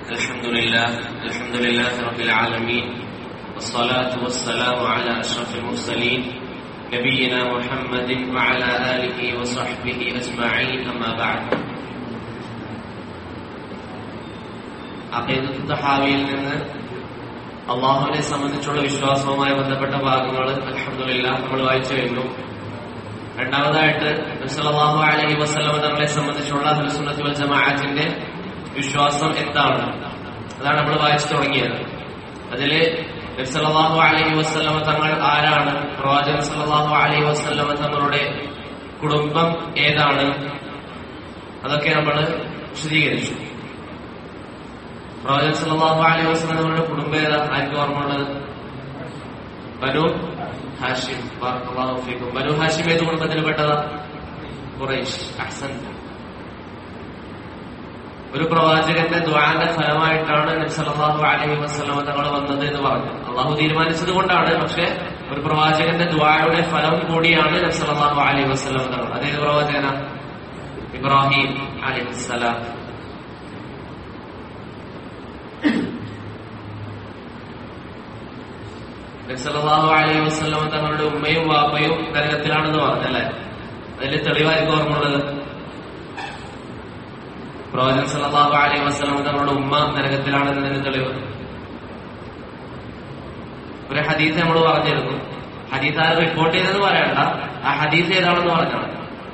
الحمد لله الحمد لله رب العالمين والصلاة والسلام على أشرف المرسلين نبينا محمد وعلى آله وصحبه أجمعين أما بعد അഖീദത്ത് തഹാവിയിൽ നിന്ന് അള്ളാഹുവിനെ സംബന്ധിച്ചുള്ള വിശ്വാസവുമായി ബന്ധപ്പെട്ട ഭാഗങ്ങൾ അലഹമില്ല നമ്മൾ വായിച്ചു കഴിഞ്ഞു രണ്ടാമതായിട്ട് നബ്സല്ലാഹു അലഹി വസ്ലമ തങ്ങളെ സംബന്ധിച്ചുള്ള ഹുസുന്നത്ത് വൽ ജമാഅത്തിന്റെ വിശ്വാസം എന്താണ് അതാണ് നമ്മൾ വായിച്ചു തുടങ്ങിയത് അതില് നബ്സല്ലാഹു അലഹി വസ്ലമ തങ്ങൾ ആരാണ് പ്രവാചകൻ സല്ലാഹു അലഹി വസ്ലമ തങ്ങളുടെ കുടുംബം ഏതാണ് അതൊക്കെ നമ്മൾ വിശദീകരിച്ചു പ്രവാചകൻ സല്ലാഹു അലൈഹി വസ്ലം തങ്ങളുടെ കുടുംബം ഏതാ ആർക്കും ഓർമ്മ ഉള്ളത് ബനു ഹാഷിം ബറക്കല്ലാഹു ഫീക്കും ബനു ഹാഷിം ഏത് കുടുംബത്തിൽ പെട്ടതാ ഖുറൈശ് അഹ്സൻ ഒരു പ്രവാചകന്റെ ദ്വാന്റെ ഫലമായിട്ടാണ് നബി സല്ലല്ലാഹു അലൈഹി വസല്ലമ തങ്ങൾ വന്നത് എന്ന് പറഞ്ഞു അള്ളാഹു തീരുമാനിച്ചത് കൊണ്ടാണ് പക്ഷെ ഒരു പ്രവാചകന്റെ ദ്വായുടെ ഫലം കൂടിയാണ് നബി സല്ലല്ലാഹു അലൈഹി വസല്ലമ തങ്ങൾ അതേത് പ്രവാചകന ഇബ്രാഹിം അലൈഹിസ്സലാം നബ്സല്ലാഹു അലൈഹി വസ്ലമ തങ്ങളുടെ ഉമ്മയും വാപ്പയും നരകത്തിലാണെന്ന് പറഞ്ഞല്ലേ അതിൽ തെളിവായിരിക്കും ഓർമ്മയുള്ളത് പ്രവാചകൻ സല്ലാഹു അലൈഹി വസ്ലമ തങ്ങളുടെ ഉമ്മ നരകത്തിലാണെന്നതിന് തെളിവ് ഒരു ഹദീസ് നമ്മൾ പറഞ്ഞിരുന്നു ഹദീസ് ആര് റിപ്പോർട്ട് ചെയ്തെന്ന് പറയണ്ട ആ ഹദീസ് ഏതാണെന്ന് പറഞ്ഞാണ്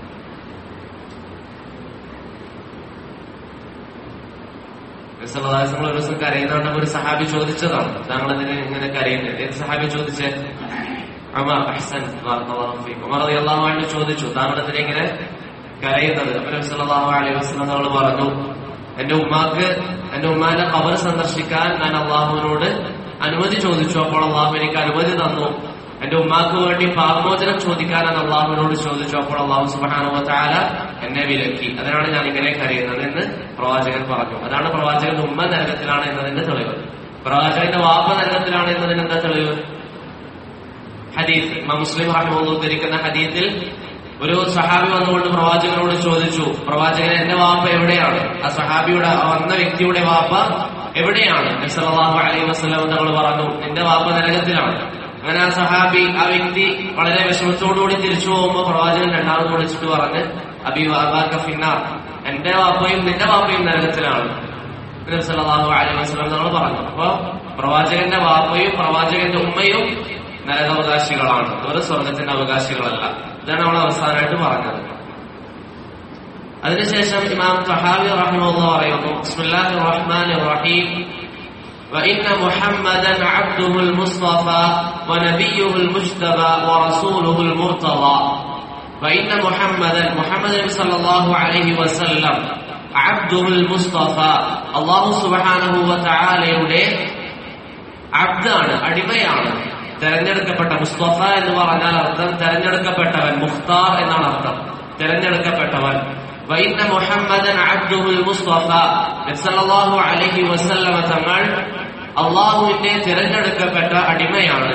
നമ്മൾ ഒരു ദിവസം കരയുന്നതാണ് ഒരു സഹാബി ചോദിച്ചതാണ് താങ്കൾ അതിന് ഇങ്ങനെ കരയുന്നത് ഏത് സഹാബി ചോദിച്ചേ അമർ അഹ്സൻ ഉമർ അള്ളാഹു ചോദിച്ചു താങ്കൾ അതിനെ ഇങ്ങനെ കരയുന്നത് അപ്പൊ സല്ലല്ലാഹു അലൈഹി വസല്ലം തങ്ങൾ പറഞ്ഞു എന്റെ ഉമ്മാക്ക് എന്റെ ഉമ്മാന്റെ ഖബർ സന്ദർശിക്കാൻ ഞാൻ അള്ളാഹുവിനോട് അനുമതി ചോദിച്ചു അപ്പോൾ അള്ളാഹു എനിക്ക് അനുമതി തന്നു എന്റെ ഉമ്മാക്ക് വേണ്ടി പാപമോചനം ചോദിക്കാൻ ഞാൻ അള്ളാഹുവിനോട് ചോദിച്ചു അപ്പോൾ അള്ളാഹു സുബാനുവ താല എന്നെ വിലക്കി അതിനാണ് ഞാൻ ഇങ്ങനെ കരയുന്നത് എന്ന് പ്രവാചകൻ പറഞ്ഞു അതാണ് പ്രവാചകന്റെ ഉമ്മ നരകത്തിലാണ് എന്നതിന്റെ തെളിവ് പ്രവാചകന്റെ വാപ്പ നരകത്തിലാണ് എന്നതിന് എന്താ തെളിവ് ഹദീസ് മുസ്ലിം റഹ്മുള്ള ഉദ്ധരിക്കുന്ന ഹദീസിൽ ഒരു സഹാബി വന്നുകൊണ്ട് പ്രവാചകനോട് ചോദിച്ചു പ്രവാചകൻ എന്റെ വാപ്പ എവിടെയാണ് ആ സഹാബിയുടെ വന്ന വ്യക്തിയുടെ വാപ്പ എവിടെയാണ് നസലാഹു അലൈഹി വസ്ലം തങ്ങൾ പറഞ്ഞു നിന്റെ വാപ്പ നരകത്തിലാണ് അങ്ങനെ ആ സഹാബി ആ വ്യക്തി വളരെ വിഷമത്തോടുകൂടി തിരിച്ചു പോകുമ്പോൾ പ്രവാചകൻ രണ്ടാമത് വിളിച്ചിട്ട് പറഞ്ഞ് അബി വാബാക്ക ഫിന്നാർ എന്റെ വാപ്പയും നിന്റെ വാപ്പയും നരകത്തിലാണ് സല്ലാഹു അലൈഹി വസ്ലം തങ്ങൾ പറഞ്ഞു അപ്പൊ പ്രവാചകന്റെ വാപ്പയും പ്രവാചകന്റെ ഉമ്മയും നരകാവകാശികളാണ് അവർ സ്വർഗത്തിന്റെ അവകാശികളല്ല ഇതാണ് നമ്മൾ അവസാനമായിട്ട് പറഞ്ഞത് അതിനുശേഷം ഇമാം സഹാബി റഹ്മുള്ള പറയുന്നു ബിസ്മില്ലാഹിർ റഹ്മാനിർ റഹീം وإن محمدا عبده المصطفى ونبيه المجتبى ورسوله المرتضى وإن محمدا محمد صلى الله عليه وسلم عبده المصطفى الله سبحانه وتعالى യുടെ അബ്ദാണ് അടിമയാണ് തെരഞ്ഞെടുക്കപ്പെട്ട മുസ്തഫ എന്ന് പറഞ്ഞാൽ അർത്ഥം തെരഞ്ഞെടുക്കപ്പെട്ടവൻ മുഖ്താർ എന്നാണ് അർത്ഥം തെരഞ്ഞെടുക്കപ്പെട്ടവൻ വൈന്ന മുഹമ്മദൻ അബ്ദുൽ മുസ്തഫ സല്ലല്ലാഹു അലൈഹി വസല്ലമ തങ്ങൾ അള്ളാഹുവിന്റെ തിരഞ്ഞെടുക്കപ്പെട്ട അടിമയാണ്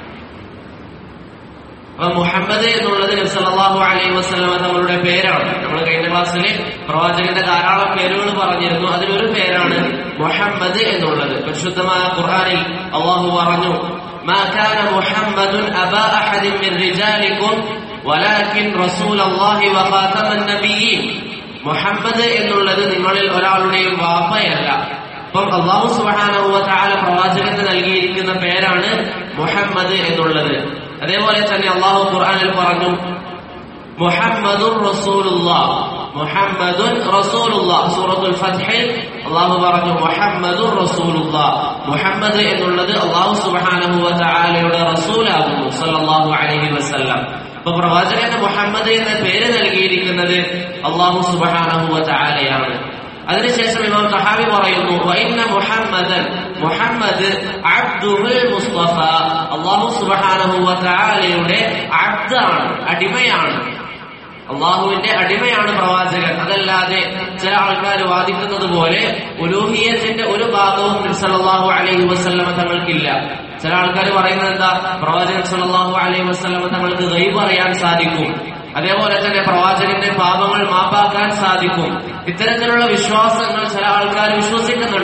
അപ്പൊ മുഹമ്മദ് എന്നുള്ളത് നബ്സല്ലാഹു അലൈഹി വസ്ലമ തങ്ങളുടെ പേരാണ് നമ്മൾ കഴിഞ്ഞ ക്ലാസ്സിൽ പ്രവാചകന്റെ ധാരാളം പേരുകൾ പറഞ്ഞിരുന്നു അതിലൊരു പേരാണ് മുഹമ്മദ് എന്നുള്ളത് പരിശുദ്ധമായ ഖുർആനിൽ അള്ളാഹു പറഞ്ഞു ما كان محمد أبا أحد من رجالكم ولكن رسول الله وخاتم النبيين മുഹമ്മദ് എന്നുള്ളത് നിങ്ങളിൽ ഒരാളുടെയും വാപ്പയല്ല അപ്പം അള്ളാഹു സുബാനഹുവ താല പ്രവാചകന് നൽകിയിരിക്കുന്ന പേരാണ് മുഹമ്മദ് എന്നുള്ളത് അതേപോലെ തന്നെ അള്ളാഹു ഖുർആനിൽ പറഞ്ഞു മുഹമ്മദുർ റസൂലുള്ളാഹ് മുഹമ്മദുൻ റസൂലുള്ളാഹ് സൂറത്തുൽ ഫത്ഹിൽ അള്ളാഹു പറഞ്ഞു മുഹമ്മദുർ റസൂലുള്ളാഹ് മുഹമ്മദ് എന്നുള്ളത് അള്ളാഹു സുബ്ഹാനഹു വ തആലയുടെ റസൂലാകുന്നു സല്ലല്ലാഹു അലൈഹി വസല്ലം അപ്പൊ പ്രവാചകന്റെ മുഹമ്മദ് എന്ന പേര് നൽകിയിരിക്കുന്നത് അള്ളാഹു സുബ്ഹാനഹു വ തആലയാണ് അതിനുശേഷം ഇമാം സഹാബി പറയുന്നു വൈന്ന മുഹമ്മദൻ മുഹമ്മദ് അബ്ദുൽ മുസ്തഫ അള്ളാഹു സുബ്ഹാനഹു വ തആലയുടെ അബ്ദാണ് അടിമയാണ് അള്ളാഹുവിന്റെ അടിമയാണ് പ്രവാചകൻ അതല്ലാതെ ചില ആൾക്കാർ വാദിക്കുന്നത് പോലെ ഉലൂഹിയത്തിന്റെ ഒരു ഭാഗവും സല്ലല്ലാഹു അലൈഹി വസല്ലമ തങ്ങൾക്കില്ല ചില ആൾക്കാർ പറയുന്നത് എന്താ പ്രവാചകൻ സല്ലല്ലാഹു അലൈഹി വസല്ലമ തങ്ങൾക്ക് ഗൈബ് അറിയാൻ സാധിക്കും അതേപോലെ തന്നെ പ്രവാചകന്റെ പാപങ്ങൾ മാപ്പാക്കാൻ സാധിക്കും ഇത്തരത്തിലുള്ള വിശ്വാസങ്ങൾ ചില ആൾക്കാർ വിശ്വസിക്കുന്നുണ്ട്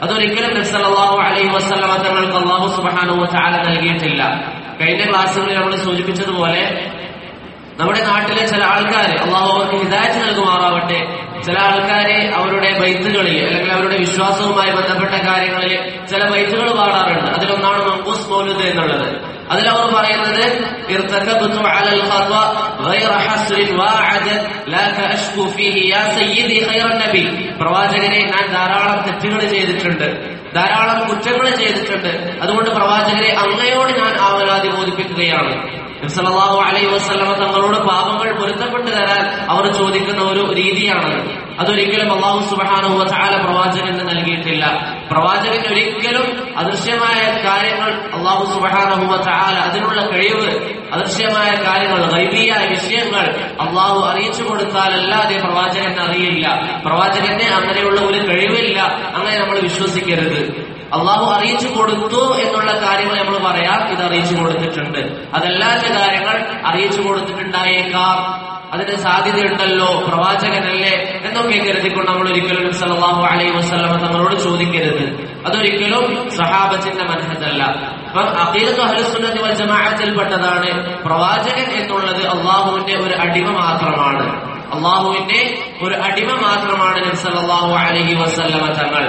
അതൊരിക്കലും നബ്സല്ലാഹു അലൈഹി വസ്ലമ തങ്ങൾക്ക് അള്ളാഹു സുബാനു ചാല നൽകിയിട്ടില്ല കഴിഞ്ഞ ക്ലാസ്സുകളിൽ നമ്മൾ സൂചിപ്പിച്ചതുപോലെ നമ്മുടെ നാട്ടിലെ ചില ആൾക്കാർ അള്ളാഹു അവർക്ക് ഹിദായത്ത് നൽകുമാറാവട്ടെ ചില ആൾക്കാരെ അവരുടെ ബൈത്തുകളിൽ അല്ലെങ്കിൽ അവരുടെ വിശ്വാസവുമായി ബന്ധപ്പെട്ട കാര്യങ്ങളിൽ ചില ബൈത്തുകൾ പാടാറുണ്ട് അതിലൊന്നാണ് മങ്കൂസ് മൗലുദ് എന്നുള്ളത് അതിലവർ പറയുന്നത് ارتكبت على الخطأ غير حسر واعدد لا كأشكو فيه يا سيدي خير النبي പ്രവാചകനെ ഞാൻ ധാരാളം തെറ്റുകൾ ചെയ്തിട്ടുണ്ട് ധാരാളം കുറ്റങ്ങൾ ചെയ്തിട്ടുണ്ട് അതുകൊണ്ട് പ്രവാചകരെ അങ്ങയോട് ഞാൻ ആവലാതി ബോധിപ്പിക്കുകയാണ് നബ്സല്ലാഹു അലൈഹി വസ്ലമ തങ്ങളോട് പാപങ്ങൾ പൊരുത്തപ്പെട്ടു തരാൻ അവർ ചോദിക്കുന്ന ഒരു രീതിയാണ് അതൊരിക്കലും അള്ളാഹു സുബാനുവ ചാല പ്രവാചകന് നൽകിയിട്ടില്ല പ്രവാചകൻ ഒരിക്കലും അദൃശ്യമായ കാര്യങ്ങൾ അള്ളാഹു സുബാനുവ ചാല അതിനുള്ള കഴിവ് അദൃശ്യമായ കാര്യങ്ങൾ വൈബിയായ വിഷയങ്ങൾ അള്ളാഹു അറിയിച്ചു കൊടുത്താലല്ലാതെ പ്രവാചകൻ അറിയില്ല പ്രവാചകന് അങ്ങനെയുള്ള ഒരു കഴിവില്ല അങ്ങനെ നമ്മൾ വിശ്വസിക്കരുത് അള്ളാഹു അറിയിച്ചു കൊടുത്തു എന്നുള്ള കാര്യങ്ങൾ നമ്മൾ പറയാം ഇത് അറിയിച്ചു കൊടുത്തിട്ടുണ്ട് അതല്ലാത്ത കാര്യങ്ങൾ അറിയിച്ചു കൊടുത്തിട്ടുണ്ടായേക്കാം അതിന് സാധ്യതയുണ്ടല്ലോ പ്രവാചകനല്ലേ എന്നൊക്കെ കരുതിക്കൊണ്ട് നമ്മൾ ഒരിക്കലും സല്ലല്ലാഹു അലൈഹി വസല്ലം തങ്ങളോട് ചോദിക്കരുത് അതൊരിക്കലും സഹാബത്തിന്റെ മനഹത്തല്ല അപ്പം അഖീദത്തു അഹ്ലുസുന്നത്തി വൽ ജമാഅത്തിൽപ്പെട്ടതാണ് പ്രവാചകൻ എന്നുള്ളത് അള്ളാഹുവിന്റെ ഒരു അടിമ മാത്രമാണ് അള്ളാഹുവിന്റെ ഒരു അടിമ മാത്രമാണ് നബി സല്ലല്ലാഹു അലൈഹി വസല്ലമ തങ്ങൾ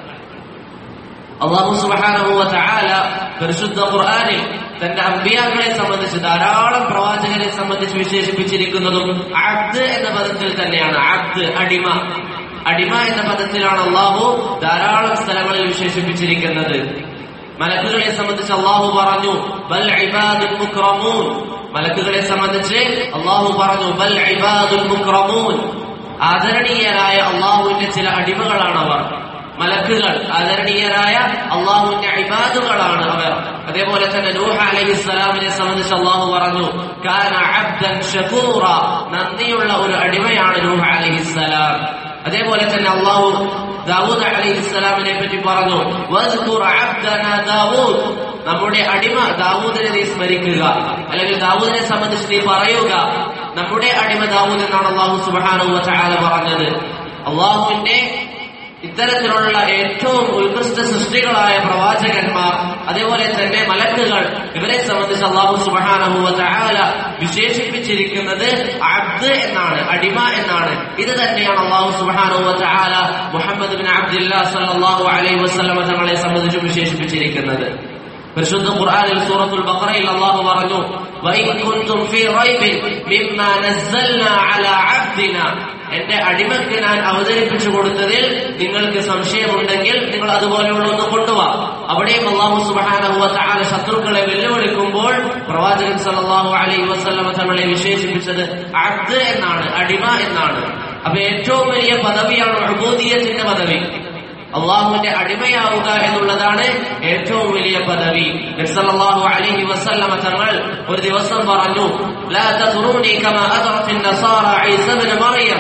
അള്ളാഹു സുബാനഹുവ ചാല പരിശുദ്ധ ഖുർആനിൽ തന്റെ അമ്പിയാക്കളെ സംബന്ധിച്ച് ധാരാളം പ്രവാചകരെ സംബന്ധിച്ച് വിശേഷിപ്പിച്ചിരിക്കുന്നതും അബ്ദ് എന്ന പദത്തിൽ തന്നെയാണ് അബ്ദ് അടിമ അടിമ എന്ന പദത്തിലാണ് അള്ളാഹു ധാരാളം സ്ഥലങ്ങളിൽ വിശേഷിപ്പിച്ചിരിക്കുന്നത് മലക്കുകളെ സംബന്ധിച്ച് അള്ളാഹു പറഞ്ഞു ബൽ ഇബാദുൽ മുക്രമൂൻ മലക്കുകളെ സംബന്ധിച്ച് അള്ളാഹു പറഞ്ഞു ബൽ ഇബാദുൽ മുക്രമൂൻ ആദരണീയരായ അള്ളാഹുവിന്റെ ചില അടിമകളാണ് അവർ മലക്കുകൾ ആദരണീയരായ അള്ളാഹുവിന്റെ ഇബാദുകളാണ് അവർ അതേപോലെ തന്നെ നൂഹ അലൈഹി സ്വലാമിനെ സംബന്ധിച്ച് അള്ളാഹു പറഞ്ഞു കാന അബ്ദൻ ഷകൂറ നന്ദിയുള്ള ഒരു അടിമയാണ് നൂഹ അലൈഹി സ്വലാം അതേപോലെ തന്നെ അള്ളാഹു ദാവൂദ് അലൈഹി സ്വലാമിനെ പറ്റി പറഞ്ഞു വസ്കുർ അബ്ദന ദാവൂദ് നമ്മുടെ അടിമ ദാവൂദിനെ നീ സ്മരിക്കുക അല്ലെങ്കിൽ ദാവൂദിനെ സംബന്ധിച്ച് നീ പറയുക നമ്മുടെ അടിമ ദാവൂദ് എന്നാണ് അള്ളാഹു സുബാനു വചാല പറഞ്ഞത് അള്ളാഹുവിന്റെ ഇത്തരത്തിലുള്ള ഏറ്റവും ഉത്കൃഷ്ട സൃഷ്ടികളായ പ്രവാചകന്മാർ അതേപോലെ തന്നെ മലക്കുകൾ ഇവരെ സംബന്ധിച്ച് അള്ളാഹു സുബാനഹുവ ചാല വിശേഷിപ്പിച്ചിരിക്കുന്നത് അബ്ദ് എന്നാണ് അടിമ എന്നാണ് ഇത് തന്നെയാണ് അള്ളാഹു സുബാനഹുവ ചാല മുഹമ്മദ് ബിൻ അബ്ദുല്ലാ സല്ലാഹു അലൈഹി വസ്ലമ തങ്ങളെ സംബന്ധിച്ച് വിശേഷിപ്പിച്ചിരിക്കുന്നത് പരിശുദ്ധ ഖുർആനിൽ സൂറത്തുൽ ബഖറയിൽ അല്ലാഹു പറഞ്ഞു വഇൻ കുൻതും ഫീ റൈബിൻ മിമ്മാ നസ്സൽനാ അലാ അബ്ദിന എന്റെ അടിമക്ക് ഞാൻ അവതരിപ്പിച്ചു കൊടുത്തതിൽ നിങ്ങൾക്ക് സംശയമുണ്ടെങ്കിൽ നിങ്ങൾ അതുപോലെയുള്ള ഒന്ന് കൊണ്ടുവാ അവിടെയും അള്ളാഹു സുബ്ഹാനഹു വതആല ശത്രുക്കളെ വെല്ലുവിളിക്കുമ്പോൾ പ്രവാചകൻ സല്ലല്ലാഹു അലൈഹി വസല്ലമ തങ്ങളെ വിശേഷിപ്പിച്ചത് അബ്ദ് എന്നാണ് അടിമ എന്നാണ് അപ്പൊ ഏറ്റവും വലിയ പദവിയാണ് ഉബൂദിയത്തിന്റെ പദവി അള്ളാഹുവിന്റെ അടിമയാവുക എന്നുള്ളതാണ് ഏറ്റവും വലിയ പദവി നബ്സല്ലാഹു അലൈഹി വസല്ലമ തങ്ങൾ ഒരു ദിവസം പറഞ്ഞു ലാ തദ്റൂനി കമാ അദ്റത്ത് النصارى عيسى ابن مريم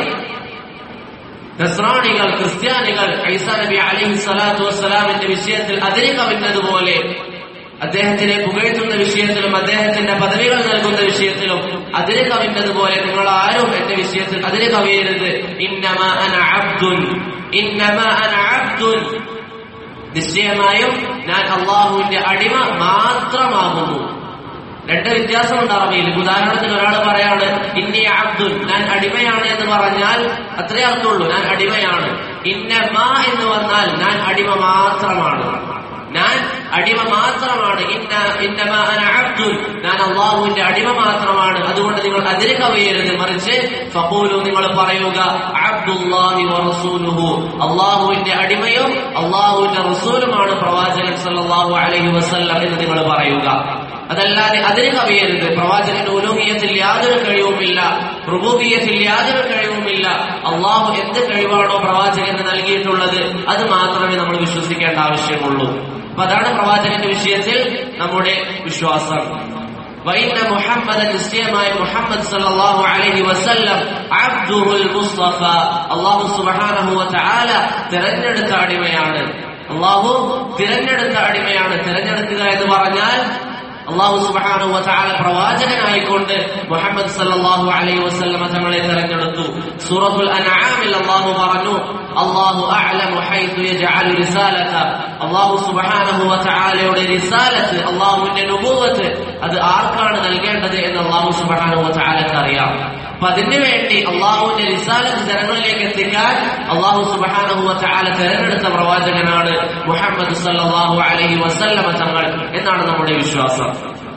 നസ്രാണികൾ ക്രിസ്ത്യാനികൾ ഐസ നബി അലൈഹി സ്വലാത്തു വസ്സലാമിന്റെ വിഷയത്തിൽ അതിര് കവിഞ്ഞതുപോലെ അദ്ദേഹത്തിനെ പുകഴ്ത്തുന്ന വിഷയത്തിലും അദ്ദേഹത്തിന്റെ പദവികൾ നൽകുന്ന വിഷയത്തിലും അതിര് കവിഞ്ഞതുപോലെ നിങ്ങൾ ആരും എന്റെ വിഷയത്തിൽ അതിര് കവിയരുത് ഇന്നമ അന അബ്ദുൻ ഇന്നമ അന അബ്ദുൻ നിശ്ചയമായും ഞാൻ അള്ളാഹുവിന്റെ അടിമ മാത്രമാകുന്നു രണ്ട് വ്യത്യാസമുണ്ട് അറബിയിൽ ഉദാഹരണത്തിന് ഒരാൾ പറയാണ് ഇന്നി അബ്ദുൽ ഞാൻ അടിമയാണ് എന്ന് പറഞ്ഞാൽ അത്രേ അർത്ഥമുള്ളൂ ഞാൻ അടിമയാണ് ഇന്നമ എന്ന് വന്നാൽ ഞാൻ അടിമ മാത്രമാണ് ഞാൻ അടിമ മാത്രമാണ് ഇന്ന ഇന്നമ അന അബ്ദുൽ ഞാൻ അള്ളാഹുവിന്റെ അടിമ മാത്രമാണ് അതുകൊണ്ട് നിങ്ങൾ അതിര് കവിയരുത് മറിച്ച് ഫഖൂലു നിങ്ങൾ പറയുക അബ്ദുല്ലാഹി വറസൂലുഹു അള്ളാഹുവിന്റെ അടിമയും അള്ളാഹുവിന്റെ റസൂലുമാണ് പ്രവാചകൻ സല്ലല്ലാഹു അലൈഹി വസല്ലം എന്ന് നിങ്ങൾ പറയുക അതല്ലാതെ അതിന് കവിയരുത് പ്രവാചകന്റെ ഉലൂഹിയത്തിൽ യാതൊരു കഴിവുമില്ല റുബൂബിയത്തിൽ യാതൊരു കഴിവുമില്ല അള്ളാഹു എന്ത് കഴിവാണോ പ്രവാചകന് നൽകിയിട്ടുള്ളത് അത് മാത്രമേ നമ്മൾ വിശ്വസിക്കേണ്ട ആവശ്യമുള്ളൂ അപ്പൊ അതാണ് പ്രവാചകന്റെ വിഷയത്തിൽ നമ്മുടെ വിശ്വാസം വൈന മുഹമ്മദ് നിശ്ചയമായ മുഹമ്മദ് സല്ലല്ലാഹു അലൈഹി വസല്ലം അബ്ദുൽ മുസ്തഫ അള്ളാഹു സുബ്ഹാനഹു വതആല തിരഞ്ഞെടുത്ത അടിമയാണ് അള്ളാഹു തിരഞ്ഞെടുത്ത അടിമയാണ് തിരഞ്ഞെടുക്കുക എന്ന് പറഞ്ഞാൽ അള്ളാഹു സുബ്ഹാനഹു വതആല പ്രവാചകനായിക്കൊണ്ട് മുഹമ്മദ് സല്ലല്ലാഹു അലൈഹി വസല്ലമ തങ്ങളെ തെരഞ്ഞെടുത്തു സൂറത്തുൽ അൻആമിൽ അള്ളാഹു പറഞ്ഞു അള്ളാഹു അഅലമു ഹൈതു യജ്അലു റിസാലത അള്ളാഹു സുബ്ഹാനഹു വതആലയുടെ റിസാലത്ത് അള്ളാഹുവിന്റെ നുബുവത്ത് അത് ആർക്കാണ് നൽകേണ്ടത് എന്ന് അള്ളാഹു സുബ്ഹാനഹു വതആലക്ക് അറിയാം അപ്പൊ അതിനു വേണ്ടി അള്ളാഹുവിന്റെ റിസാലത്ത് ജനങ്ങളിലേക്ക് എത്തിക്കാൻ അള്ളാഹു സുബ്ഹാനഹു വതആല തെരഞ്ഞെടുത്ത പ്രവാചകനാണ് മുഹമ്മദ് സല്ലല്ലാഹു അലൈഹി വസല്ലമ തങ്ങൾ എന്നാണ് നമ്മുടെ വിശ്വാസം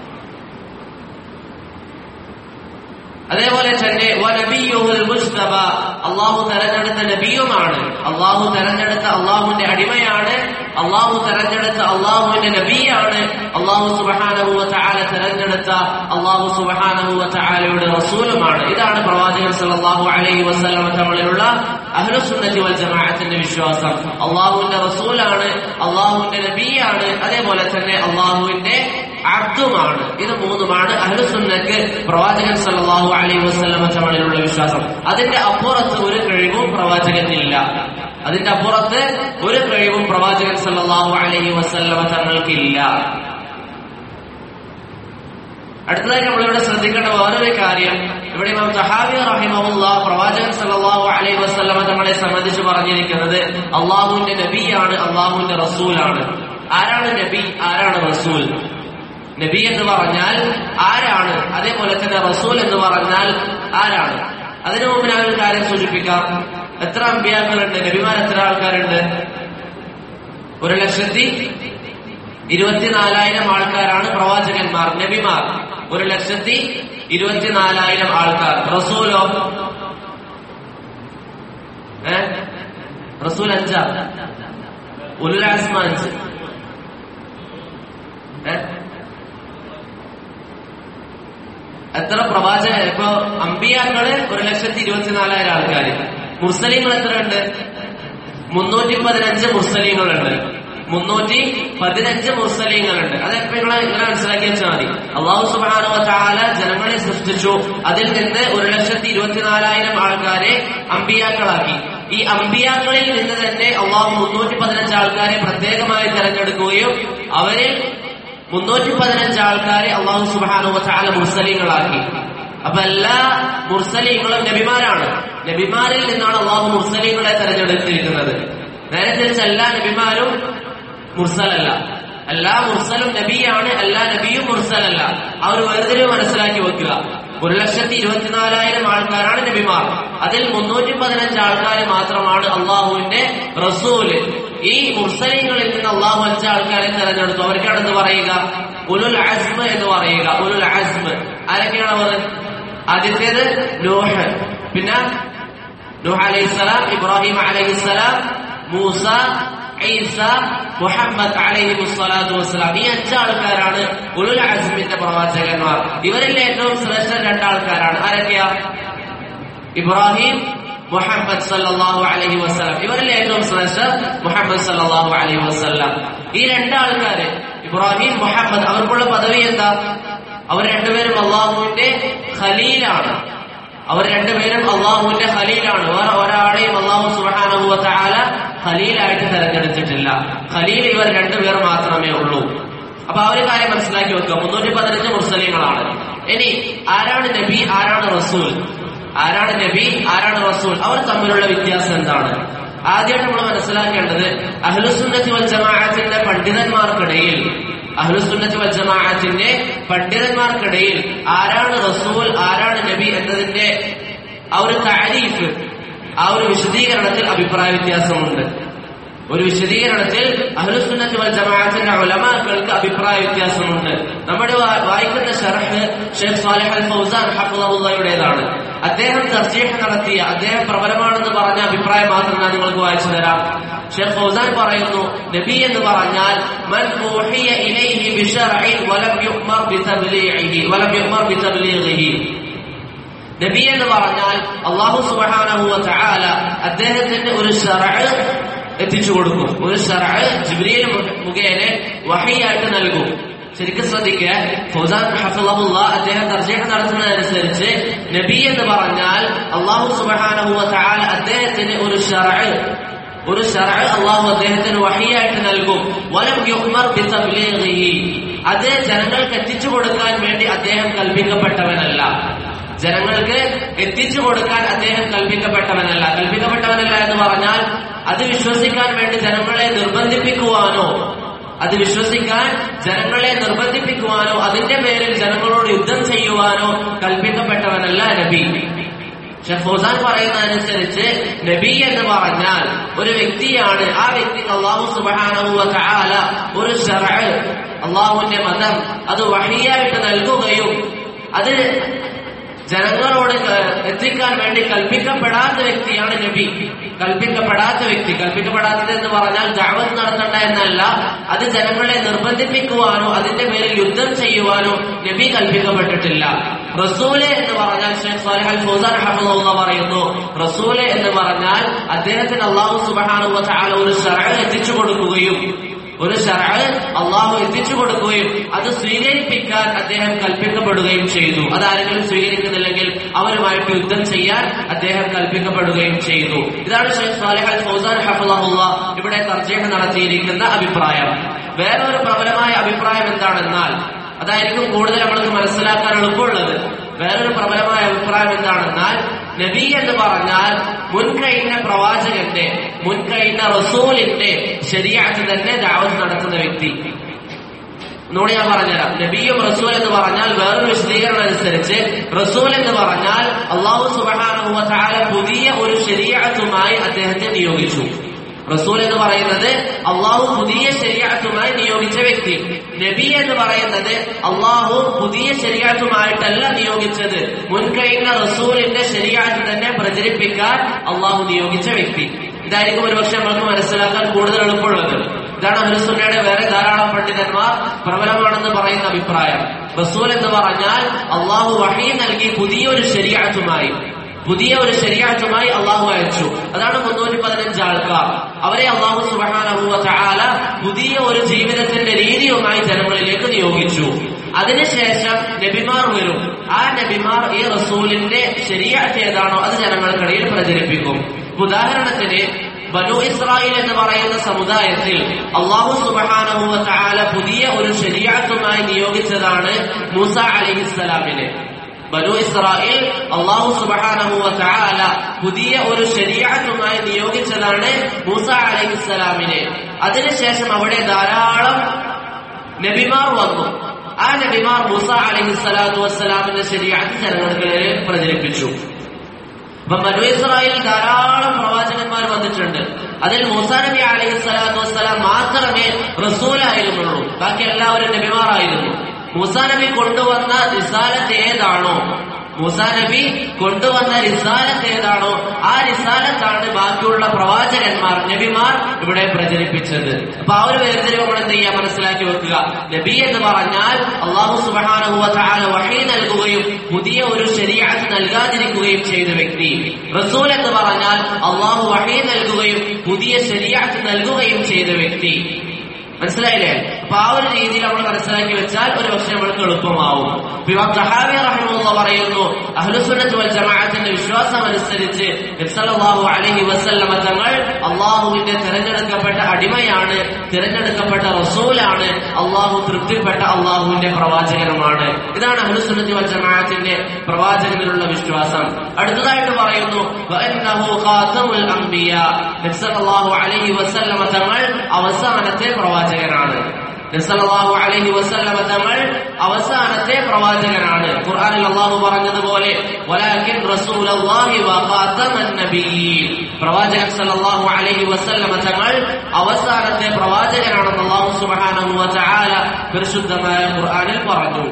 അതേപോലെ തന്നെ വനബിയുൽ മുസ്തഫ അള്ളാഹു തെരഞ്ഞെടുത്ത നബിയുമാണ് അള്ളാഹു തെരഞ്ഞെടുത്ത അള്ളാഹുവിന്റെ അടിമയാണ് അള്ളാഹു തെരഞ്ഞെടുത്ത അള്ളാഹുവിന്റെ നബിയാണ് അള്ളാഹു സുബഹാനഹു വതആല തെരഞ്ഞെടുത്ത അള്ളാഹു സുബഹാനഹു വതആലയുടെ റസൂലുമാണ് ഇതാണ് പ്രവാചകൻ സല്ലല്ലാഹു അലൈഹി വസല്ലമ തമ്മിലുള്ള അഹ്ലുസുന്നത്തി വൽ ജമാഅത്തിന്റെ വിശ്വാസം അള്ളാഹുവിന്റെ റസൂലാണ് അള്ളാഹുവിന്റെ നബിയാണ് അതേപോലെ തന്നെ അള്ളാഹുവിന്റെ അബ്ദുമാണ് ഇത് മൂന്നുമാണ് അഹ്ലുസുന്നക്ക് പ്രവാചകൻ സല്ലല്ലാഹു അലൈഹി വസല്ലമ തമ്മിലുള്ള വിശ്വാസം അതിന്റെ അപ്പുറത്ത് ഒരു കഴിവും പ്രവാചകനില്ല അതിന്റെ അപ്പുറത്ത് ഒരു കഴിവും പ്രവാചകൻ സല്ലല്ലാഹു അലൈഹി വസല്ലമ തങ്ങൾക്കില്ല അടുത്തതായി നമ്മളിവിടെ ശ്രദ്ധിക്കേണ്ട വേറൊരു കാര്യം ഇവിടെ ഇമാം സഹാബി റഹിമഹുല്ല പ്രവാചകൻ സല്ലല്ലാഹു അലൈഹി വസല്ലമ തങ്ങളെ സംബന്ധിച്ച് പറഞ്ഞിരിക്കുന്നത് അള്ളാഹുവിന്റെ നബിയാണ് അള്ളാഹുവിന്റെ റസൂലാണ് ആരാണ് നബി ആരാണ് റസൂൽ നബി എന്ന് പറഞ്ഞാൽ ആരാണ് അതേപോലെ തന്നെ റസൂൽ എന്ന് പറഞ്ഞാൽ ആരാണ് അതിനു മുമ്പ് ഞാൻ ഒരു കാര്യം സൂചിപ്പിക്കാം എത്ര അമ്പിയാക്കളുണ്ട് നബിമാർ എത്ര ആൾക്കാരുണ്ട് ഒരു ലക്ഷത്തി ഇരുപത്തിനാലായിരം ആൾക്കാരാണ് പ്രവാചകന്മാർ നബിമാർ ഒരു ലക്ഷത്തി ഇരുപത്തിനാലായിരം ആൾക്കാർ റസൂലോ ഏ റസൂൽ അഞ്ചാ ഉല്ലാസ്മ അഞ്ച് ഏ എത്ര പ്രവാചക ഇപ്പൊ അമ്പിയാക്കള് ഒരു ലക്ഷത്തി ഇരുപത്തിനാലായിരം ആൾക്കാര് മുസ്ലിങ്ങൾ എത്ര ഉണ്ട് മുന്നൂറ്റി പതിനഞ്ച് മുസ്ലിങ്ങളുണ്ട് മുന്നൂറ്റി പതിനഞ്ച് മുസ്ലിങ്ങളുണ്ട് അതൊക്കെ നിങ്ങൾ ഇങ്ങനെ മനസ്സിലാക്കി വെച്ചാൽ മതി അള്ളാഹു സുബാനു താല ജനങ്ങളെ സൃഷ്ടിച്ചു അതിൽ നിന്ന് ഒരു ലക്ഷത്തി ഇരുപത്തിനാലായിരം ആൾക്കാരെ അമ്പിയാക്കളാക്കി ഈ അമ്പിയാക്കളിൽ നിന്ന് തന്നെ അള്ളാഹു മുന്നൂറ്റി പതിനഞ്ച് ആൾക്കാരെ പ്രത്യേകമായി തെരഞ്ഞെടുക്കുകയും അവരിൽ മുന്നൂറ്റി പതിനഞ്ച് ആൾക്കാരെ അള്ളാഹു സുബാനു താല മുർസലീങ്ങളാക്കി അപ്പൊ എല്ലാ മുർസലീങ്ങളും നബിമാരാണ് നബിമാരിൽ നിന്നാണ് അള്ളാഹു മുർസലീങ്ങളെ തെരഞ്ഞെടുത്തിരിക്കുന്നത് നേരെ തിരിച്ച് എല്ലാ നബിമാരും മുർസലല്ല എല്ലാ മുർസലും നബിയാണ് എല്ലാ നബിയും മുർസലല്ല ആ ഒരു വേർതിരിവ് മനസ്സിലാക്കി വെക്കുക ഒരു ലക്ഷത്തി ഇരുപത്തിനാലായിരം ആൾക്കാരാണ് നബിമാർ അതിൽ മുന്നൂറ്റി പതിനഞ്ച് ആൾക്കാർ മാത്രമാണ് അള്ളാഹുവിന്റെ റസൂല് ഈ മുർസലിങ്ങളിൽ നിന്ന് അള്ളാഹു അഞ്ച് ആൾക്കാരെ തെരഞ്ഞെടുത്തു അവർക്കാണെന്ന് പറയുക ഉലുൽ അസ്മ എന്ന് പറയുക ഉലുൽ അസ്മ ആരൊക്കെയാണ് അവർ ആദ്യത്തേത് നൂഹ് പിന്നെ നൂഹ് അലൈഹിസ്സലാം ഇബ്രാഹിം അലൈഹിസ്സലാം മൂസ ഈസ മുഹമ്മദ് അലൈഹി സ്വലാത്തു വസ്സലാം ഈ അഞ്ചാൾക്കാരാണ് ഉലുൽ അസ്മിന്റെ പ്രവാചകന്മാർ ഇവരിൽ ഏറ്റവും ശ്രേഷ്ഠ രണ്ടാൾക്കാരാണ് ആരൊക്കെയാ ഇബ്രാഹിം മുഹമ്മദ് സല്ലല്ലാഹു അലൈഹി വസല്ലം ഇവരിൽ ഏറ്റവും ശ്രേഷ്ഠ മുഹമ്മദ് സല്ലല്ലാഹു അലൈഹി വസല്ലം ഈ രണ്ടാൾക്കാര് ഇബ്രാഹിം മുഹമ്മദ് അവർക്കുള്ള പദവി എന്താ അവർ രണ്ടുപേരും അള്ളാഹുവിന്റെ ഖലീലാണ് അവർ രണ്ടുപേരും അള്ളാഹുവിന്റെ ഖലീലാണ് വേറെ ഒരാളെയും അള്ളാഹു സുബ്ഹാനഹു വ തആല ഖലീലായിട്ട് തെരഞ്ഞെടുത്തിട്ടില്ല ഖലീൽ ഇവർ രണ്ടുപേർ മാത്രമേ ഉള്ളൂ അപ്പൊ ആ ഒരു കാര്യം മനസ്സിലാക്കി വെക്കുക മുന്നൂറ്റി പതിനഞ്ച് മുസ്ലിങ്ങളാണ് ഇനി ആരാണ് നബി ആരാണ് റസൂൽ ആരാണ് നബി ആരാണ് റസൂൽ അവർ തമ്മിലുള്ള വ്യത്യാസം എന്താണ് ആദ്യമായിട്ട് നമ്മൾ മനസ്സിലാക്കേണ്ടത് അഹ്ലുസുന്നത്തി വൽ ജമാഅത്തിന്റെ പണ്ഡിതന്മാർക്കിടയിൽ അഹ്ലുസുന്നത്തി വൽ ജമാഅത്തിന്റെ പണ്ഡിതന്മാർക്കിടയിൽ ആരാണ് റസൂൽ ആരാണ് നബി എന്നതിന്റെ ആ ഒരു താരീഫ് ആ ഒരു വിശദീകരണത്തിൽ അഭിപ്രായ വ്യത്യാസമുണ്ട് ഒരു വിശദീകരണത്തിൽ അഹ്ലുസുന്നത്തി വൽ ജമാഅത്തിന്റെ ഉലമാക്കൾക്ക് അഭിപ്രായ വ്യത്യാസമുണ്ട് നമ്മുടെ വാ- വായിക്കുന്ന ഷർഹ് ഷെയ്ഖ് സാലിഹ് അൽ ഫൗസാൻ ഹഫ്ളഹുള്ളയുടേതാണ് അദ്ദേഹം തർജീഹ് നടത്തിയ അദ്ദേഹം പ്രബലമാണെന്ന് പറഞ്ഞ അഭിപ്രായം മാത്രം ഞാൻ നിങ്ങൾക്ക് വായിച്ചു തരാം ഷെയ്ഖ് ഫൗസാൻ പറയുന്നു നബി എന്ന് പറഞ്ഞാൽ മൻ ഊഹിയ ഇലൈഹി ബിശർഇൻ വലം യുഅ്മർ ബിതബ്ലീഗിഹി വലം യുഅ്മർ ബിതബ്ലീഗിഹി നബി എന്ന് പറഞ്ഞാൽ അള്ളാഹു സുബ്ഹാനഹു വ തആല അദ്ദേഹത്തിന് ഒരു ശറഅ് എത്തിച്ചു കൊടുക്കും ഒരു ശറഅ് ജിബ്രീൽ മു- മുഖേന വഹിയായിട്ട് നൽകും ശരിക്കും ശ്രദ്ധിക്കുക ഫൗസാൻ ഹഫിളഹുല്ല അദ്ദേഹം തർജീഹ് നടത്തുന്നതനുസരിച്ച് നബി എന്ന് പറഞ്ഞാൽ അള്ളാഹു സുബ്ഹാനഹു വ തആല അദ്ദേഹത്തിന് ഒരു ശറഅ് ഒരു ഷറ അള്ളാഹു അദ്ദേഹത്തിന് വഹിയായിട്ട് നൽകും വലം യുഹ്മർ ബിതബ്ലീഗിഹി അത് ജനങ്ങൾക്ക് എത്തിച്ചു കൊടുക്കാൻ വേണ്ടി അദ്ദേഹം കൽപ്പിക്കപ്പെട്ടവനല്ല ജനങ്ങൾക്ക് എത്തിച്ചു കൊടുക്കാൻ അദ്ദേഹം കൽപ്പിക്കപ്പെട്ടവനല്ല കൽപ്പിക്കപ്പെട്ടവനല്ല എന്ന് പറഞ്ഞാൽ അത് വിശ്വസിക്കാൻ വേണ്ടി ജനങ്ങളെ നിർബന്ധിപ്പിക്കുവാനോ അത് വിശ്വസിക്കാൻ ജനങ്ങളെ നിർബന്ധിപ്പിക്കുവാനോ അതിന്റെ പേരിൽ ജനങ്ങളോട് യുദ്ധം ചെയ്യുവാനോ കൽപ്പിക്കപ്പെട്ടവനല്ല നബി ഷെഫ് ഫൗസാൻ പറയുന്നതനുസരിച്ച് നബി എന്ന് പറഞ്ഞാൽ ഒരു വ്യക്തിയാണ് ആ വ്യക്തിക്ക് അള്ളാഹു സുബാനഹുവ ആല ഒരു ഷറ അള്ളാഹുവിന്റെ മതം അത് വഹിയായിട്ട് നൽകുകയും അത് ജനങ്ങളോട് ക- എത്തിക്കാൻ വേണ്ടി കൽപ്പിക്കപ്പെടാത്ത വ്യക്തിയാണ് നബി കൽപ്പിക്കപ്പെടാത്ത വ്യക്തി കൽപ്പിക്കപ്പെടാത്തത് എന്ന് പറഞ്ഞാൽ ദഅവത്ത് നടത്തണ്ട എന്നല്ല അത് ജനങ്ങളെ നിർബന്ധിപ്പിക്കുവാനോ അതിന്റെ പേരിൽ യുദ്ധം ചെയ്യുവാനോ നബി കൽപ്പിക്കപ്പെട്ടിട്ടില്ല റസൂല് എന്ന് പറഞ്ഞാൽ ഷെയ്ഖ് സാലിഹ് അൽ ഫൗസാൻ ഹഫിദുള്ള പറയുന്നു റസൂല് എന്ന് പറഞ്ഞാൽ അദ്ദേഹത്തിന് അള്ളാഹു സുബ്ഹാനഹു വ തആല ഒരു ശറഅ എത്തിച്ചു കൊടുക്കുകയും ഒരു ഷറഅ് അള്ളാഹു എത്തിച്ചു കൊടുക്കുകയും അത് സ്വീകരിപ്പിക്കാൻ അദ്ദേഹം കൽപ്പിക്കപ്പെടുകയും ചെയ്തു അതാരെങ്കിലും സ്വീകരിക്കുന്നില്ലെങ്കിൽ അവരുമായിട്ട് യുദ്ധം ചെയ്യാൻ അദ്ദേഹം കൽപ്പിക്കപ്പെടുകയും ചെയ്തു ഇതാണ് ഷെയ്ഖ് സാലിഹ് അൽ ഫൗസാൻ ഹഫുള്ള ഇവിടെ തർജ്ജീഹ നടത്തിയിരിക്കുന്ന അഭിപ്രായം വേറൊരു പ്രബലമായ അഭിപ്രായം എന്താണെന്നാൽ അതായിരിക്കും കൂടുതൽ നമ്മൾക്ക് മനസ്സിലാക്കാൻ എളുപ്പമുള്ളത് വേറൊരു പ്രബലമായ അഭിപ്രായം എന്താണെന്നാൽ നബി എന്ന് പറഞ്ഞാൽ മുൻകഴിഞ്ഞ പ്രവാചകന്റെ മുൻകഴിഞ്ഞ റസൂലിന്റെ ശരിയാറ്റ് തന്നെ ദാവത്ത് നടത്തുന്ന വ്യക്തി എന്നോട് ഞാൻ പറഞ്ഞുതരാം നബിയും റസൂൽ എന്ന് പറഞ്ഞാൽ വേറൊരു വിശദീകരണം അനുസരിച്ച് റസൂൽ എന്ന് പറഞ്ഞാൽ അള്ളാഹു സുബാനുഭവ പുതിയ ഒരു ശരിയാറ്റുമായി അദ്ദേഹത്തെ നിയോഗിച്ചു റസൂൽ എന്ന് പറയുന്നത് അള്ളാഹു പുതിയ ശരിയാറ്റുമായി നിയോഗിച്ച വ്യക്തി നബി എന്ന് പറയുന്നത് അള്ളാഹു പുതിയ ശരിയാറ്റുമായിട്ടല്ല നിയോഗിച്ചത് മുൻകഴിഞ്ഞ റസൂലിന്റെ ശരിയാറ്റ് തന്നെ പ്രചരിപ്പിക്കാൻ അള്ളാഹു നിയോഗിച്ച വ്യക്തി ഇതായിരിക്കും ഒരുപക്ഷെ നമുക്ക് മനസ്സിലാക്കാൻ കൂടുതൽ എളുപ്പമുള്ളത് ഇതാണ് അഹ്ലുസുന്നയുടെ വേറെ ധാരാളം പണ്ഡിതന്മാർ പ്രബലമാണെന്ന് പറയുന്ന അഭിപ്രായം റസൂൽ എന്ന് പറഞ്ഞാൽ അള്ളാഹു വഹി നൽകി പുതിയൊരു ശരിയാറ്റുമായി പുതിയ ഒരു ശരിയാറ്റുമായി അള്ളാഹു അയച്ചു അതാണ് മുന്നൂറ്റി പതിനഞ്ച് ആൾക്കാർ അവരെ അള്ളാഹു സുബാനഹുവ ചാല പുതിയ ഒരു ജീവിതത്തിന്റെ രീതിയുമായി ജനങ്ങളിലേക്ക് നിയോഗിച്ചു അതിനുശേഷം നബിമാർ വരും ആ നബിമാർ ഈ റസൂലിന്റെ ശരിയാറ്റ് ഏതാണോ അത് ജനങ്ങൾക്കിടയിൽ പ്രചരിപ്പിക്കും ഉദാഹരണത്തിന് ബനു ഇസ്രായേൽ എന്ന് പറയുന്ന സമുദായത്തിൽ അള്ളാഹു സുബാനഹുവ ചാല പുതിയ ഒരു ശരിയാറ്റുമായി നിയോഗിച്ചതാണ് മൂസ അലിഹിസ്സലാമിനെ ബനു ഇസ്രായേൽ അള്ളാഹു സുബാനഹു വതആല പുതിയ ഒരു ശരീഅത്തുമായി നിയോഗിച്ചതാണ് മൂസ അലൈഹിസ്സലാമിനെ അതിനുശേഷം അവിടെ ധാരാളം നബിമാർ വന്നു ആ നബിമാർ മൂസ അലൈഹിസ്സലാത്തു വസ്സലാമിന്റെ ശരീഅത്ത് ജനങ്ങൾക്കിടയിൽ പ്രചരിപ്പിച്ചു അപ്പൊ ബനു ഇസ്രായേൽ ധാരാളം പ്രവാചകന്മാർ വന്നിട്ടുണ്ട് അതിൽ മൂസാ നബി അലൈഹി സ്വലാത്തു വസ്സലാം മാത്രമേ റസൂലായിരുന്നുള്ളൂ ബാക്കി എല്ലാവരും നബിമാറായിരുന്നു മൂസാ നബി കൊണ്ടുവന്ന റിസാലത്ത് ഏതാണോ മൂസാ നബി കൊണ്ടുവന്ന റിസാലത്ത് ഏതാണോ ആ റിസാലത്താണ് ബാക്കിയുള്ള പ്രവാചകന്മാർ നബിമാർ ഇവിടെ പ്രചരിപ്പിച്ചത് അപ്പൊ ആ ഒരു വേർതിരിവ് നമ്മൾ എന്ത് ചെയ്യാൻ മനസ്സിലാക്കി വെക്കുക നബി എന്ന് പറഞ്ഞാൽ അള്ളാഹു സുബാനുഭവ വഹി നൽകുകയും പുതിയ ഒരു ശരിയാത്ത് നൽകാതിരിക്കുകയും ചെയ്ത വ്യക്തി റസൂൽ എന്ന് പറഞ്ഞാൽ അള്ളാഹു വഹി നൽകുകയും പുതിയ ശരിയാത്ത് നൽകുകയും ചെയ്ത വ്യക്തി മനസ്സിലായില്ലേ അപ്പൊ ആ ഒരു രീതിയിൽ നമ്മൾ മനസ്സിലാക്കി വെച്ചാൽ ഒരു പക്ഷെ നമ്മൾക്ക് എളുപ്പമാവും ഇമാം സഹാബി റഹിമുള്ള പറയുന്നു അഹ്ലുസുന്നത്ത് വൽ ജമാഅത്തിന്റെ വിശ്വാസം അനുസരിച്ച് നബ്സല്ലല്ലാഹു അലൈഹി വസല്ലമ തങ്ങൾ അള്ളാഹുവിന്റെ തിരഞ്ഞെടുക്കപ്പെട്ട അടിമയാണ് തിരഞ്ഞെടുക്കപ്പെട്ട റസൂലാണ് അള്ളാഹു തൃപ്തിപ്പെട്ട അള്ളാഹുവിന്റെ പ്രവാചകനുമാണ് ഇതാണ് അഹ്ലുസുന്നത്ത് വൽ ജമാഅത്തിന്റെ പ്രവാചകനിലുള്ള വിശ്വാസം അടുത്തതായിട്ട് പറയുന്നു വഅന്നഹു ഖാതമുൽ അംബിയ നബ്സല്ലല്ലാഹു അലൈഹി വസല്ലമ തങ്ങൾ അവസാനത്തെ പ്രവാചകനാണ് നബ്സല്ലല്ലാഹു അലൈഹി വസല്ലമ തങ്ങൾ അവസാനത്തെ പ്രവാചകനാണ് ഖുർആനിൽ അല്ലാഹു പറഞ്ഞതുപോലെ വലാകിൻ റസൂലല്ലാഹി വഖാതമൻ നബിയ്യീൻ പ്രവാചകൻ സല്ലല്ലാഹു അലൈഹി വസല്ലമ തങ്ങൾ അവസാനത്തെ പ്രവാചകനാണെന്ന് അല്ലാഹു സുബ്ഹാനഹു വ തആല പരിശുദ്ധമായ ഖുർആനിൽ പറഞ്ഞു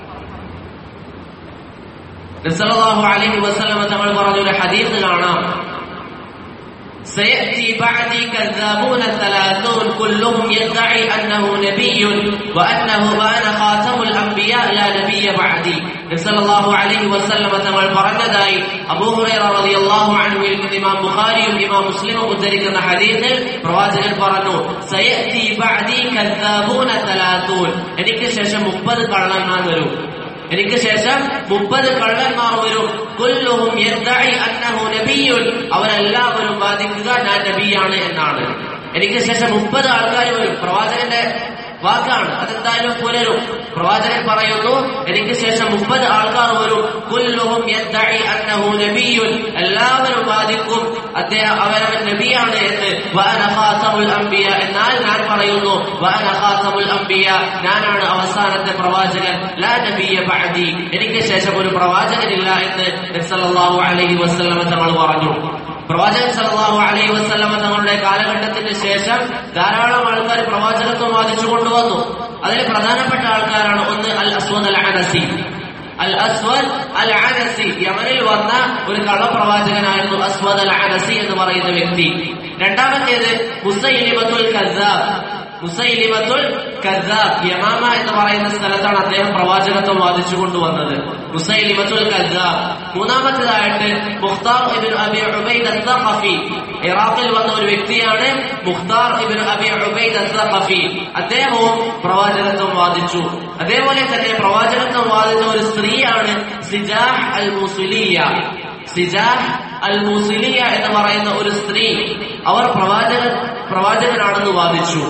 നബ്സല്ലല്ലാഹു അലൈഹി വസല്ലമ തങ്ങൾ പറഞ്ഞൊരു ഹദീസ് കാണാം سيأتي بعدي كذابون ثلاثون كلهم يدعي أنه نبي وأنه وأنا خاتم الأنبياء لا نبي بعدي صلى الله عليه وسلم തങ്ങൾ പറഞ്ഞതായി അബൂ ഹുറൈറ റളിയല്ലാഹു അൻഹുവിൽ നിന്ന് ഇമാം ബുഖാരിയും ഇമാം മുസ്ലിമും ഉദ്ധരിക്കുന്ന ഹദീസിൽ പ്രവാചകൻ പറഞ്ഞു സയഅതി ബഅദി കദ്ദാബൂന തലാത്തൂൻ എനിക്ക് ശേഷം 30 കള്ളന്മാർ വരും എനിക്ക് ശേഷം മുപ്പത് കള്ളന്മാർ വരും കുല്ലുഹും യദ്ദഇ അന്നഹു നബിയ്യുൻ അവരെല്ലാവരും വാദിക്കുക ഞാൻ നബിയാണ് എന്നാണ് എനിക്ക് ശേഷം മുപ്പത് ആൾക്കാർ വരും പ്രവാചകന്റെ വാക്കാണ് അതെന്തായാലും പുലരും പ്രവാചകൻ പറയുന്നു എനിക്ക് ശേഷം മുപ്പത് ആൾക്കാർ വരും കുല്ലുഹും യദ്ദഇ അന്നഹു നബിയ്യുൻ എല്ലാവരും വാദിക്കും അദ്ദേഹം അവരവൻ നബിയാണ് എന്ന് വഅന ഖാതമുൽ അംബിയ എന്നാൽ ഞാൻ പറയുന്നു വഅന ഖാതമുൽ അംബിയ ഞാനാണ് അവസാനത്തെ പ്രവാചകൻ ലാ നബിയ ബഅദി എനിക്ക് ശേഷം ഒരു പ്രവാചകനില്ല എന്ന് നബി സല്ലല്ലാഹു അലൈഹി വസല്ലം തങ്ങൾ പറഞ്ഞു പ്രവാചകൻ സല്ലല്ലാഹു അലൈഹി വസല്ലമ തങ്ങളുടെ കാലഘട്ടത്തിന് ശേഷം ധാരാളം ആൾക്കാർ പ്രവാചകത്വം വാദിച്ചു കൊണ്ടുവന്നു അതിൽ പ്രധാനപ്പെട്ട ആൾക്കാരാണ് ഒന്ന് അൽ അസ്വദ് അൽ അനസി അൽ അസ്വദ് അൽ അനസി യമനിൽ വന്ന ഒരു കള്ളപ്രവാചകനായിരുന്നു അസ്വദ് അൽ അനസി എന്ന് പറയുന്ന വ്യക്തി രണ്ടാമത്തേത് മുസൈലിമത്തുൽ കസാബ് മുസൈലിമത്തുൽ കസാബ് യമാമ എന്ന് പറയുന്ന സ്ഥലത്താണ് അദ്ദേഹം പ്രവാചകത്വം വാദിച്ചു കൊണ്ടുവന്നത് മുസൈലിമത്തുൽ കസാബ് മൂന്നാമത്തേതായിട്ട് മുഖ്താർ ഇബിൻ അബി ഉബൈദ് അസ്സഖഫി ഇറാഖിൽ വന്ന ഒരു വ്യക്തിയാണ് മുഖ്താർ ഇബിൻ അബി ഉബൈദ് അസ്സഖഫി അദ്ദേഹവും പ്രവാചകത്വം വാദിച്ചു അതേപോലെ തന്നെ പ്രവാചകത്വം വാദിച്ച ഒരു സ്ത്രീയാണ് സിജാഹ് അൽ മുസുലിയ സിജാഹ് അൽ മുസുലിയ എന്ന് പറയുന്ന ഒരു സ്ത്രീ അവർ പ്രവാചക പ്രവാചകനാണെന്ന് വാദിച്ചു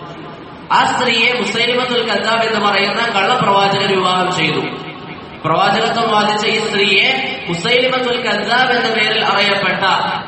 ആ സ്ത്രീയെ മുസൈലിമത്തുൽ കദ്ദാബ് എന്ന് പറയുന്ന കള്ളപ്രവാചകൻ വിവാഹം ചെയ്തു പ്രവാചകത്വം വാദിച്ച ഈ സ്ത്രീയെ മുസൈലിമത്തുൽ കദ്ദാബ് എന്ന പേരിൽ അറിയപ്പെട്ട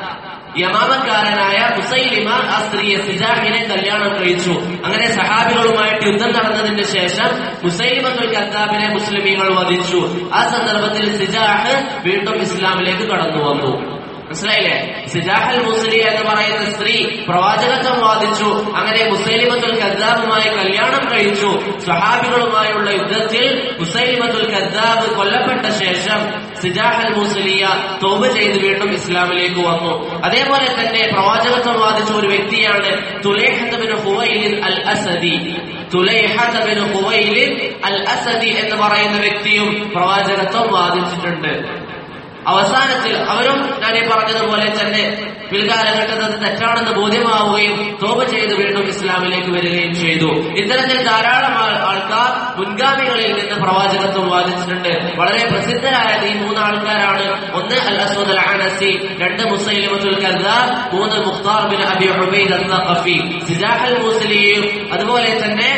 യമാമക്കാരനായ മുസൈലിമ ആ സ്ത്രീയെ സിജാഹിനെ കല്യാണം കഴിച്ചു അങ്ങനെ സഹാബികളുമായിട്ട് യുദ്ധം നടന്നതിന് ശേഷം മുസൈലിമത്തുൽ കദ്ദാബിനെ മുസ്ലിമീങ്ങൾ വധിച്ചു ആ സന്ദർഭത്തിൽ സിജാഹ് വീണ്ടും ഇസ്ലാമിലേക്ക് കടന്നു വന്നു മനസ്സിലായില്ലേ സിജാഹൽ മുസ്ലിയ എന്ന് പറയുന്ന സ്ത്രീ പ്രവാചകത്വം വാദിച്ചു അങ്ങനെ മുസൈലിമത്തുൽ കദ്ദാബുമായി കല്യാണം കഴിച്ചു സ്വഹാബികളുമായുള്ള യുദ്ധത്തിൽ മുസൈലിമത്തുൽ കദ്ദാബ് കൊല്ലപ്പെട്ട ശേഷം സിജാഹൽ മുസ്ലിയ തോപ ചെയ്ത് വീണ്ടും ഇസ്ലാമിലേക്ക് വന്നു അതേപോലെ തന്നെ പ്രവാചകത്വം വാദിച്ച ഒരു വ്യക്തിയാണ് തുലേഹത്ത് ഹുവൈലിൻ അൽ അസദി തുലൈഹത്ത് ബിൻ ഹുവൈലിൻ അൽ അസദി എന്ന് പറയുന്ന വ്യക്തിയും പ്രവാചകത്വം വാദിച്ചിട്ടുണ്ട് അവസാനത്തിൽ അവരും ഞാൻ ഈ പറഞ്ഞതുപോലെ തന്നെ പിൽക്കാലഘട്ടത്തിൽ അത് തെറ്റാണെന്ന് ബോധ്യമാവുകയും തോപ ചെയ്ത് വീണ്ടും ഇസ്ലാമിലേക്ക് വരികയും ചെയ്തു ഇത്തരത്തിൽ ധാരാളം ആൾ- ആൾക്കാർ മുൻഗാമികളിൽ നിന്ന് പ്രവാചകത്വം വാദിച്ചിട്ടുണ്ട് വളരെ പ്രസിദ്ധരായത് ഈ മൂന്ന് ആൾക്കാരാണ് ഒന്ന് അൽ അസ്വദ് അൽ അനസി രണ്ട് മുസൈലിമത്തുൽ കദ്ദാബ് മൂന്ന് മുഖ്താർ ബിൻ അബി ഉബൈദ് അസ്സഖഫി സിജാഹൽ മുസ്ലിയും അതുപോലെ തന്നെ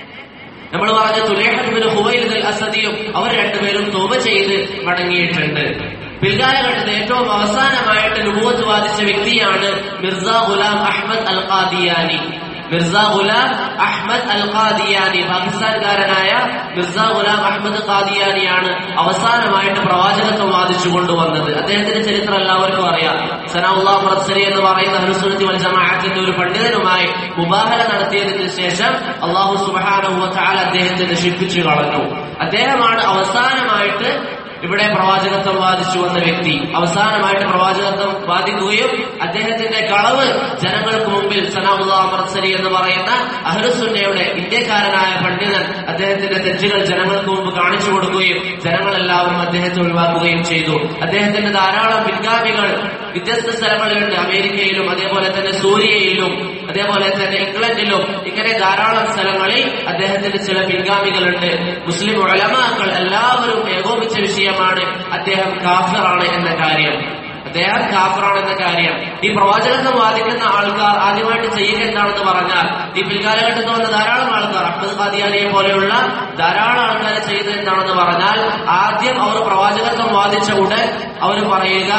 നമ്മൾ പറഞ്ഞ തുലേഹത്ത് ബിൻ ഹുവൈദ് അൽ അസദിയും അവർ രണ്ടുപേരും തോപ ചെയ്ത് മടങ്ങിയിട്ടുണ്ട് പിൽക്കാലഘട്ടത്തിൽ ഏറ്റവും അവസാനമായിട്ട് നുബൂത്ത് വാദിച്ച വ്യക്തിയാണ് മിർസ ഗുലാം അഹമ്മദ് അൽ ഖാദിയാനി മിർസ ഗുലാം അഹമ്മദ് അൽ ഖാദിയാനി പാകിസ്ഥാൻകാരനായ മിർസ ഗുലാം അഹമ്മദ് ഖാദിയാനിയാണ് അവസാനമായിട്ട് പ്രവാചകത്വം വാദിച്ചു കൊണ്ടുവന്നത് അദ്ദേഹത്തിന്റെ ചരിത്രം എല്ലാവർക്കും അറിയാം സനാഉല്ലാഹ് മർസരി എന്ന് പറയുന്ന ഹനുസുനത്തി വൽ ജമാഅത്തിന്റെ ഒരു പണ്ഡിതനുമായി മുബാഹല നടത്തിയതിനു ശേഷം അള്ളാഹു സുബ്ഹാനഹു വ തആല അദ്ദേഹത്തെ നശിപ്പിച്ചു കളഞ്ഞു അദ്ദേഹമാണ് അവസാനമായിട്ട് ഇവിടെ പ്രവാചകത്വം വാദിച്ചു വന്ന വ്യക്തി അവസാനമായിട്ട് പ്രവാചകത്വം വാദിക്കുകയും അദ്ദേഹത്തിന്റെ കളവ് ജനങ്ങൾക്ക് മുമ്പിൽ സനാമുല്ലാ അമർസരി എന്ന് പറയുന്ന അഹ്ലുസുന്നയുടെ ഇന്ത്യക്കാരനായ പണ്ഡിതൻ അദ്ദേഹത്തിന്റെ തെറ്റുകൾ ജനങ്ങൾക്ക് മുമ്പ് കാണിച്ചു കൊടുക്കുകയും ജനങ്ങളെല്ലാവരും അദ്ദേഹത്തെ ഒഴിവാക്കുകയും ചെയ്തു അദ്ദേഹത്തിന്റെ ധാരാളം പിൻഗാമികൾ വ്യത്യസ്ത സ്ഥലങ്ങളിലുണ്ട് അമേരിക്കയിലും അതേപോലെ തന്നെ സൂര്യയിലും അതേപോലെ തന്നെ ഇംഗ്ലണ്ടിലും ഇങ്ങനെ ധാരാളം സ്ഥലങ്ങളിൽ അദ്ദേഹത്തിന്റെ ചില പിൻഗാമികളുണ്ട് മുസ്ലിം ഉലമാക്കൾ എല്ലാവരും ഏകോപിച്ച വിഷയമാണ് അദ്ദേഹം കാഫിറാണ് എന്ന കാര്യം അദ്ദേഹം കാഫറാണ് എന്ന കാര്യം ഈ പ്രവാചകത്വം വാദിക്കുന്ന ആൾക്കാർ ആദ്യമായിട്ട് ചെയ്യുക എന്താണെന്ന് പറഞ്ഞാൽ ഈ പിൽക്കാലഘട്ടത്തിൽ വന്ന ധാരാളം ആൾക്കാർ അഹമ്മദ് ഖാദിയാനിയെ പോലെയുള്ള ധാരാളം ആൾക്കാർ ചെയ്തത് എന്താണെന്ന് പറഞ്ഞാൽ ആദ്യം അവർ പ്രവാചകത്വം വാദിച്ച ഉടൻ അവർ പറയുക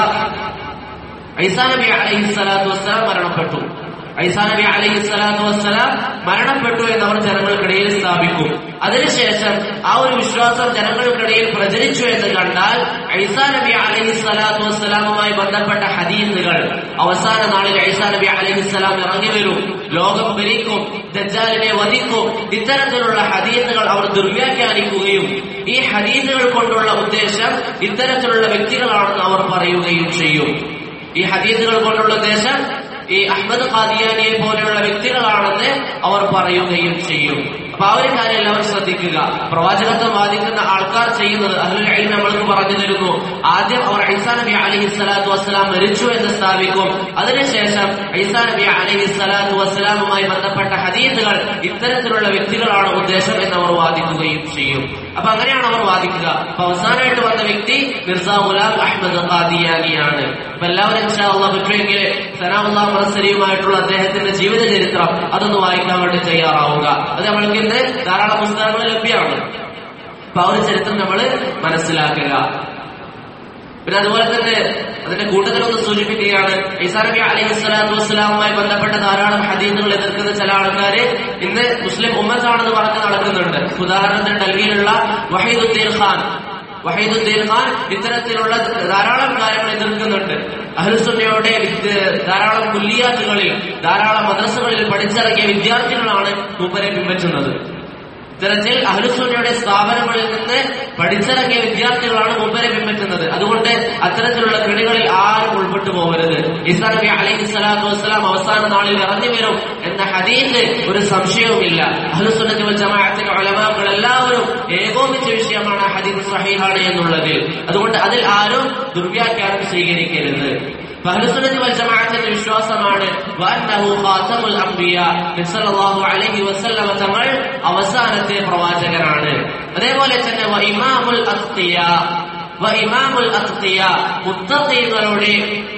ഐസാ നബി അലൈഹി സ്വലാത്തു വസ്സലാം മരണപ്പെട്ടു ഐസാ നബി അലൈഹി സ്വലാത്തു വസ്സലാം മരണപ്പെട്ടു എന്ന് അവർ ജനങ്ങൾക്കിടയിൽ സ്ഥാപിക്കും അതിനുശേഷം ആ ഒരു വിശ്വാസം ജനങ്ങൾക്കിടയിൽ പ്രചരിച്ചു എന്ന് കണ്ടാൽ ഐസാ നബി അലൈഹി സ്വലാത്തു വസ്സലാമുമായി ബന്ധപ്പെട്ട ഹദീസുകൾ അവസാന നാളിൽ ഐസാ നബി അലൈഹി സ്വലാം ഇറങ്ങി വരും ലോകം ഭരിക്കും ദജ്ജാലിനെ വധിക്കും ഇത്തരത്തിലുള്ള ഹദീസുകൾ അവർ ദുർവ്യാഖ്യാനിക്കുകയും ഈ ഹദീസുകൾ കൊണ്ടുള്ള ഉദ്ദേശം ഇത്തരത്തിലുള്ള വ്യക്തികളാണെന്ന് അവർ പറയുകയും ചെയ്യും ഈ ഹദീസുകൾ കൊണ്ടുള്ള ഉദ്ദേശം ഈ അഹമ്മദ് ഖാദിയാനിയെ പോലെയുള്ള വ്യക്തികളാണെന്ന് അവർ പറയുകയും ചെയ്യും അപ്പൊ ആ ഒരു കാര്യം എല്ലാവരും ശ്രദ്ധിക്കുക പ്രവാചകത്വം വാദിക്കുന്ന ആൾക്കാർ ചെയ്യുന്നത് അതിൽ നമ്മൾക്ക് പറഞ്ഞു തരുന്നു ആദ്യം അവർ ഐസാ നബി അലഹി സ്വലാത്തു വസ്സലാം മരിച്ചു എന്ന് സ്ഥാപിക്കും അതിനുശേഷം ഐസാ നബി അലഹി സ്വലാത്തു വസ്സലാമുമായി ബന്ധപ്പെട്ട ഹദീസുകൾ ഇത്തരത്തിലുള്ള വ്യക്തികളാണ് ഉദ്ദേശം എന്ന് അവർ വാദിക്കുകയും ചെയ്യും അപ്പൊ അങ്ങനെയാണ് അവർ വാദിക്കുക അപ്പൊ അവസാനമായിട്ട് വന്ന വ്യക്തി മിർസ ഗുലാം അഹമ്മദ് ഖാദിയാനിയാണ് അപ്പൊ എല്ലാവരും ഇൻഷാ അള്ളാഹ് പറ്റുമെങ്കിൽ സലാമുല്ലാ മറസരിയുമായിട്ടുള്ള അദ്ദേഹത്തിന്റെ ജീവിത ചരിത്രം അതൊന്ന് വായിക്കാൻ വേണ്ടി തയ്യാറാവുക അത് നമ്മൾക്ക് ഇന്ന് ധാരാളം പുസ്തകങ്ങൾ ലഭ്യമാണ് അപ്പൊ ആ ഒരു ചരിത്രം നമ്മൾ മനസ്സിലാക്കുക പിന്നെ അതുപോലെ തന്നെ അതിന്റെ കൂട്ടത്തിലൊന്ന് സൂചിപ്പിക്കുകയാണ് ഈസാ നബി അലൈഹി സ്വലാത്തു വസ്സലാമുമായി ബന്ധപ്പെട്ട ധാരാളം ഹദീസുകൾ എതിർക്കുന്ന ചില ആൾക്കാര് ഇന്ന് മുസ്ലിം ഉമ്മത്താണെന്ന് പറഞ്ഞ് നടക്കുന്നുണ്ട് ഉദാഹരണത്തിന് ഡൽഹിയിലുള്ള വഹീദുദ്ദീൻ ഖാൻ വഹീദുദ്ദീൻ ഖാൻ ഇത്തരത്തിലുള്ള ധാരാളം കാര്യങ്ങൾ എതിർക്കുന്നുണ്ട് അഹ്ലുസുന്നയുടെ വിദ്യ- ധാരാളം കുല്ലിയാത്തുകളിൽ ധാരാളം മദ്രസകളിൽ പഠിച്ചിറങ്ങിയ വിദ്യാർത്ഥികളാണ് മൂപ്പരെ പിൻപറ്റുന്നത് ഇത്തരത്തിൽ അഹ്ലുസുന്നയുടെ സ്ഥാപനങ്ങളിൽ നിന്ന് പഠിച്ചിറങ്ങിയ വിദ്യാർത്ഥികളാണ് മുമ്പരെ പിൻപറ്റുന്നത് അതുകൊണ്ട് അത്തരത്തിലുള്ള കെണികളിൽ ആരും ഉൾപ്പെട്ടു പോകരുത് ഇസാ നബി അലൈഹി സ്വലാത്തു വസ്സലാം അവസാന നാളിൽ ഇറങ്ങി വരും എന്ന ഹദീസ് ഒരു സംശയവുമില്ല അഹ്ലുസുന്നത്തി വൽ ജമാഅത്തിന്റെ ഉലമാക്കൾ എല്ലാവരും ഏകോപിച്ച വിഷയമാണ് ആ ഹദീസ് സഹീഹാണ് എന്നുള്ളതിൽ അതുകൊണ്ട് അതിൽ ആരും ദുർവ്യാഖ്യാനം സ്വീകരിക്കരുത് അഹ്ലുസുന്നത്തി വൽ ജമാഅത്തിന്റെ വിശ്വാസമാണ് വഅന്നഹു ഖാതമുൽ അംബിയ നബി സല്ലല്ലാഹു അലൈഹി വസല്ലമ തങ്ങൾ അവസാനത്തെ പ്രവാചകനാണ് അതേപോലെ തന്നെ വ ഇമാമുൽ അഖ്തിയ വ ഇമാമുൽ അഖ്തിയ മുത്തഖീങ്ങളുടെ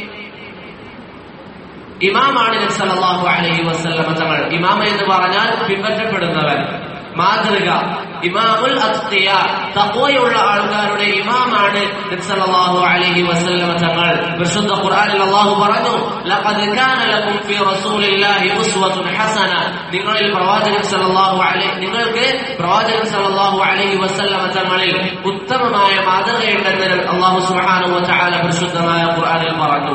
ഇമാമാണ് നബി സല്ലല്ലാഹു അലൈഹി വസല്ലമ തങ്ങൾ ഇമാം എന്ന് പറഞ്ഞാൽ പിൻപറ്റപ്പെടുന്നവൻ മാതൃക ഇമാമുൽ അഖ്തിയ തഖ്വയുള്ള ആൾക്കാരുടെ ഇമാമാണ് നബി സല്ലല്ലാഹു അലൈഹി വസല്ലമ തങ്ങൾ വിശുദ്ധ ഖുർആനിൽ അല്ലാഹു പറഞ്ഞു ലഖദ് കാന ലക്കും ഫീ റസൂലില്ലാഹി ഉസ്വത്തുൻ ഹസന നിങ്ങളിൽ പ്രവാചകൻ സല്ലല്ലാഹു അലൈഹി നിങ്ങൾക്ക് പ്രവാചകൻ സല്ലല്ലാഹു അലൈഹി വസല്ലമ തങ്ങളിൽ ഉത്തമമായ മാതൃകയുണ്ടെന്ന് അല്ലാഹു സുബ്ഹാനഹു വ തആല പരിശുദ്ധമായ ഖുർആനിൽ പറഞ്ഞു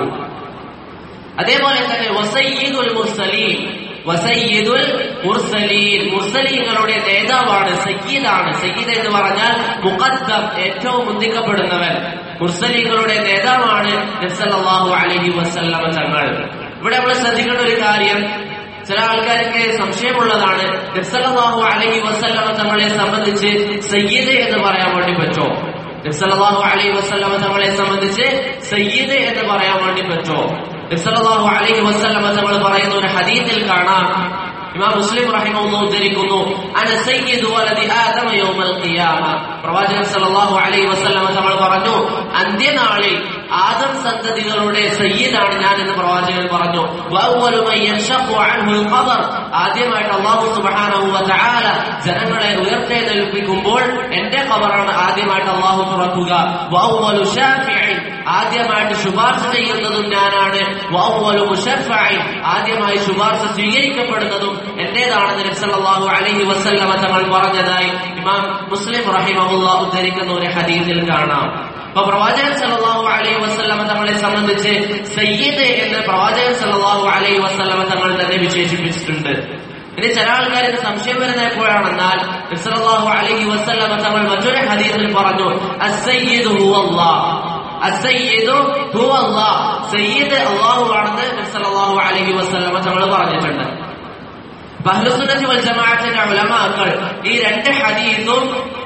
അതേപോലെ തന്നെ വസയ്യിദുൽ മുർസലീൻ വസയ്യിദുൽ മുർസലീൻ മുർസലീങ്ങളുടെ നേതാവാണ് സയ്യിദാണ് സയ്യിദ് എന്ന് പറഞ്ഞാൽ മുഖദ്ദം ഏറ്റവും മുന്തിക്കപ്പെടുന്നവൻ മുർസലീങ്ങളുടെ നേതാവാണ് നബ്സല്ലാഹു അലൈഹി വസല്ലമ തങ്ങൾ ഇവിടെ നമ്മൾ ശ്രദ്ധിക്കേണ്ട ഒരു കാര്യം ചില ആൾക്കാർക്ക് സംശയമുള്ളതാണ് നബ്സല്ലാഹു അലൈഹി വസല്ലമ തങ്ങളെ സംബന്ധിച്ച് സയ്യിദ് എന്ന് പറയാൻ വേണ്ടി പറ്റുമോ നബ്സല്ലാഹു അലൈഹി വസല്ലമ തങ്ങളെ സംബന്ധിച്ച് സയ്യിദ് എന്ന് പറയാൻ വേണ്ടി പറ്റുമോ നബ്സല്ലാഹു അലൈഹി വസല്ലമ തങ്ങൾ പറയുന്ന ഒരു ഹദീസിൽ കാണാം ഇമാം മുസ്ലിം റഹിമഹുല്ലാഹു ഉദ്ധരിക്കുന്നു അന സയ്യിദു വലദി ആദമ യൗമൽ ഖിയാമ പ്രവാചകൻ സല്ലല്ലാഹു അലൈഹി വസല്ലമ തങ്ങൾ പറഞ്ഞു അന്ത്യനാളിൽ ആദം സന്തതികളുടെ സയ്യിദാണ് ഞാൻ എന്ന് പ്രവാചകൻ പറഞ്ഞു വഅവ്വലു മൻ യൻഷഖു അൻഹുൽ ഖബർ ആദ്യമായിട്ട് അല്ലാഹു സുബ്ഹാനഹു വ തആല ജനങ്ങളെ ഉയർത്തെഴുന്നേൽപ്പിക്കുമ്പോൾ എന്റെ ഖബറാണ് ആദ്യമായിട്ട് അല്ലാഹു തുറക്കുക വഅവ്വലു ഷാഫിഇൻ ആദ്യമായിട്ട് ശുപാർശ ചെയ്യുന്നതും ഞാനാണ് വഅവ്വലു മുശഫഇൻ ആദ്യമായി ശുപാർശ സ്വീകരിക്കപ്പെടുന്നതും എന്റേതാണെന്ന് നബി സല്ലല്ലാഹു അലൈഹി വസല്ലമ തങ്ങൾ പറഞ്ഞതായി ഇമാം മുസ്ലിം റഹിമഹുല്ലാഹ് ഉദ്ധരിക്കുന്ന ഒരു ഹദീസിൽ കാണാം അപ്പൊ പ്രവാചകൻ സല്ലല്ലാഹു അലൈഹി വസല്ലമ തങ്ങളെ സംബന്ധിച്ച് സയ്യിദ് എന്ന് പ്രവാചകൻ സല്ലല്ലാഹു അലൈഹി വസല്ലമ തങ്ങൾ തന്നെ വിശേഷിപ്പിച്ചിട്ടുണ്ട് ഇനി ചില ആൾക്കാർക്ക് സംശയം വരുന്ന എപ്പോഴാണെന്നാൽ നബി സല്ലല്ലാഹു അലൈഹി വസല്ലമ തങ്ങൾ മറ്റൊരു ഹദീസിൽ പറഞ്ഞു അസ്സയ്യിദു ഹുവല്ലാഹ് അസ്സയ്യിദു ഹുവല്ലാഹ് സയ്യിദ് അല്ലാഹു ആണെന്ന് നബി സല്ലല്ലാഹു അലൈഹി വസല്ലമ തങ്ങൾ പറഞ്ഞിട്ടുണ്ട് അഹ്ലുസുന്നത്തി വൽ ജമാഅത്തിന്റെ ഉലമാക്കൾ ഈ രണ്ട് ഹദീസും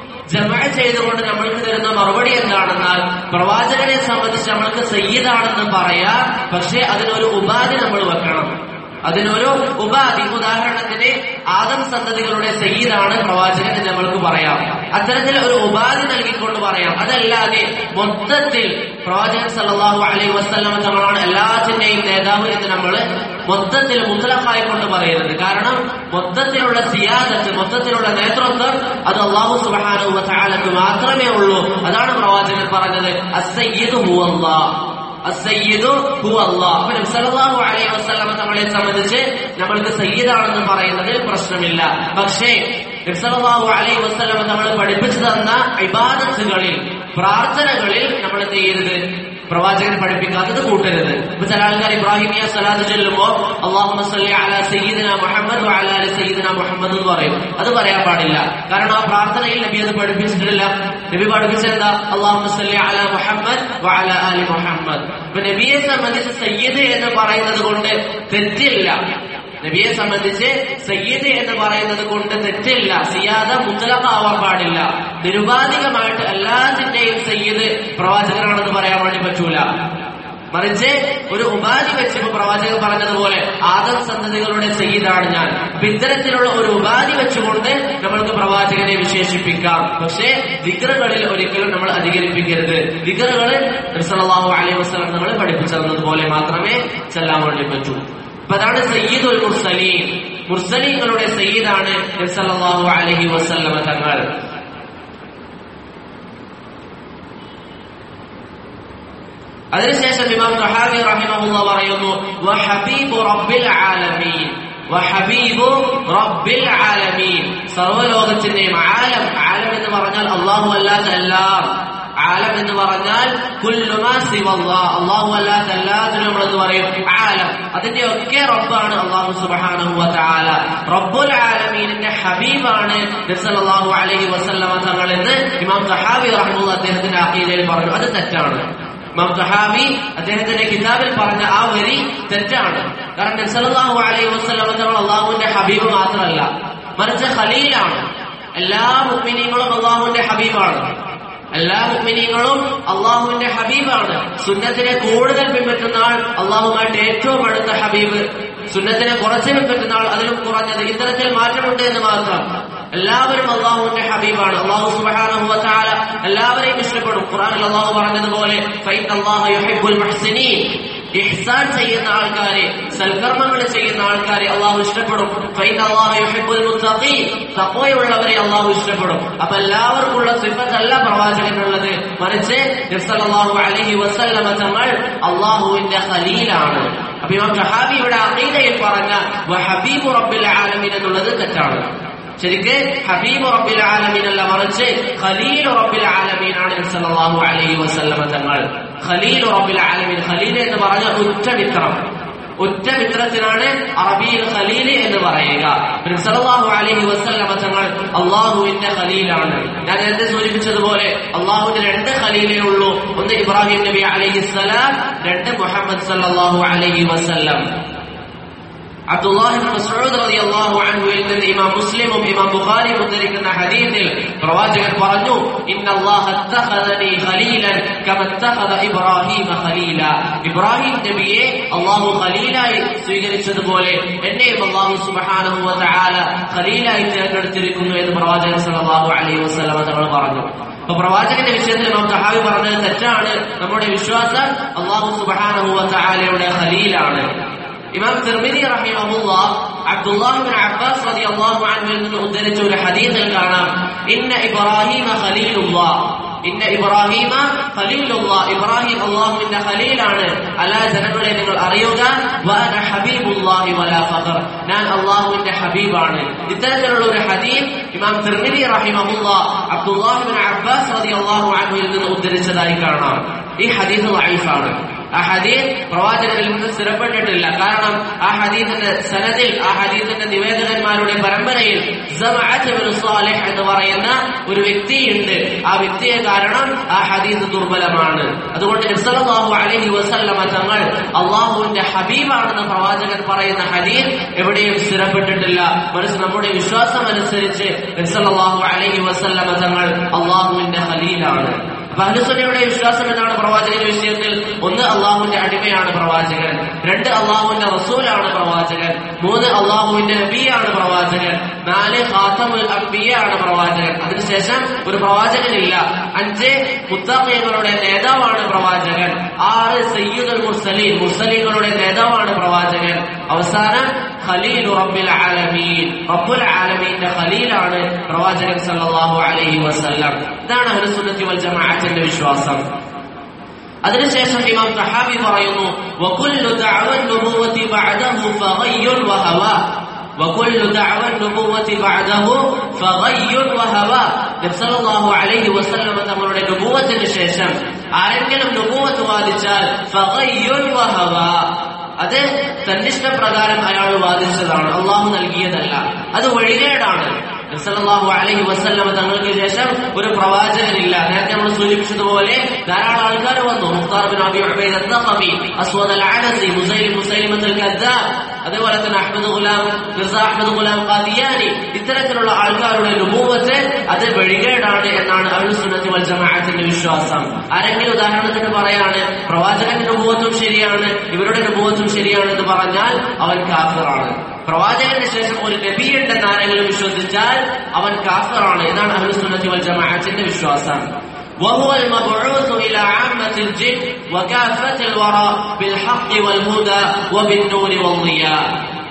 ജമ ചെയ്തുകൊണ്ട് നമ്മൾക്ക് തരുന്ന മറുപടി എന്താണെന്നാൽ പ്രവാചകനെ സംബന്ധിച്ച് നമ്മൾക്ക് സയ്യിദാണെന്ന് പറയാം പക്ഷെ അതിനൊരു ഉപാധി നമ്മൾ വെക്കണം അതിനൊരു ഉപാധി ഉദാഹരണത്തിന് ആദം സന്തതികളുടെ സയ്യിദാണ് പ്രവാചകൻ എന്ന് നമ്മൾക്ക് പറയാം അത്തരത്തിൽ ഒരു ഉപാധി നൽകിക്കൊണ്ട് പറയാം അതല്ലാതെ മൊത്തത്തിൽ പ്രവാചകൻ സല്ലല്ലാഹു അലൈഹി വസല്ലമ തങ്ങളാണ് എല്ലാത്തിന്റെയും നേതാവ് എന്ന് നമ്മൾ മൊത്തത്തിൽ മുത്തലഫായി കൊണ്ട് പറയരുത് കാരണം മൊത്തത്തിലുള്ള സിയാദത്ത് മൊത്തത്തിലുള്ള നേതൃത്വം അത് അള്ളാഹു സുബ്ഹാനഹു വ തആലക്ക് മാത്രമേ ഉള്ളൂ അതാണ് പ്രവാചകൻ പറഞ്ഞത് അസ്സയ്യിദു ഹുവല്ലാഹ് അസ്സയ്യിദു ഹുവ അല്ലാഹ് അപ്പോൾ നബി സല്ലല്ലാഹു അലൈഹി വസല്ലമ നമ്മളെ സംബന്ധിച്ച് നമ്മൾക്ക് സയ്യിദാണെന്ന് പറയുന്നതിൽ പ്രശ്നമില്ല പക്ഷേ നബി സല്ലല്ലാഹു അലൈഹി വസല്ലമ നമ്മൾ പഠിപ്പിച്ചു തന്ന ഇബാദത്തുകളിൽ പ്രാർത്ഥനകളിൽ നമ്മൾ എന്ത് ചെയ്യരുത് പ്രവാചകൻ പഠിപ്പിക്കാത്തത് കൂട്ടരുത് ഇപ്പൊ ചില ആൾക്കാർ ഇബ്രാഹിമിയ സലാത്ത് ചൊല്ലുമ്പോ അള്ളാഹു സല്ലി അല സയ്യിദിന മുഹമ്മദ് വഅല അലി സയ്യിദിന മുഹമ്മദ് എന്ന് പറയും അത് പറയാൻ പാടില്ല കാരണം ആ പ്രാർത്ഥനയിൽ നബി അത് പഠിപ്പിച്ചിട്ടില്ല നബി പഠിപ്പിച്ചെന്താ അള്ളാഹു സല്ലി അല മുഹമ്മദ് വഅല അലി മുഹമ്മദ് ഇപ്പൊ നബിയെ സംബന്ധിച്ച് സയ്യിദ് എന്ന് പറയുന്നത് കൊണ്ട് തെറ്റില്ല നബിയെ സംബന്ധിച്ച് സയ്യിദ് എന്ന് പറയുന്നത് കൊണ്ട് തെറ്റില്ല സിയാദ മുത്തലഖാവാൻ പാടില്ല നിരുപാധികമായിട്ട് എല്ലാത്തിന്റെയും സയ്യിദ് പ്രവാചകനാണെന്ന് പറയാൻ വേണ്ടി പറ്റൂല മറിച്ച് ഒരു ഉപാധി വെച്ച് ഇപ്പൊ പ്രവാചകൻ പറഞ്ഞതുപോലെ ആദം സന്തതികളുടെ സയ്യിദാണ് ഞാൻ അപ്പൊ ഇത്തരത്തിലുള്ള ഒരു ഉപാധി വെച്ചുകൊണ്ട് നമ്മൾക്ക് പ്രവാചകനെ വിശേഷിപ്പിക്കാം പക്ഷേ വിഗ്രഹങ്ങളിൽ ഒരിക്കലും നമ്മൾ അധികരിപ്പിക്കരുത് വിഗ്രഹങ്ങൾ സല്ലല്ലാഹു അലൈഹി വസല്ലം നമ്മൾ പഠിപ്പിച്ചു തന്നതുപോലെ മാത്രമേ ചെല്ലാൻ വേണ്ടി പറ്റൂ അപ്പൊ അതാണ് സയ്യിദുൽ മുർസലീൻ മുർസലീങ്ങളുടെ സയ്യിദാണ് സല്ലല്ലാഹു അലൈഹി വസല്ലമ തങ്ങൾ അതിനുശേഷം ഇമാം തഹാബി റഹിമഹുള്ള പറയുന്നു വഹബീബു റബ്ബിൽ ആലമീൻ വഹബീബു റബ്ബിൽ ആലമീൻ സർവ്വലോകത്തിന്റെയും ആലം ആലം എന്ന് പറഞ്ഞാൽ അള്ളാഹു അല്ലാത്ത എല്ലാം ആലം എന്ന് പറഞ്ഞാൽ കുല്ലുമാ സിവല്ലാ അള്ളാഹു അല്ലാത്ത എല്ലാത്തിനും നമ്മളെന്ന് പറയും ആലം അതിന്റെ ഒക്കെ റബ്ബാണ് അള്ളാഹു സുബ്ഹാനഹു വ തആല റബ്ബുൽ ആലമീനിന്റെ ഹബീബാണ് നബിസല്ലല്ലാഹു അലൈഹി വസല്ലമ തങ്ങൾ എന്ന് ഇമാം തഹാബി റഹിമഹുള്ള അദ്ദേഹത്തിന്റെ അഖീദയിൽ പറഞ്ഞു അത് തെറ്റാണ് ഇമാം തഹാബി അദ്ദേഹത്തിന്റെ കിതാബിൽ പറഞ്ഞ ആ വരി തെറ്റാണ് കാരണം നബ്സല്ലാഹു അലൈഹി വസ്ലം തങ്ങൾ അള്ളാഹുവിന്റെ ഹബീബ് മാത്രമല്ല മറിച്ച് ഖലീലാണ് എല്ലാ മുഗ്മിനീങ്ങളും അള്ളാഹുവിന്റെ ഹബീബാണ് എല്ലാ മുഗ്മിനീങ്ങളും അള്ളാഹുവിന്റെ ഹബീബാണ് സുന്നത്തിനെ കൂടുതൽ പിൻപറ്റുന്ന ആൾ അള്ളാഹുമായിട്ട് ഏറ്റവും അടുത്ത ഹബീബ് സുന്നത്തിനെ കുറച്ച് പിൻപറ്റുന്ന ആൾ അതിലും കുറഞ്ഞത് ഇത്തരത്തിൽ മാറ്റമുണ്ട് എന്ന് മാത്രം എല്ലാവരും അള്ളാഹുവിന്റെ ഹബീബാണ് അള്ളാഹു സുബ്ഹാനഹു വ തആല എല്ലാവരെയും ഇഷ്ടപ്പെടും ഖുർആനിൽ അള്ളാഹു പറഞ്ഞതുപോലെ ഫൈൻ അല്ലാഹു യുഹിബ്ബുൽ മുഹ്സിനീൻ ഇഹ്സാൻ ചെയ്യുന്ന ആൾക്കാരെ സൽക്കർമ്മങ്ങൾ ചെയ്യുന്ന ആൾക്കാരെ അള്ളാഹു ഇഷ്ടപ്പെടും ഫൈൻ അല്ലാഹു യുഹിബ്ബുൽ മുത്തഖീൻ തഖ്വയുള്ളവരെ അള്ളാഹു ഇഷ്ടപ്പെടും അപ്പൊ എല്ലാവർക്കുള്ള സിഫത്തല്ല പ്രവാചകനുള്ളത് മറിച്ച് നബി സല്ലല്ലാഹു അലൈഹി വസല്ലമ തങ്ങൾ അള്ളാഹുവിന്റെ ഖലീലാണ് അപ്പൊ ഇമാം ഷഹാബി ഇവിടെ അഖീദയിൽ പറഞ്ഞ വഹബീബു റബ്ബിൽ ആലമീൻ എന്നുള്ളത് തെറ്റാണ് ശരിക്ക് ഹബീബ് റബ്ബിൽ ആലമീൻ അല്ല മറിച്ച് ഖലീൽ റബ്ബിൽ ആലമീൻ ആണ് നബി സല്ലല്ലാഹു അലൈഹി വസല്ലമ തങ്ങൾ ഖലീൽ റബ്ബിൽ ആലമീൻ ഖലീൽ എന്ന് പറഞ്ഞ ഉറ്റ മിത്രം ഒറ്റ മിത്രത്തിനാണ് അറബിയിൽ ഖലീല് എന്ന് പറയുക നബി സല്ലല്ലാഹു അലൈഹി വസല്ലമ തങ്ങൾ അള്ളാഹുവിന്റെ ഖലീലാണ് ഞാൻ നേരത്തെ സൂചിപ്പിച്ചതുപോലെ അള്ളാഹുവിന്റെ രണ്ട് ഖലീലേ ഉള്ളൂ ഒന്ന് ഇബ്രാഹിം നബി അലൈഹിസ്സലാം രണ്ട് മുഹമ്മദ് സല്ലല്ലാഹു അലൈഹി വസല്ലം അബ്ദുല്ലാഹി ഇബ്നു മസ്ഊദ് റളിയല്ലാഹു അൻഹുവിൽ നിന്ന് ഇമാം മുസ്ലിമും ഇമാം ബുഖാരിയും ഉദ്ധരിക്കുന്ന ഹദീസിൽ പ്രവാചകൻ പറഞ്ഞു ഇന്നല്ലാഹ അത്തഖദനി ഖലീലൻ കമ അത്തഖദ ഇബ്രാഹീമ ഖലീല ഇബ്രാഹിം നബിയെ അല്ലാഹു ഖലീലായി സ്വീകരിച്ചതുപോലെ എന്നെയും അല്ലാഹു സുബ്ഹാനഹു വ തആല ഖലീലായി തിരഞ്ഞെടുത്തിരിക്കുന്നു എന്ന് പ്രവാചകൻ സല്ലല്ലാഹു അലൈഹി വസല്ലം തങ്ങൾ പറഞ്ഞു അപ്പൊ പ്രവാചകന്റെ വിഷയത്തിൽ ഇമാം തഹാവി പറഞ്ഞത് തെറ്റാണ് നമ്മുടെ വിശ്വാസം അള്ളാഹു സുബ്ഹാനഹു വ തആലയുടെ ഖലീലാണ് ഇമാം തിർമിദി റഹിമഹുള്ള അബ്ദുല്ലാഹ് ഇബ്നു അബ്ബാസ് റളിയല്ലാഹു അൻഹുവിൽ നിന്ന് ഉദ്ധരിച്ച ഒരു ഹദീസിൽ കാണാം ഇന്ന ഇബ്രാഹീമ ഖലീലുള്ളാഹ് ഇന്ന ഇബ്രാഹീമ ഖലീലുള്ളാഹ് ഇബ്രാഹിം അല്ലാഹുവിന്റെ ഖലീലാണ് അലാ ജനങ്ങളെ നിങ്ങൾ അറിയുക വഅന ഹബീബുല്ലാഹി വലാ ഫഖർ ഞാൻ അല്ലാഹുവിന്റെ ഹബീബാണ് ഇത്തരത്തിലുള്ള ഒരു ഹദീസ് ഇമാം തിർമിദി റഹിമഹുള്ള അബ്ദുല്ലാഹ് ഇബ്നു അബ്ബാസ് റളിയല്ലാഹു അൻഹുവിൽ നിന്ന് ഉദ്ധരിച്ചതായി കാണാം ഈ ഹദീസ് ലൈഫാണ് ആ ഹദീസ് പ്രവാചകരിൽ നിന്ന് സ്ഥിരപ്പെട്ടിട്ടില്ല കാരണം ആ ഹദീസിന്റെ സനദിൽ ആ ഹദീസിന്റെ നിവേദകന്മാരുടെ പരമ്പരയിൽ സാലിഹ് എന്ന് പറയുന്ന ഒരു വ്യക്തിയുണ്ട് ആ വ്യക്തിയെ കാരണം ആ ഹദീസ് ദുർബലമാണ് അതുകൊണ്ട് നബ്സല്ലാഹു അലൈഹി വസല്ലമ തങ്ങൾ അള്ളാഹുവിന്റെ ഹബീബാണെന്ന് പ്രവാചകൻ പറയുന്ന ഹദീസ് എവിടെയും സ്ഥിരപ്പെട്ടിട്ടില്ല മറിച്ച് നമ്മുടെ വിശ്വാസം അനുസരിച്ച് നബ്സല്ലാഹു അലൈഹി വസല്ലമ തങ്ങൾ അള്ളാഹുവിന്റെ ഖലീലാണ് അപ്പൊ അഹ്ലുസുന്നയുടെ വിശ്വാസം എന്നാണ് പ്രവാചകന്റെ വിഷയത്തിൽ ഒന്ന് അള്ളാഹുവിന്റെ അടിമയാണ് പ്രവാചകൻ രണ്ട് അള്ളാഹുവിന്റെ റസൂലാണ് പ്രവാചകൻ മൂന്ന് അള്ളാഹുവിന്റെ നബിയാണ് പ്രവാചകൻ നാല് ഖാത്തമുൽ അംബിയാണ് പ്രവാചകൻ അതിനുശേഷം ഒരു പ്രവാചകനില്ല അഞ്ച് മുത്തഖീങ്ങളുടെ നേതാവാണ് പ്രവാചകൻ ആറ് സയ്യിദുൽ മുർസലീൻ മുർസലീങ്ങളുടെ നേതാവാണ് പ്രവാചകൻ അവസാനം ഖലീൽ റബ്ബിൽ ആലമീൻ റബ്ബുൽ ആലമീന്റെ ഖലീലാണ് പ്രവാചകൻ സല്ലല്ലാഹു അലൈഹി വസല്ലം ഇതാണ് അഹ്ലുസുന്നത്തി വൽ ജമാഅത്തിന്റെ വിശ്വാസം അതിനുശേഷം ഇമാം സഹാബി പറയുന്നു വകുല്ലു ദഅവ നുബുവത്തി ബഅദഹു ഫഗയ്യുൻ വഹവാ വകുല്ലു ദഅവ നുബുവത്തി ബഅദഹു ഫഗയ്യുൻ വഹവാ നബി സല്ലല്ലാഹു അലൈഹി വസല്ലം തങ്ങളുടെ നുബുവത്തിന് ശേഷം ആരെങ്കിലും നുബുവത്ത് വാദിച്ചാൽ ഫഗയ്യുൻ വഹവാ അത് തന്നിഷ്ടപ്രകാരം അയാൾ വാദിച്ചതാണ് അള്ളാഹു നൽകിയതല്ല അത് വഴികേടാണ് നബ്സല്ലാഹു അലൈഹി വസല്ലമ തങ്ങൾക്ക് ശേഷം ഒരു പ്രവാചകനില്ല നേരത്തെ നമ്മൾ സൂചിപ്പിച്ചതുപോലെ ധാരാളം ആൾക്കാർ വന്നു മുഖ്താർ ബിൻ അബി ഉബൈദ് അദ്ദഖബി Aswad al Ansi Musaylim Musaylimah al Kadhdhab അതേപോലെ തന്നെ അഹ്മദ് ഗുലാം മിർസ അഹ്മദ് ഗുലാം ഖാദിയാനി ഇത്തരത്തിലുള്ള ആൾക്കാരുടെ നുബൂവത്ത് അത് അത് വഴികേടാണ് എന്നാണ് അഹ്ലുസുന്നത്തി വൽ ജമാഅത്തിന്റെ വിശ്വാസം ആരെങ്കിലും ഉദാഹരണത്തിന് പറയാണ് പ്രവാചകന്റെ അനുഭവത്തും ശരിയാണ് ഇവരുടെ അനുഭവത്തും ശരിയാണെന്ന് പറഞ്ഞാൽ അവൻ കാഫിറാണ് പ്രവാചകന്റെ ശേഷം ഒരു നബി ഉണ്ടെന്ന് ആരെങ്കിലും വിശ്വസിച്ചാൽ അവൻ കാഫിറാണ് ഇതാണ് അഹ്ലുസുന്നത്തി വൽ ജമാഅത്തിന്റെ വിശ്വാസം وهو المبعوث إلى عامة الجن وكافة الورى بالحق والهدى وبالنور والضياء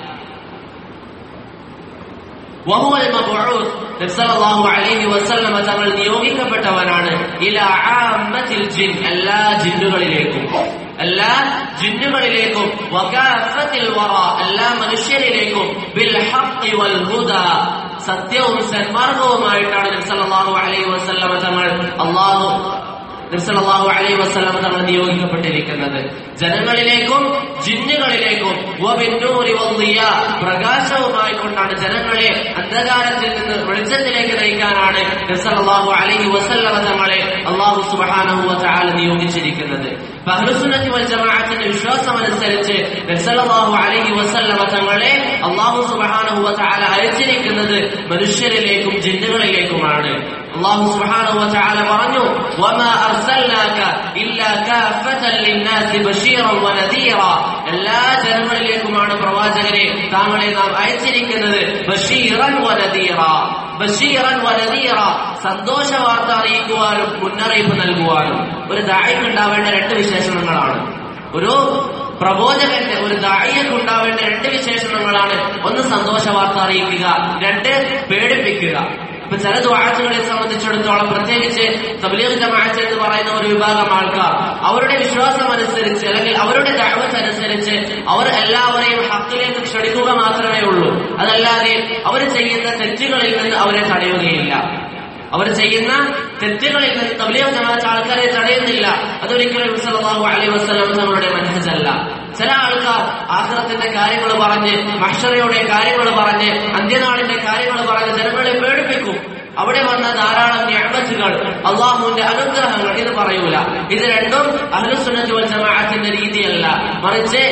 وهو المبعوث നബ്സല്ലാഹു അലൈഹി വസല്ലമ തങ്ങൾ നിയോഗിക്കപ്പെട്ടവനാണ് ഇല ആമത്തിൽ ജിൻ എല്ലാ ജിന്നുകളിലേക്കും എല്ലാ ജിന്നുകളിലേക്കും വകാഫത്തിൽ വറ എല്ലാ മനുഷ്യരിലേക്കും ബിൽ ഹഖ് വൽ ഹുദ സത്യവും സന്മാർഗവുമായിട്ടാണ് നബ്സല്ലാഹു അലൈഹി വസല്ലമ തങ്ങൾ അള്ളാഹു നബ്സല്ലാഹു അലൈഹി വസ്ലം തങ്ങൾ നിയോഗിക്കപ്പെട്ടിരിക്കുന്നത് ജനങ്ങളിലേക്കും ജിന്നുകളിലേക്കും വബിന്നൂരി വദ്ദിയ പ്രകാശവുമായി കൊണ്ടാണ് ജനങ്ങളെ അന്ധകാരത്തിൽ നിന്ന് വെളിച്ചത്തിലേക്ക് നയിക്കാനാണ് നബ്സല്ലാഹു അലൈഹി വസല്ലമ തങ്ങളെ അള്ളാഹു സുബ്ഹാനഹു വതആല നിയോഗിച്ചിരിക്കുന്നത് അഹ്ലുസുന്നത്തി വൽ ജമാഅത്തിന്റെ വിശ്വാസം അനുസരിച്ച് നബ്സല്ലാഹു അലൈഹി വസല്ലമ തങ്ങളെ അള്ളാഹു സുബ്ഹാനഹു വതആല അയച്ചിരിക്കുന്നത് മനുഷ്യരിലേക്കും ജിന്നുകളിലേക്കുമാണ് അള്ളാഹു സുബ്ഹാനഹു വതആല പറഞ്ഞു വമാ അർസൽനാക ഇല്ലാ കാഫത്തൻ ലിന്നാസി ബശീറൻ വനദീറ എല്ലാ ജനങ്ങളിലേക്കുമാണ് പ്രവാചകരെ താങ്കളെ നാം അയച്ചിരിക്കുന്നത് ബഷീറൻ വനദീറ ബഷീറൻ വനദീറ സന്തോഷ വാർത്ത അറിയിക്കുവാനും മുന്നറിയിപ്പ് നൽകുവാനും ഒരു ദായിക്ക് ഉണ്ടാവേണ്ട രണ്ട് വിശേഷണങ്ങളാണ് ഒരു പ്രബോധകന്റെ ഒരു ദായിക്ക് ഉണ്ടാവേണ്ട രണ്ട് വിശേഷണങ്ങളാണ് ഒന്ന് സന്തോഷ വാർത്ത അറിയിക്കുക രണ്ട് പേടിപ്പിക്കുക ഇപ്പൊ ചില ദ്വാഴത്തുകളെ സംബന്ധിച്ചിടത്തോളം പ്രത്യേകിച്ച് തബ്ലീഗ് ജമാഅത്ത് എന്ന് പറയുന്ന ഒരു വിഭാഗം ആൾക്കാർ അവരുടെ വിശ്വാസം അനുസരിച്ച് അല്ലെങ്കിൽ അവരുടെ ദഅവത്ത് അനുസരിച്ച് അവർ എല്ലാവരെയും ഹക്കിലേക്ക് ക്ഷണിക്കുക മാത്രമേ ഉള്ളൂ അതല്ലാതെ അവർ ചെയ്യുന്ന തെറ്റുകളിൽ നിന്ന് അവരെ തടയുകയില്ല അവർ ചെയ്യുന്ന തെറ്റുകളിൽ നിന്ന് തബ്ലീഗ് ജമാഅത്ത് ആൾക്കാരെ തടയുന്നില്ല അതൊരിക്കലും സല്ലല്ലാഹു അലൈഹി വസല്ലം തങ്ങളുടെ മനഹജല്ല ചില ആൾക്കാർ ആഹ്റത്തിന്റെ കാര്യങ്ങൾ പറഞ്ഞ് മഷറയുടെ കാര്യങ്ങൾ പറഞ്ഞ് അന്ത്യനാളിന്റെ കാര്യങ്ങൾ പറഞ്ഞ് ജനങ്ങളെ പേടിപ്പിക്കും അവിടെ വന്ന ധാരാളം ഞാമത്തുകൾ അള്ളാഹുവിന്റെ അനുഗ്രഹങ്ങൾ ഇത് പറയൂല ഇത് രണ്ടും അഹ്ലുസുന്നത്ത് വൽ ജമാഅത്തിന്റെ രീതിയല്ല മറിച്ച്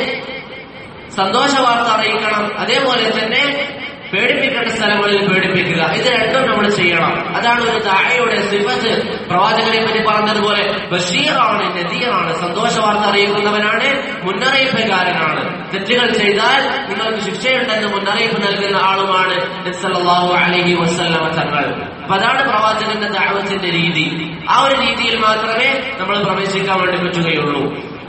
സന്തോഷ വാർത്ത അറിയിക്കണം അതേപോലെ തന്നെ പേടിപ്പിക്കേണ്ട സ്ഥലങ്ങളിൽ പേടിപ്പിക്കുക ഇത് രണ്ടും നമ്മൾ ചെയ്യണം അതാണ് ഒരു താഴയുടെ സിഫത്ത് പ്രവാചകനെ പറ്റി പറഞ്ഞതുപോലെ ബഷീറാണ് നദിയാണ് സന്തോഷ വാർത്ത അറിയിക്കുന്നവനാണ് മുന്നറിയിപ്പുകാരനാണ് തെറ്റുകൾ ചെയ്താൽ നിങ്ങൾക്ക് ശിക്ഷയുണ്ടെന്ന് മുന്നറിയിപ്പ് നൽകുന്ന ആളുമാണ് നബ്സല്ലല്ലാഹു അലൈഹി വസല്ലമ തങ്ങൾ അപ്പൊ അതാണ് പ്രവാചകന്റെ ദഅവത്തിന്റെ രീതി ആ ഒരു രീതിയിൽ മാത്രമേ നമ്മൾ പ്രവേശിക്കാൻ വേണ്ടി പറ്റുകയുള്ളൂ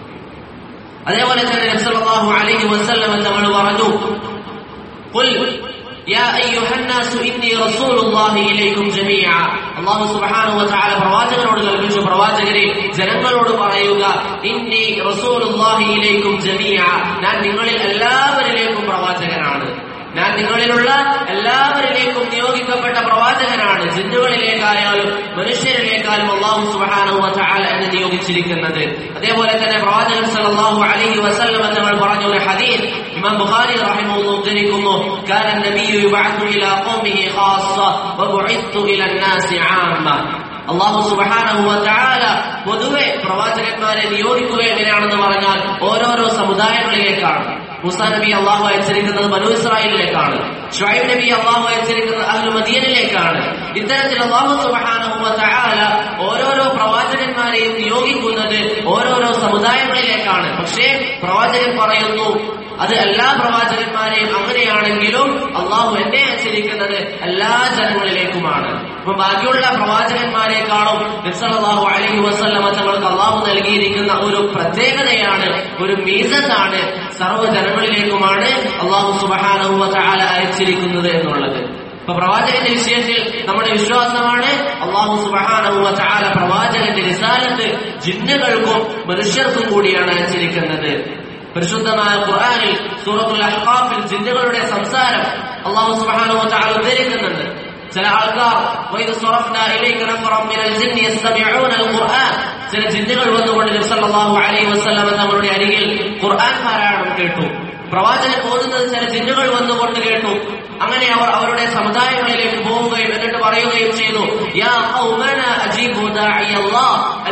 അതേപോലെ തന്നെ നബ്സല്ലല്ലാഹു അലൈഹി വസല്ലമ തങ്ങൾ പറഞ്ഞു قل يا أيها الناس إني رسول الله إليكم جميعا അള്ളാഹു സുബ്ഹാനഹു വതആല പ്രവാചകനോട് കൽപ്പിച്ചു പ്രവാചകരെ ജനങ്ങളോട് പറയുക ഇന്നി റസൂലുള്ളാഹി ഇലൈക്കും ജമീഅ ഞാൻ നിങ്ങളിൽ എല്ലാവരിലേക്കും പ്രവാചകനാണ് ഞാൻ നിങ്ങളിലുള്ള എല്ലാവരിലേക്കും നിയോഗിക്കപ്പെട്ട പ്രവാചകനാണ് ജിന്നുകളിലേക്കായാലും മനുഷ്യരിലേക്കായാലും അള്ളാഹു സുബ്ഹാനഹു വതആല എന്നെ നിയോഗിച്ചിരിക്കുന്നത് അതേപോലെ തന്നെ പ്രവാചകൻ സല്ലല്ലാഹു അലൈഹി വസല്ലം തങ്ങൾ പറഞ്ഞ ഒരു ഹദീസ് ഇമാം ബുഖാരി റഹിമഹുല്ലാഹു ഉദ്ധരിക്കുന്നു കാന നബിയു യുബഅത്തു ഇലാ ഖൗമിഹി ഖാസ്സ വബുഇത്തു ഇലാ الناس عامة അള്ളാഹു സുബഹാനഹു വതആല പൊതുവെ പ്രവാചകന്മാരെ നിയോഗിക്കുക എങ്ങനെയാണെന്ന് പറഞ്ഞാൽ ഓരോരോ സമുദായങ്ങളിലേക്കാണ് മൂസാ നബി അള്ളാഹു അയച്ചിരിക്കുന്നത് ബനു ഇസ്രായേലിലേക്കാണ് ഷുഐബ് നബി അള്ളാഹു അയച്ചിരിക്കുന്നത് അഹ്ലു മദീനിലേക്കാണ് ഇത്തരത്തിൽ അള്ളാഹു സുബഹാനഹു വതആല ഓരോരോ പ്രവാചകന്മാരെയും നിയോഗിക്കുന്നത് ഓരോരോ സമുദായങ്ങളിലേക്കാണ് പക്ഷേ പ്രവാചകൻ പറയുന്നു അത് എല്ലാ പ്രവാചകന്മാരെയും അങ്ങനെയാണെങ്കിലും അള്ളാഹു എന്നെ അയച്ചിരിക്കുന്നത് എല്ലാ ജനങ്ങളിലേക്കുമാണ് അപ്പൊ ബാക്കിയുള്ള പ്രവാചകന്മാരെക്കാളും നിസ്സലാഹു അലൈഹി വസല്ലമ തങ്ങൾക്ക് അള്ളാഹു നൽകിയിരിക്കുന്ന ഒരു പ്രത്യേകതയാണ് ഒരു മീസത്താണ് സർവ്വ ജനങ്ങളിലേക്കുമാണ് അള്ളാഹു സുബഹാനഹു വതആല അയച്ചിരിക്കുന്നത് എന്നുള്ളത് അപ്പൊ പ്രവാചകന്റെ വിഷയത്തിൽ നമ്മുടെ വിശ്വാസമാണ് അള്ളാഹു സുബഹാനഹു വതആല പ്രവാചകന്റെ റിസാലത്ത് ജിന്നുകൾക്കും മനുഷ്യർക്കും കൂടിയാണ് അയച്ചിരിക്കുന്നത് പരിശുദ്ധമായ ഖുർആനിൽ സൂറത്തുൽ അഹ്ഖാഫിൽ ജിന്നുകളുടെ സംസാരം അള്ളാഹു സുബ്ഹാനഹു വതആല ഉദ്ധരിക്കുന്നുണ്ട് ചില ആൾക്കാർ വൈദ സ്വറഫ്നാ ഇലൈക നഫറൻ മിനൽ ജിന്നി യസ്തമിഊന അൽ ഖുർആൻ ചില ജിന്നുകൾ വന്നുകൊണ്ട് നബി സല്ലല്ലാഹു അലൈഹി വസല്ലം തങ്ങളുടെ അരികിൽ ഖുർആൻ പാരായണം കേട്ടു പ്രവാചകൻ ഓതുന്നത് ചില ജിന്നുകൾ വന്നുകൊണ്ട് കേട്ടു അങ്ങനെ അവർ അവരുടെ സമുദായങ്ങളിലേക്ക് പോവുകയും എന്നിട്ട് പറയുകയും ചെയ്തു യാ ഖൗമന അജീബു ദാഇ അല്ലാഹ് അല്ലയോ ജിന്നുകൾ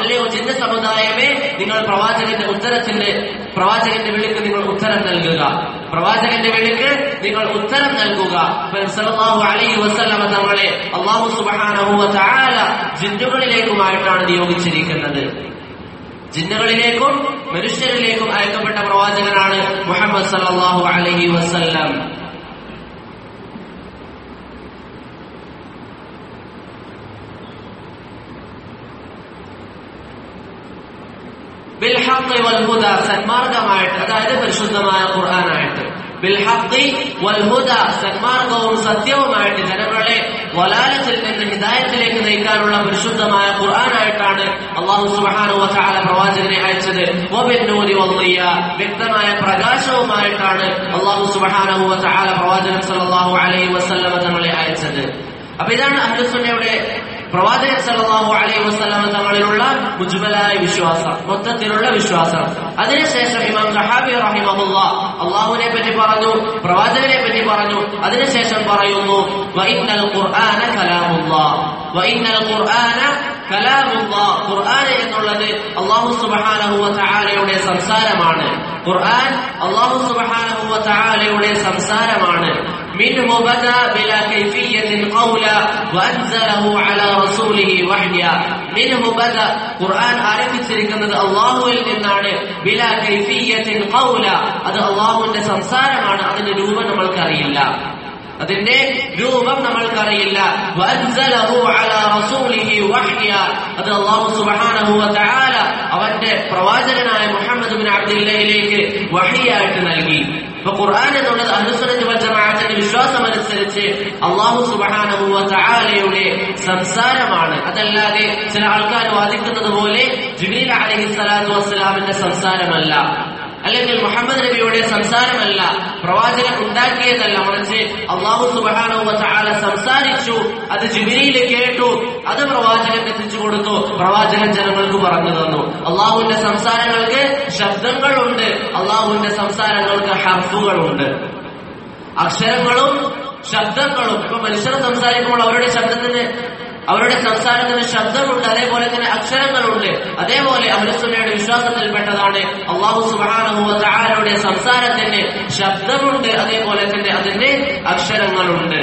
മുസ്ലിം സമുദായമേ നിങ്ങൾ പ്രവാചകന്റെ ഉത്തരത്തിന്റെ പ്രവാചകന്റെ വിളിക്ക് നിങ്ങൾ ഉത്തരം നൽകുക പ്രവാചകന്റെ വിളിക്ക് നിങ്ങൾ ഉത്തരം നൽകുക സല്ലല്ലാഹു അലൈഹി വസല്ലമ തങ്ങളെ അള്ളാഹു സുബ്ഹാനഹു വ തആല ജിന്നുകളിലേക്കുമായിട്ടാണ് നിയോഗിച്ചിരിക്കുന്നത് ജിന്നുകളിലേക്കും മനുഷ്യരിലേക്കും അയക്കപ്പെട്ട പ്രവാചകനാണ് മുഹമ്മദ് സല്ലല്ലാഹു അലൈഹി വസല്ലം ബിൽഹഖ് വൽഹുദ സന്മാർഗമായിട്ട് അതായത് പരിശുദ്ധമായ ഖുർആനായിട്ട് ബിൽഹഖ് വൽഹുദ സന്മാർഗവും സത്യവുമായിട്ട് ജനങ്ങളെ വലാലത്തിൽ നിന്ന് ഹിദായത്തിലേക്ക് നയിക്കാനുള്ള പരിശുദ്ധമായ ഖുർആനായിട്ടാണ് അള്ളാഹു സുബ്ഹാനഹു വ തആല പ്രവാചകനെ അയച്ചത് വബിന്നൂരി വള്ളിയ വ്യക്തമായ പ്രകാശവുമായിട്ടാണ് അള്ളാഹു സുബ്ഹാനഹു വ തആല പ്രവാചകൻ സല്ലല്ലാഹു അലൈഹി വസല്ലമ തങ്ങളെ അയച്ചത് അപ്പൊ ഇതാണ് അഹ്ലുസുന്നയുടെ പ്രവാചകൻ സല്ലല്ലാഹു അലൈഹി വസല്ലമ തങ്ങളിലുള്ള മുജ്മലായ വിശ്വാസം മൊത്തത്തിലുള്ള വിശ്വാസം അതിനുശേഷം ഇമാം സഹാബി റഹിമഹുല്ല അള്ളാഹുവിനെ പറ്റി പറഞ്ഞു പ്രവാചകനെ പറ്റി പറഞ്ഞു അതിനുശേഷം പറയുന്നു വഇന്നൽ ഖുർആന കലാമുല്ലാഹ് വഇന്നൽ ഖുർആന കലാമുല്ലാഹ് ഖുർആൻ എന്നുള്ളത് അള്ളാഹു സുബ്ഹാനഹു വ തആലയുടെ സംസാരമാണ് ഖുർആൻ അള്ളാഹു സുബ്ഹാനഹു വ തആലയുടെ സംസാരമാണ് منه بدا بلا كيفية قولا وأنزله على رسوله وحيا منه بدا ഖുർആൻ ആരംഭിച്ചിരിക്കുന്നത് അള്ളാഹുവിൽ നിന്നാണ് ബില കൈഫിയത്തിൻ ഖൗല അത് അള്ളാഹുവിന്റെ സംസാരമാണ് അതിന്റെ രൂപം നമ്മൾക്കറിയില്ല അതിന്റെ രൂപം നമ്മൾക്കറിയില്ല വഅൻസലഹു അലാ റസൂലിഹി വഹ്യ അത് അല്ലാഹു സുബ്ഹാനഹു വ തആല അവന്റെ പ്രവാചകനായ മുഹമ്മദ് ബിൻ അബ്ദുല്ലയിലേക്ക് വഹിയായിട്ട് നൽകി അപ്പൊ ഖുർആൻ എന്നുള്ളത് അഹ്ലുസുന്നത്ത് വൽ ജമാഅത്തിന്റെ വിശ്വാസം അനുസരിച്ച് അല്ലാഹു സുബ്ഹാനഹു വ തആലയുടെ സംസാരമാണ് അതല്ലാതെ ചില ആൾക്കാർ വാദിക്കുന്നത് പോലെ ജിബ്രീൽ അലൈഹി സ്വലാത്തു വസ്സലാമിന്റെ സംസാരമല്ല അല്ലെങ്കിൽ മുഹമ്മദ് നബിയുടെ സംസാരമല്ല പ്രവാചകൻ ഉണ്ടാക്കിയതല്ല മറിച്ച് അള്ളാഹു സുബാനോ ചാല സംസാരിച്ചു അത് ജിബിരിയിൽ കേട്ടു അത് പ്രവാചകൻ എത്തിച്ചു കൊടുത്തു പ്രവാചകൻ ജനങ്ങൾക്ക് പറഞ്ഞു തന്നു അള്ളാഹുവിന്റെ സംസാരങ്ങൾക്ക് ശബ്ദങ്ങളുണ്ട് അള്ളാഹുവിന്റെ സംസാരങ്ങൾക്ക് ഹർഫുകളുണ്ട് അക്ഷരങ്ങളും ശബ്ദങ്ങളും ഇപ്പൊ മനുഷ്യർ സംസാരിക്കുമ്പോൾ അവരുടെ ശബ്ദത്തിന് അവരുടെ സംസാരത്തിന് ശബ്ദമുണ്ട് അതേപോലെ തന്നെ അക്ഷരങ്ങളുണ്ട് അതേപോലെ അമൃസുന്നയുടെ വിശ്വാസത്തിൽപ്പെട്ടതാണ് അള്ളാഹു സുബാനുഭവയുടെ സംസാരത്തിന് ശബ്ദമുണ്ട് അതേപോലെ തന്നെ അതിന്റെ അക്ഷരങ്ങളുണ്ട്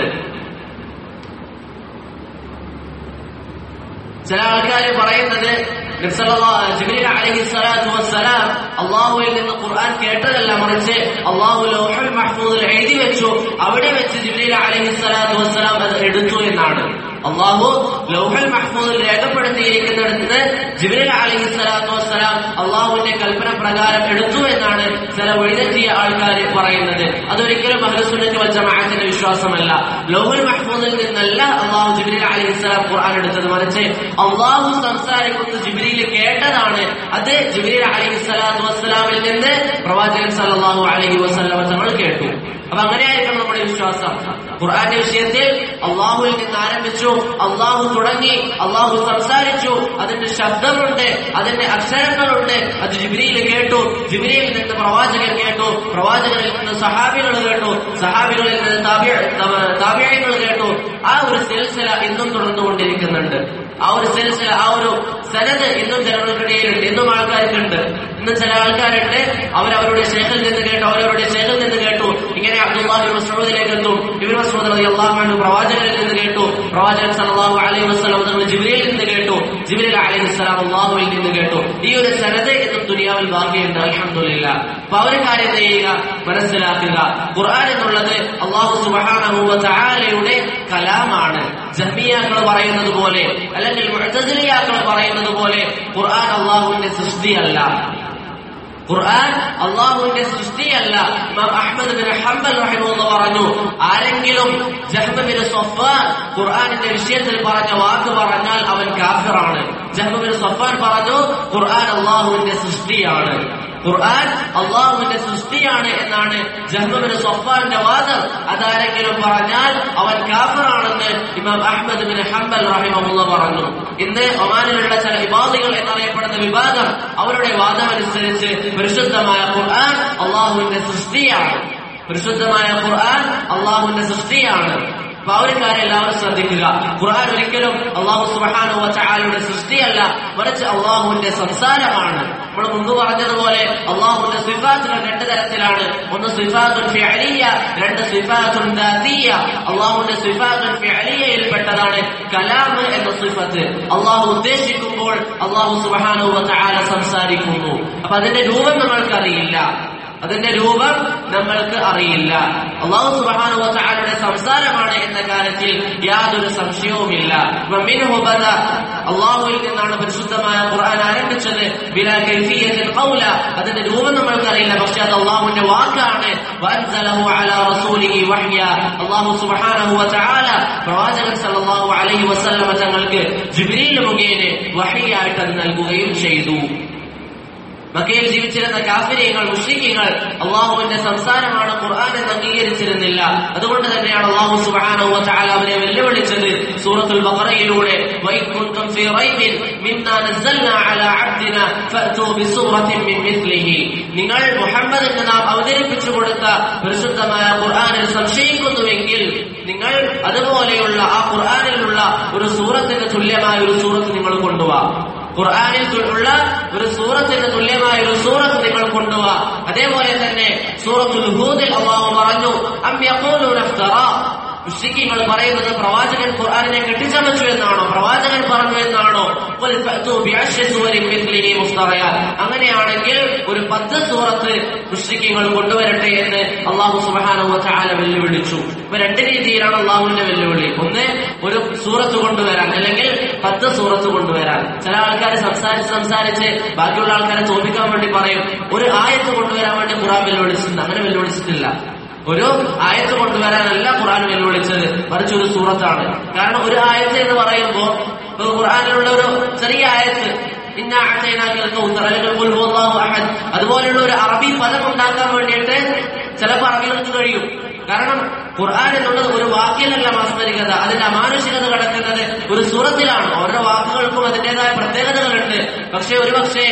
ചില ആൾക്കാർ പറയുന്നത് ജിബ്രീൽ അലൈഹി സ്വലാത്തു വസ്സലാം അള്ളാഹുവിൽ നിന്ന് ഖുർആൻ കേട്ടതല്ല മറിച്ച് അള്ളാഹു ലൗഹുൽ മഹ്ഫൂദിൽ എഴുതി വെച്ചു അവിടെ വെച്ച് ജിബ്രീൽ അലൈഹി സ്വലാത്തു വസ്സലാം അത് എടുത്തു എന്നാണ് അള്ളാഹു ലൗഹൽ മഹ്ഫൂദിൽ രേഖപ്പെടുത്തിയിരിക്കുന്നിടത്ത് ജിബ്രീൽ അലൈഹി സ്വലാത്തു വസ്സലാം അള്ളാഹുവിന്റെ കൽപ്പന പ്രകാരം എടുത്തു എന്നാണ് ചില വഴിതെറ്റിയ ആൾക്കാർ പറയുന്നത് അതൊരിക്കലും അഹ്ലുസുന്നത്ത് വൽ ജമാഅത്തിന്റെ വിശ്വാസമല്ല ലൗഹുൽ മഹ്ഫൂദിൽ നിന്നല്ല അള്ളാഹു ജിബ്രീൽ അലൈഹി സ്വലാം ഖുർആൻ എടുത്തത് മറിച്ച് അള്ളാഹു സംസാരിക്കുന്നത് ജിബ്രീൽ കേട്ടതാണ് അത് ജിബ്രീൽ അലൈഹി സ്വലാത്തു വസ്സലാമിൽ നിന്ന് പ്രവാചകൻ സല്ലല്ലാഹു അലൈഹി വസല്ലം തങ്ങൾ കേട്ടു അപ്പൊ അങ്ങനെയായിരിക്കണം നമ്മുടെ വിശ്വാസം ഖുർആന്റെ വിഷയത്തിൽ അള്ളാഹുവിൽ നിന്ന് ആരംഭിച്ചു അള്ളാഹു തുടങ്ങി അള്ളാഹു സംസാരിച്ചു അതിന്റെ ശബ്ദമുണ്ട് അതിന്റെ അക്ഷരങ്ങളുണ്ട് അത് ജിബിരിയിൽ കേട്ടു ജിബിരിയിൽ നിന്ന് പ്രവാചകൻ കേട്ടു പ്രവാചകനിൽ നിന്ന് സഹാബികൾ കേട്ടു സഹാബികളിൽ നിന്ന് താപ്യങ്ങൾ കേട്ടു ആ ഒരു സിൽസില ഇന്നും തുടർന്നുകൊണ്ടിരിക്കുന്നുണ്ട് ആ ഒരു സിൽസില ആ ഒരു സനത് ഇന്നും ജനങ്ങൾക്കിടയിലുണ്ട് ഇന്നും ആൾക്കാർക്കുണ്ട് ഇന്ന് ചില ആൾക്കാരുണ്ട് അവരവരുടെ ശേഖൽ നിന്ന് കേട്ടു അവരവരുടെ ശേഖൽ നിന്ന് കേട്ടു ഇങ്ങനെ അബ്ദുല്ലാഹി മസ്ഊദിലേക്ക് എത്തും ഇബ്നു മസ്ഊദ് റളിയല്ലാഹു അൻഹു പ്രവാചകനിൽ നിന്ന് കേട്ടു പ്രവാചകൻ സല്ലല്ലാഹു അലൈഹി വസല്ലം തങ്ങൾ ജിബ്രീലിൽ നിന്ന് കേട്ടു ജിബ്രീൽ അലൈഹി സ്വലാം അള്ളാഹുവിൽ നിന്ന് കേട്ടു ഈ ഒരു സനത് ഇന്നും ദുനിയാവിൽ ബാക്കിയുണ്ട് അൽഹംദുലില്ലാ അപ്പൊ അവർ കാര്യം ചെയ്യുക മനസ്സിലാക്കുക ഖുർആൻ എന്നുള്ളത് അള്ളാഹു സുബ്ഹാനഹു വ തആലയുടെ കലാമാണ് ജഹ്മിയാക്കൾ പറയുന്നത് പോലെ അല്ലെങ്കിൽ മുഅ്തസിലിയാക്കൾ പറയുന്നത് പോലെ ഖുർആൻ അള്ളാഹുവിന്റെ സൃഷ്ടിയല്ല ഖുർആൻ അള്ളാഹുവിന്റെ സൃഷ്ടിയല്ല ഇമാം അഹ്മദ് ബിൻ ഹംബൽ റഹിമഹുള്ള പറഞ്ഞു ആരെങ്കിലും ജഹ്മ ബിൻ സഫാൻ ഖുർആനിന്റെ വിഷയത്തിൽ പറഞ്ഞ വാക്ക് പറഞ്ഞാൽ അവൻ കാഫിറാണ് ജഹ്മ ബിൻ സഫാൻ പറഞ്ഞു ഖുർആൻ അള്ളാഹുവിന്റെ സൃഷ്ടിയാണ് ഖുർആൻ അള്ളാഹുവിന്റെ സൃഷ്ടിയാണ് എന്നാണ് ജഹ്മബിന് സഫാന്റെ വാദം അതാരെങ്കിലും പറഞ്ഞാൽ അവൻ കാഫറാണെന്ന് ഇമാം അഹ്മദ് ബിൻ ഹംബൽ റഹിമഹുള്ള പറഞ്ഞു ഇന്ന് ഒമാനിലുള്ള ചില വിവാദികൾ എന്നറിയപ്പെടുന്ന വിഭാഗം അവരുടെ വാദമനുസരിച്ച് പരിശുദ്ധമായ ഖുർആൻ അള്ളാഹുവിന്റെ സൃഷ്ടിയാണ് പരിശുദ്ധമായ ഖുർആൻ അള്ളാഹുവിന്റെ സൃഷ്ടിയാണ് അപ്പൊ ആ ഒരു കാര്യം എല്ലാവരും ശ്രദ്ധിക്കുക ഖുർആൻ ഒരിക്കലും അള്ളാഹു സുബാനു വച്ചാലുടെ സൃഷ്ടിയല്ല മറിച്ച് അള്ളാഹുവിന്റെ സംസാരമാണ് നമ്മൾ മുമ്പ് പറഞ്ഞതുപോലെ അള്ളാഹുവിന്റെ സിഫാത്തുകൾ രണ്ട് തരത്തിലാണ് ഒന്ന് സിഫാത്തുൽ ഫിഅലിയ രണ്ട് സിഫാത്തുൽ ദാതിയ അള്ളാഹുവിന്റെ സിഫാത്തുൽ ഫിഅലിയയിൽപ്പെട്ടതാണ് കലാം എന്ന സിഫത്ത് അള്ളാഹു ഉദ്ദേശിക്കുമ്പോൾ അള്ളാഹു സുബാനു വച്ചാല സംസാരിക്കുന്നു അപ്പൊ അതിന്റെ രൂപം നമ്മൾക്കറിയില്ല അതിന്റെ രൂപം നമ്മൾക്ക് അറിയില്ല അള്ളാഹു സുബാനു വച്ചാലയുടെ സംസാരമാണ് എന്ന കാര്യത്തിൽ യാതൊരു സംശയവുമില്ല വമിൻഹു ബദ അള്ളാഹുവിൽ നിന്നാണ് പരിശുദ്ധമായ ഖുർആൻ ആരംഭിച്ചത് ബിലാ കൈഫിയത്തിൽ ഖൗല അതിന്റെ രൂപം നമ്മൾക്ക് അറിയില്ല പക്ഷെ അത് അള്ളാഹുവിന്റെ വാക്കാണ് വഅൻസലഹു അലാ റസൂലിഹി വഹ്യ അള്ളാഹു സുബ്ഹാനഹു വതആല പ്രവാചകൻ സല്ലല്ലാഹു അലൈഹി വസല്ലമ തങ്ങൾക്ക് ജിബ്രീൽ മുഖേന വഹയ്യായിട്ട് അത് നൽകുകയും ചെയ്തു മക്കയിൽ ജീവിച്ചിരുന്ന കാഫിര്യങ്ങൾ മുഷ്രിഖ്യങ്ങൾ അള്ളാഹുവിന്റെ സംസാരമാണ് ഖുർആൻ എന്ന് അംഗീകരിച്ചിരുന്നില്ല അതുകൊണ്ട് തന്നെയാണ് അള്ളാഹു സുബ്ഹാനഹു വതആല അവരെ വെല്ലുവിളിച്ചത് സൂറത്തുൽ ബഖറയിലൂടെ വൈൻ കുൻതും ഫീ റൈബിൻ മിന്നാ നസ്സൽനാ അലാ അബ്ദിന ഫഅ്തു ബിസൂറത്തിൻ മിൻ മിസ്ലിഹി നിങ്ങൾ മുഹമ്മദിന് നാം അവതരിപ്പിച്ചു കൊടുത്ത പരിശുദ്ധമായ ഖുർആനിൽ സംശയിക്കുന്നുവെങ്കിൽ നിങ്ങൾ അതുപോലെയുള്ള ആ ഖുർആനിലുള്ള ഒരു സൂറത്തിന് തുല്യമായ ഒരു സൂറത്ത് നിങ്ങൾ കൊണ്ടുപോവാ ഖുർആനിൽ ഉള്ള ഒരു സൂറത്തിന് തുല്യമായ ഒരു സൂറത്ത് നിങ്ങൾ കൊണ്ടുപോവാ അതേപോലെ തന്നെ സൂറത്തുൽ ഹൂദിൽ അള്ളാഹു പറഞ്ഞു അം യഖൂലൂന ഇഫ്തറാ മുസ്ലിങ്ങൾ പറയുന്നത് പ്രവാചകൻ ഖുർആനിനെ കെട്ടിച്ചമച്ചു എന്നാണോ പ്രവാചകൻ പറഞ്ഞു എന്നാണോ ഖുൽ ഫഅ്തു ബിഅശ്രി സൂവരിൻ മിത്ലിഹി മുഫ്തറയാൻ അങ്ങനെയാണെങ്കിൽ ഒരു പത്ത് സൂറത്ത് മുസ്ലിങ്ങൾ കൊണ്ടുവരട്ടെ എന്ന് അള്ളാഹു സുബ്ഹാനഹു വതആല വെല്ലുവിളിച്ചു ഇപ്പൊ രണ്ട് രീതിയിലാണ് അള്ളാഹുവിന്റെ വെല്ലുവിളി ഒന്ന് ഒരു സൂറത്ത് കൊണ്ടുവരാൻ അല്ലെങ്കിൽ പത്ത് സൂറത്ത് കൊണ്ടുവരാൻ ചില ആൾക്കാർ സംസാരിച്ച് സംസാരിച്ച് ബാക്കിയുള്ള ആൾക്കാരെ തോൽപ്പിക്കാൻ വേണ്ടി പറയും ഒരു ആയത്ത് കൊണ്ടുവരാൻ വേണ്ടി ഖുറാൻ വെല്ലുവിളിച്ചിട്ടുണ്ട് അങ്ങനെ വെല്ലുവിളിച്ചിട്ടില്ല ഒരു ആയത്ത് കൊണ്ടുവരാനല്ല ഖുർആൻ വെല്ലുവിളിച്ചത് മറിച്ച് ഒരു സൂറത്താണ് കാരണം ഒരു ആയത്ത് എന്ന് പറയുമ്പോൾ ഇപ്പൊ ഖുർആനിലുള്ള ഒരു ചെറിയ ആയത്ത് ഇന്ന അഅതൈനാക്കൽ കൗസർ അല്ലെങ്കിൽ ഖുൽ ഹുവല്ലാഹു അഹദ് അതുപോലെയുള്ള ഒരു അറബി പദം ഉണ്ടാക്കാൻ വേണ്ടിയിട്ട് ചിലപ്പോൾ അറബികൾക്ക് കഴിയും കാരണം ഖുർആൻ എന്നുള്ളത് ഒരു വാക്കിലല്ല മാസ്മരികത അതിന്റെ അമാനുഷികത കിടക്കുന്നത് ഒരു സൂറത്തിലാണ് ഓരോ വാക്കുകൾക്കും അതിന്റേതായ പ്രത്യേകതകളുണ്ട് പക്ഷെ ഒരുപക്ഷെ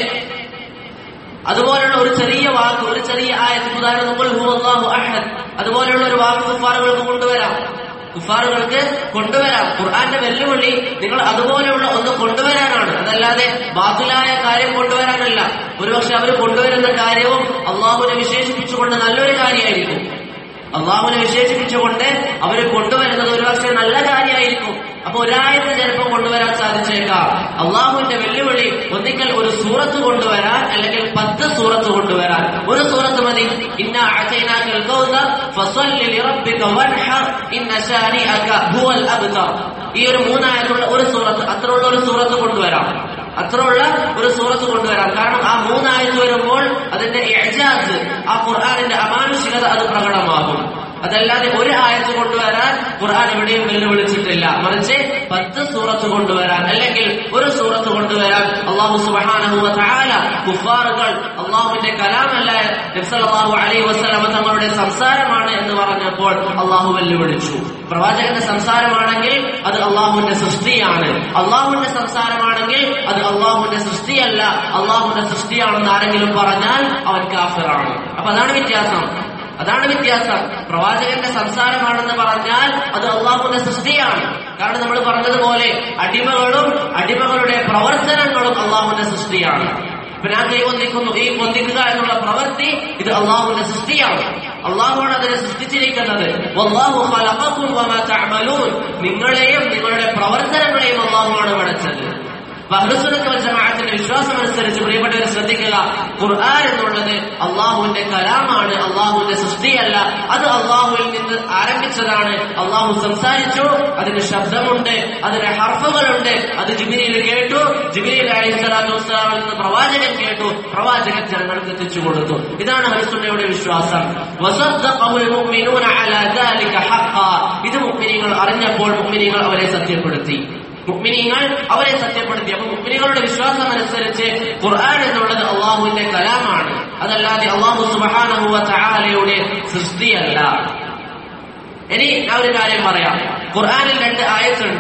അതുപോലുള്ള ഒരു ചെറിയ വാക്ക് ഒരു ചെറിയ ആയത്ത് ഉദാഹരണം ഖുൽ ഹുവല്ലാഹു അഹദ് അതുപോലെയുള്ള ഒരു വാക്ക് കുഫാറുകൾക്ക് കൊണ്ടുവരാം കുഫാറുകൾക്ക് കൊണ്ടുവരാം ഖുർആന്റെ വെല്ലുവിളി നിങ്ങൾ അതുപോലെയുള്ള ഒന്ന് കൊണ്ടുവരാനാണ് അതല്ലാതെ ബാത്തിലായ കാര്യം കൊണ്ടുവരാനല്ല ഒരുപക്ഷെ അവർ കൊണ്ടുവരുന്ന കാര്യവും അള്ളാഹുവിനെ വിശേഷിപ്പിച്ചുകൊണ്ട് നല്ലൊരു കാര്യമായിരിക്കും അള്ളാഹുവിനെ വിശേഷിപ്പിച്ചുകൊണ്ട് അവർ കൊണ്ടുവരുന്നത് ഒരുപക്ഷെ നല്ല കാര്യമായിരിക്കും അപ്പൊ ഒരായത്ത് ചിലപ്പോൾ കൊണ്ടുവരാൻ സാധിച്ചേക്കാം അള്ളാഹുവിന്റെ വെല്ലുവിളി ഒന്നിക്കൽ ഒരു സൂറത്ത് കൊണ്ടുവരാൻ അല്ലെങ്കിൽ പത്ത് സൂറത്ത് കൊണ്ടുവരാൻ ഒരു സൂറത്ത് മതി ഇന്ന അഅതൈനാക്കൽ കൗസർ ഫസല്ലി ലിറബ്ബിക വൻഹർ ഇന്ന ശാനിഅക ഹുവൽ അബ്തർ ഈ ഒരു മൂന്നായത്തുള്ള ഒരു സൂറത്ത് അത്രയുള്ള ഒരു സൂറത്ത് കൊണ്ടുവരാം അത്രയുള്ള ഒരു സൂറത്ത് കൊണ്ടുവരാം കാരണം ആ മൂന്നായത്ത് വരുമ്പോൾ അതിന്റെ എജാസ് ആ ഖുർആാനിന്റെ അമാനുഷികത അത് പ്രകടമാകും അതല്ലാതെ ഒരു ആയത്ത് കൊണ്ടുവരാൻ ഖുർആൻ എവിടെയും വെല്ലുവിളിച്ചിട്ടില്ല മറിച്ച് പത്ത് സൂറത്ത് കൊണ്ടുവരാൻ അല്ലെങ്കിൽ ഒരു സൂറത്ത് കൊണ്ടുവരാൻ അള്ളാഹു സുബ്ഹാനഹു വ തആല കുഫാറുകൾ അള്ളാഹുവിന്റെ കലാമല്ല നബ്സല്ലാഹു അലൈഹി വസല്ലമ തങ്ങളുടെ സംസാരമാണ് എന്ന് പറഞ്ഞപ്പോൾ അള്ളാഹു വെല്ലുവിളിച്ചു പ്രവാചകന്റെ സംസാരമാണെങ്കിൽ അത് അള്ളാഹുവിന്റെ സൃഷ്ടിയാണ് അള്ളാഹുവിന്റെ സംസാരമാണെങ്കിൽ അത് അള്ളാഹുവിന്റെ സൃഷ്ടിയല്ല അള്ളാഹുവിന്റെ സൃഷ്ടിയാണെന്ന് ആരെങ്കിലും പറഞ്ഞാൽ അവൻ കാഫിറാണ് അപ്പൊ അതാണ് വ്യത്യാസം അതാണ് വ്യത്യാസം പ്രവാചകന്റെ സംസാരമാണെന്ന് പറഞ്ഞാൽ അത് അള്ളാഹുവിന്റെ സൃഷ്ടിയാണ് കാരണം നമ്മൾ പറഞ്ഞതുപോലെ അടിമകളും അടിമകളുടെ പ്രവർത്തനങ്ങളും അള്ളാഹുവിന്റെ സൃഷ്ടിയാണ് ഇപ്പൊ ഞാൻ കൈ പൊന്തിക്കുന്നു ഈ പൊന്തിക്കുക എന്നുള്ള പ്രവൃത്തി ഇത് അള്ളാഹുവിന്റെ സൃഷ്ടിയാണ് അള്ളാഹുവാണ് അതിനെ സൃഷ്ടിച്ചിരിക്കുന്നത് വല്ലാഹു ഖലഖക്കും വമാ തഅമലൂൻ നിങ്ങളെയും നിങ്ങളുടെ പ്രവർത്തനങ്ങളെയും അള്ളാഹുവാണ് പടച്ചത് ബഹ്റുസുന്നത്ത് ജമാഅത്തിന്റെ വിശ്വാസം അനുസരിച്ച് പ്രിയപ്പെട്ടവരെ ശ്രദ്ധിക്കുക ഖുർആൻ എന്നുള്ളത് അള്ളാഹുവിന്റെ കലാമാണ് അള്ളാഹുവിന്റെ സൃഷ്ടിയല്ല അത് അള്ളാഹുവിൽ നിന്ന് ആരംഭിച്ചതാണ് അള്ളാഹു സംസാരിച്ചു അതിന് ശബ്ദമുണ്ട് അതിന് ഹർഫുകളുണ്ട് അത് ജിബിരിയിൽ കേട്ടു ജിബിരിയിൽ അലൈഹിസ്സലാത്തു വസ്സലാമിൽ നിന്ന് പ്രവാചകൻ കേട്ടു പ്രവാചകൻ ജനങ്ങൾക്ക് എത്തിച്ചു കൊടുത്തു ഇതാണ് ഹരിസുന്നയുടെ വിശ്വാസം വസദ്ദഖഹുൽ മുഅ്മിനൂന അലാ ദാലിക ഹഖ്ഖാ ഇത് മുഅ്മിനീങ്ങൾ അറിഞ്ഞപ്പോൾ മുഅ്മിനീങ്ങൾ അവരെ സത്യപ്പെടുത്തി മുഗ്മിനീങ്ങൾ അവരെ സത്യപ്പെടുത്തി അപ്പൊ മുഗ്മിനികളുടെ വിശ്വാസം അനുസരിച്ച് ഖുർആൻ എന്നുള്ളത് അള്ളാഹുവിന്റെ കലാമാണ് അതല്ലാതെ അള്ളാഹു സുബാനഹുവ ചാലയുടെ സൃഷ്ടിയല്ല ഇനി ഞാൻ ഒരു കാര്യം പറയാം ഖുർആനിൽ രണ്ട് ആയത്തുണ്ട്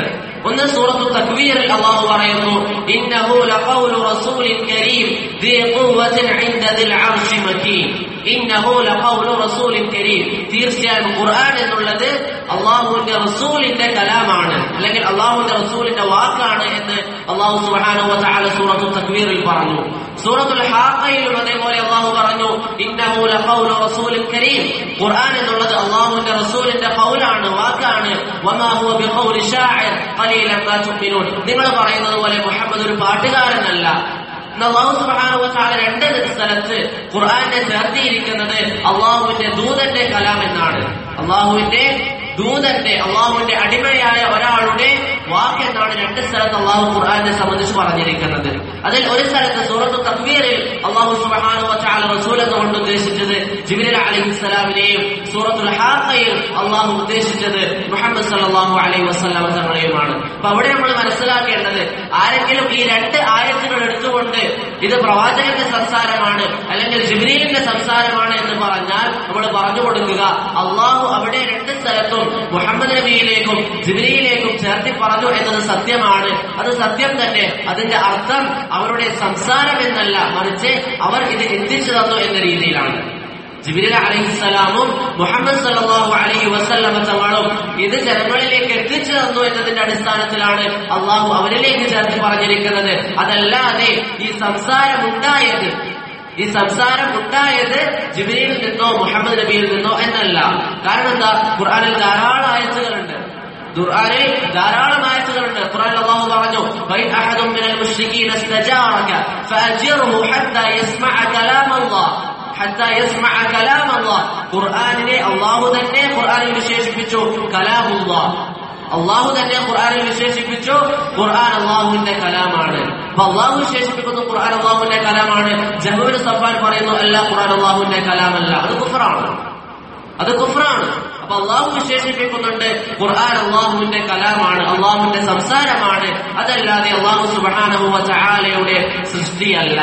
ഒന്ന് സൂറത്തു തക്വീറിൽ അള്ളാഹു പറയുന്നു ഇന്നഹു ലഖൗലു റസൂലിൻ കരീം ذي قوة عند ذي العرش مكين ഇന്നഹു ലഖൗലു റസൂലിൻ കരീം തീർച്ചയായും ഖുർആൻ എന്നുള്ളത് അള്ളാഹുവിന്റെ റസൂലിന്റെ കലാമാണ് അല്ലെങ്കിൽ അള്ളാഹുവിന്റെ റസൂലിന്റെ വാക്കാണ് എന്ന് അള്ളാഹു സുബ്ഹാനഹു വ തആല സൂറത്തു തക്വീറിൽ പറഞ്ഞു സൂറത്തുൽ ഹാഖയിലും അതേപോലെ അള്ളാഹു പറഞ്ഞു ഇന്നഹു ലഖൗലു റസൂലിൻ കരീം ഖുർആൻ എന്നുള്ളത് അള്ളാഹുവിന്റെ റസൂലിന്റെ ഖൗലാണ് വാക്കാണ് വമാ ഹുവ ബിഖൗലി ഷാഇർ ഖലീലൻ മാ തുഅ്മിനൂൻ നിങ്ങൾ പറയുന്നത് പോലെ മുഹമ്മദ് ഒരു പാട്ടുകാരനല്ല അള്ളാഹു സുബ്ഹാനഹു വതആല രണ്ട് സ്ഥലത്ത് ഖുർആനെ ചേർത്തിയിരിക്കുന്നത് അള്ളാഹുവിന്റെ ദൂതന്റെ കലാം എന്നാണ് അള്ളാഹുവിന്റെ ദൂതന്റെ അള്ളാഹുവിന്റെ അടിമയായ ഒരാളുടെ വാക്ക് എന്നാണ് രണ്ട് സ്ഥലത്ത് അള്ളാഹു ഖുർആനെ സംബന്ധിച്ച് പറഞ്ഞിരിക്കുന്നത് അതിൽ ഒരു സ്ഥലത്ത് സൂറത്ത് തക്വീറിൽ അള്ളാഹു സുബ്ഹാനഹു വതആല റസൂൽ എന്നുകൊണ്ട് ഉദ്ദേശിച്ചത് ജിബ്രീൽ അലൈഹിസ്സലാമിനെയും സൂറത്തുൽ ഹാഖയിൽ അള്ളാഹു ഉദ്ദേശിച്ചത് മുഹമ്മദ് സല്ലല്ലാഹു അലൈഹി വസല്ലം തങ്ങളെയുമാണ് അപ്പൊ അവിടെ നമ്മൾ മനസ്സിലാക്കേണ്ടത് ആരെങ്കിലും ഈ രണ്ട് ആയത്തുകൾ എടുത്തുകൊണ്ട് ഇത് പ്രവാചകന്റെ സംസാരമാണ് അല്ലെങ്കിൽ ജിബ്രീലിന്റെ സംസാരമാണ് എന്ന് പറഞ്ഞാൽ നമ്മൾ പറഞ്ഞു കൊടുക്കുക അള്ളാഹു അവിടെ രണ്ട് സ്ഥലത്തും മുഹമ്മദ് നബിയിലേക്കും ജിബ്രീലിലേക്കും ചേർത്തി പറഞ്ഞു എന്നത് സത്യമാണ് അത് സത്യം തന്നെ അതിന്റെ അർത്ഥം അവരുടെ സംസാരം എന്നല്ല മറിച്ച് അവർ ഇത് എത്തിച്ചു തന്നു എന്ന രീതിയിലാണ് ജിബിരിൽ അലൈഹിസ്സലാമും മുഹമ്മദ് സല്ലല്ലാഹു അലൈഹി വസല്ലമ തങ്ങളും ഇത് ജനങ്ങളിലേക്ക് എത്തിച്ചു തന്നു എന്നതിന്റെ അടിസ്ഥാനത്തിലാണ് അള്ളാഹു അവരിലേക്ക് ചേർത്ത് പറഞ്ഞിരിക്കുന്നത് അതല്ലാതെ ഈ സംസാരം ഉണ്ടായത് ഈ സംസാരം ഉണ്ടായത് ജിബിരിയിൽ നിന്നോ മുഹമ്മദ് നബിയിൽ നിന്നോ എന്നല്ല കാരണം എന്താ ഖുർആനിൽ ധാരാളം ആയത്തുകളുണ്ട് ഖുർആനിൽ ധാരാളം ആയത്തുകളുണ്ട് ഖുർആനിൽ അല്ലാഹു പറഞ്ഞു വൈൻ അഹദും മിനൽ മുശ്രികീന ഇസ്തജാറക ഫഅജിർഹു ഹത്താ യസ്മഅ കലാമല്ലാഹ് ഹത്താ യസ്മഅ കലാമല്ലാഹ് ഖുർആനിനെ അല്ലാഹു തന്നെ ഖുർആനിൽ വിശേഷിപ്പിച്ചു കലാമുല്ലാഹ് അള്ളാഹു തന്നെ ഖുർആനിൽ വിശേഷിപ്പിച്ചു ഖുർആൻ അള്ളാഹുവിന്റെ കലാമാണ് അപ്പൊ അള്ളാഹു വിശേഷിപ്പിക്കുന്നു ഖുർആൻ അള്ളാഹുവിന്റെ കലാമാണ് ജഹുവിന് സഫാൻ പറയുന്നു അല്ല ഖുർആൻ അള്ളാഹുവിന്റെ കലാമല്ല അത് കുഫറാണ് അത് കുഫറാണ് അപ്പൊ അള്ളാഹു വിശേഷിപ്പിക്കുന്നുണ്ട് ഖുർആൻ അള്ളാഹുവിന്റെ കലാമാണ് അള്ളാഹുവിന്റെ സംസാരമാണ് അതല്ലാതെ അള്ളാഹു സുബ്ഹാനഹു വ തആലയുടെ സൃഷ്ടിയല്ല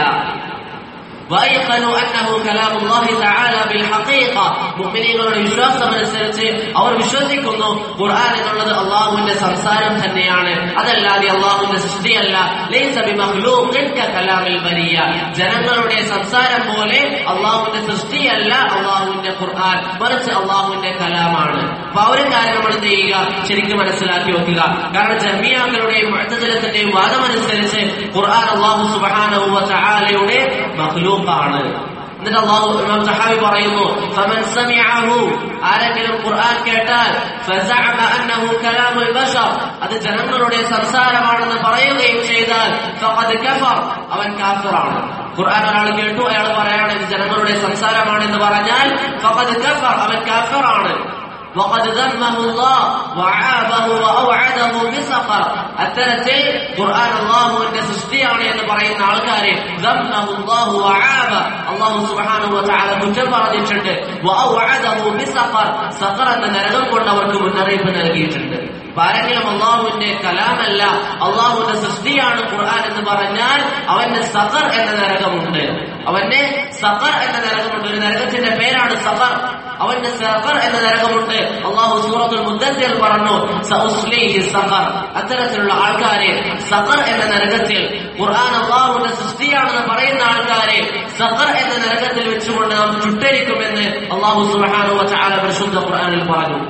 وأيقنوا أنه كلام الله تعالى بالحقيقة മുഅ്മിനീങ്ങളുടെ വിശ്വാസമനുസരിച്ച് അവർ വിശ്വസിക്കുന്നു ഖുർആൻ എന്നുള്ളത് അള്ളാഹുവിന്റെ സംസാരം തന്നെയാണ് അതല്ലാതെ അള്ളാഹുവിന്റെ സൃഷ്ടിയല്ല ലൈസ ബിമഖ്ലൂഖിൻ കകലാമിൽ ബരിയ ജനങ്ങളുടെ സംസാരം പോലെ അള്ളാഹുവിന്റെ സൃഷ്ടിയല്ല അള്ളാഹുവിന്റെ ഖുർആൻ മറിച്ച് അള്ളാഹുവിന്റെ കലാമാണ് അപ്പൊ ആ ഒരു കാര്യം നമ്മൾ എന്ത് ചെയ്യുക ശരിക്കും മനസ്സിലാക്കി വെക്കുക കാരണം ജമിയാക്കളുടെയും മുഅ്തസിലത്തിന്റെയും വാദമനുസരിച്ച് ഖുർആൻ അള്ളാഹു സുബ്ഹാനഹു വ തആലയുടെ മഖ്ലൂഖാണ് എന്നിട്ട് അള്ളാഹു ഇമാം സഹാബി പറയുന്നു ഫമൻ സമിഅഹു ആരെങ്കിലും ഖുർആൻ കേട്ടാൽ ഫസഅമ അന്നഹു കലാമുൽ ബശർ അത് ജനങ്ങളുടെ സംസാരമാണെന്ന് പറയുകയും ചെയ്താൽ ഫഖദ് കഫർ അവൻ കാഫിറാണ് ഖുർആൻ ഒരാൾ കേട്ടു അയാൾ പറയാണ് ഇത് ജനങ്ങളുടെ സംസാരമാണെന്ന് പറഞ്ഞാൽ ഫഖദ് കഫർ അവൻ കാഫിറാണ് وقد ذمه الله وعابه وأوعده بسقر അത്തരത്തിൽ ഖുർആൻ അള്ളാഹുവിന്റെ സൃഷ്ടിയാണ് എന്ന് പറയുന്ന ആൾക്കാരെ ذمه الله وعاب അള്ളാഹു സുബ്ഹാനഹു വതആല കുറ്റം പറഞ്ഞിട്ടുണ്ട് وأوعده بسقر സഖർ എന്ന നരകം കൊണ്ട് അവർക്ക് മുന്നറിയിപ്പ് നൽകിയിട്ടുണ്ട് അപ്പൊ ആരെങ്കിലും അള്ളാഹുവിന്റെ കലാമല്ല അള്ളാഹുവിന്റെ സൃഷ്ടിയാണ് ഖുർആൻ എന്ന് പറഞ്ഞാൽ അവന്റെ സഖർ എന്ന നരകമുണ്ട് അവന്റെ സഖർ എന്ന നരകമുണ്ട് ഒരു നരകത്തിന്റെ പേരാണ് സഖർ അവന്റെ സഖർ എന്ന നരകമുണ്ട് അള്ളാഹു സൂറത്തുൽ മുദ്ദത്തിൽ പറഞ്ഞു സഉസ്ലീഹി സഖർ അത്തരത്തിലുള്ള ആൾക്കാരെ സഖർ എന്ന നരകത്തിൽ ഖുർആൻ അള്ളാഹുവിന്റെ സൃഷ്ടിയാണെന്ന് പറയുന്ന ആൾക്കാരെ സഖർ എന്ന നരകത്തിൽ വെച്ചുകൊണ്ട് നാം ചുട്ടരിക്കുമെന്ന് അള്ളാഹു സുബ്ഹാനഹു വ തആല പരിശുദ്ധ ഖുർആനിൽ പറഞ്ഞു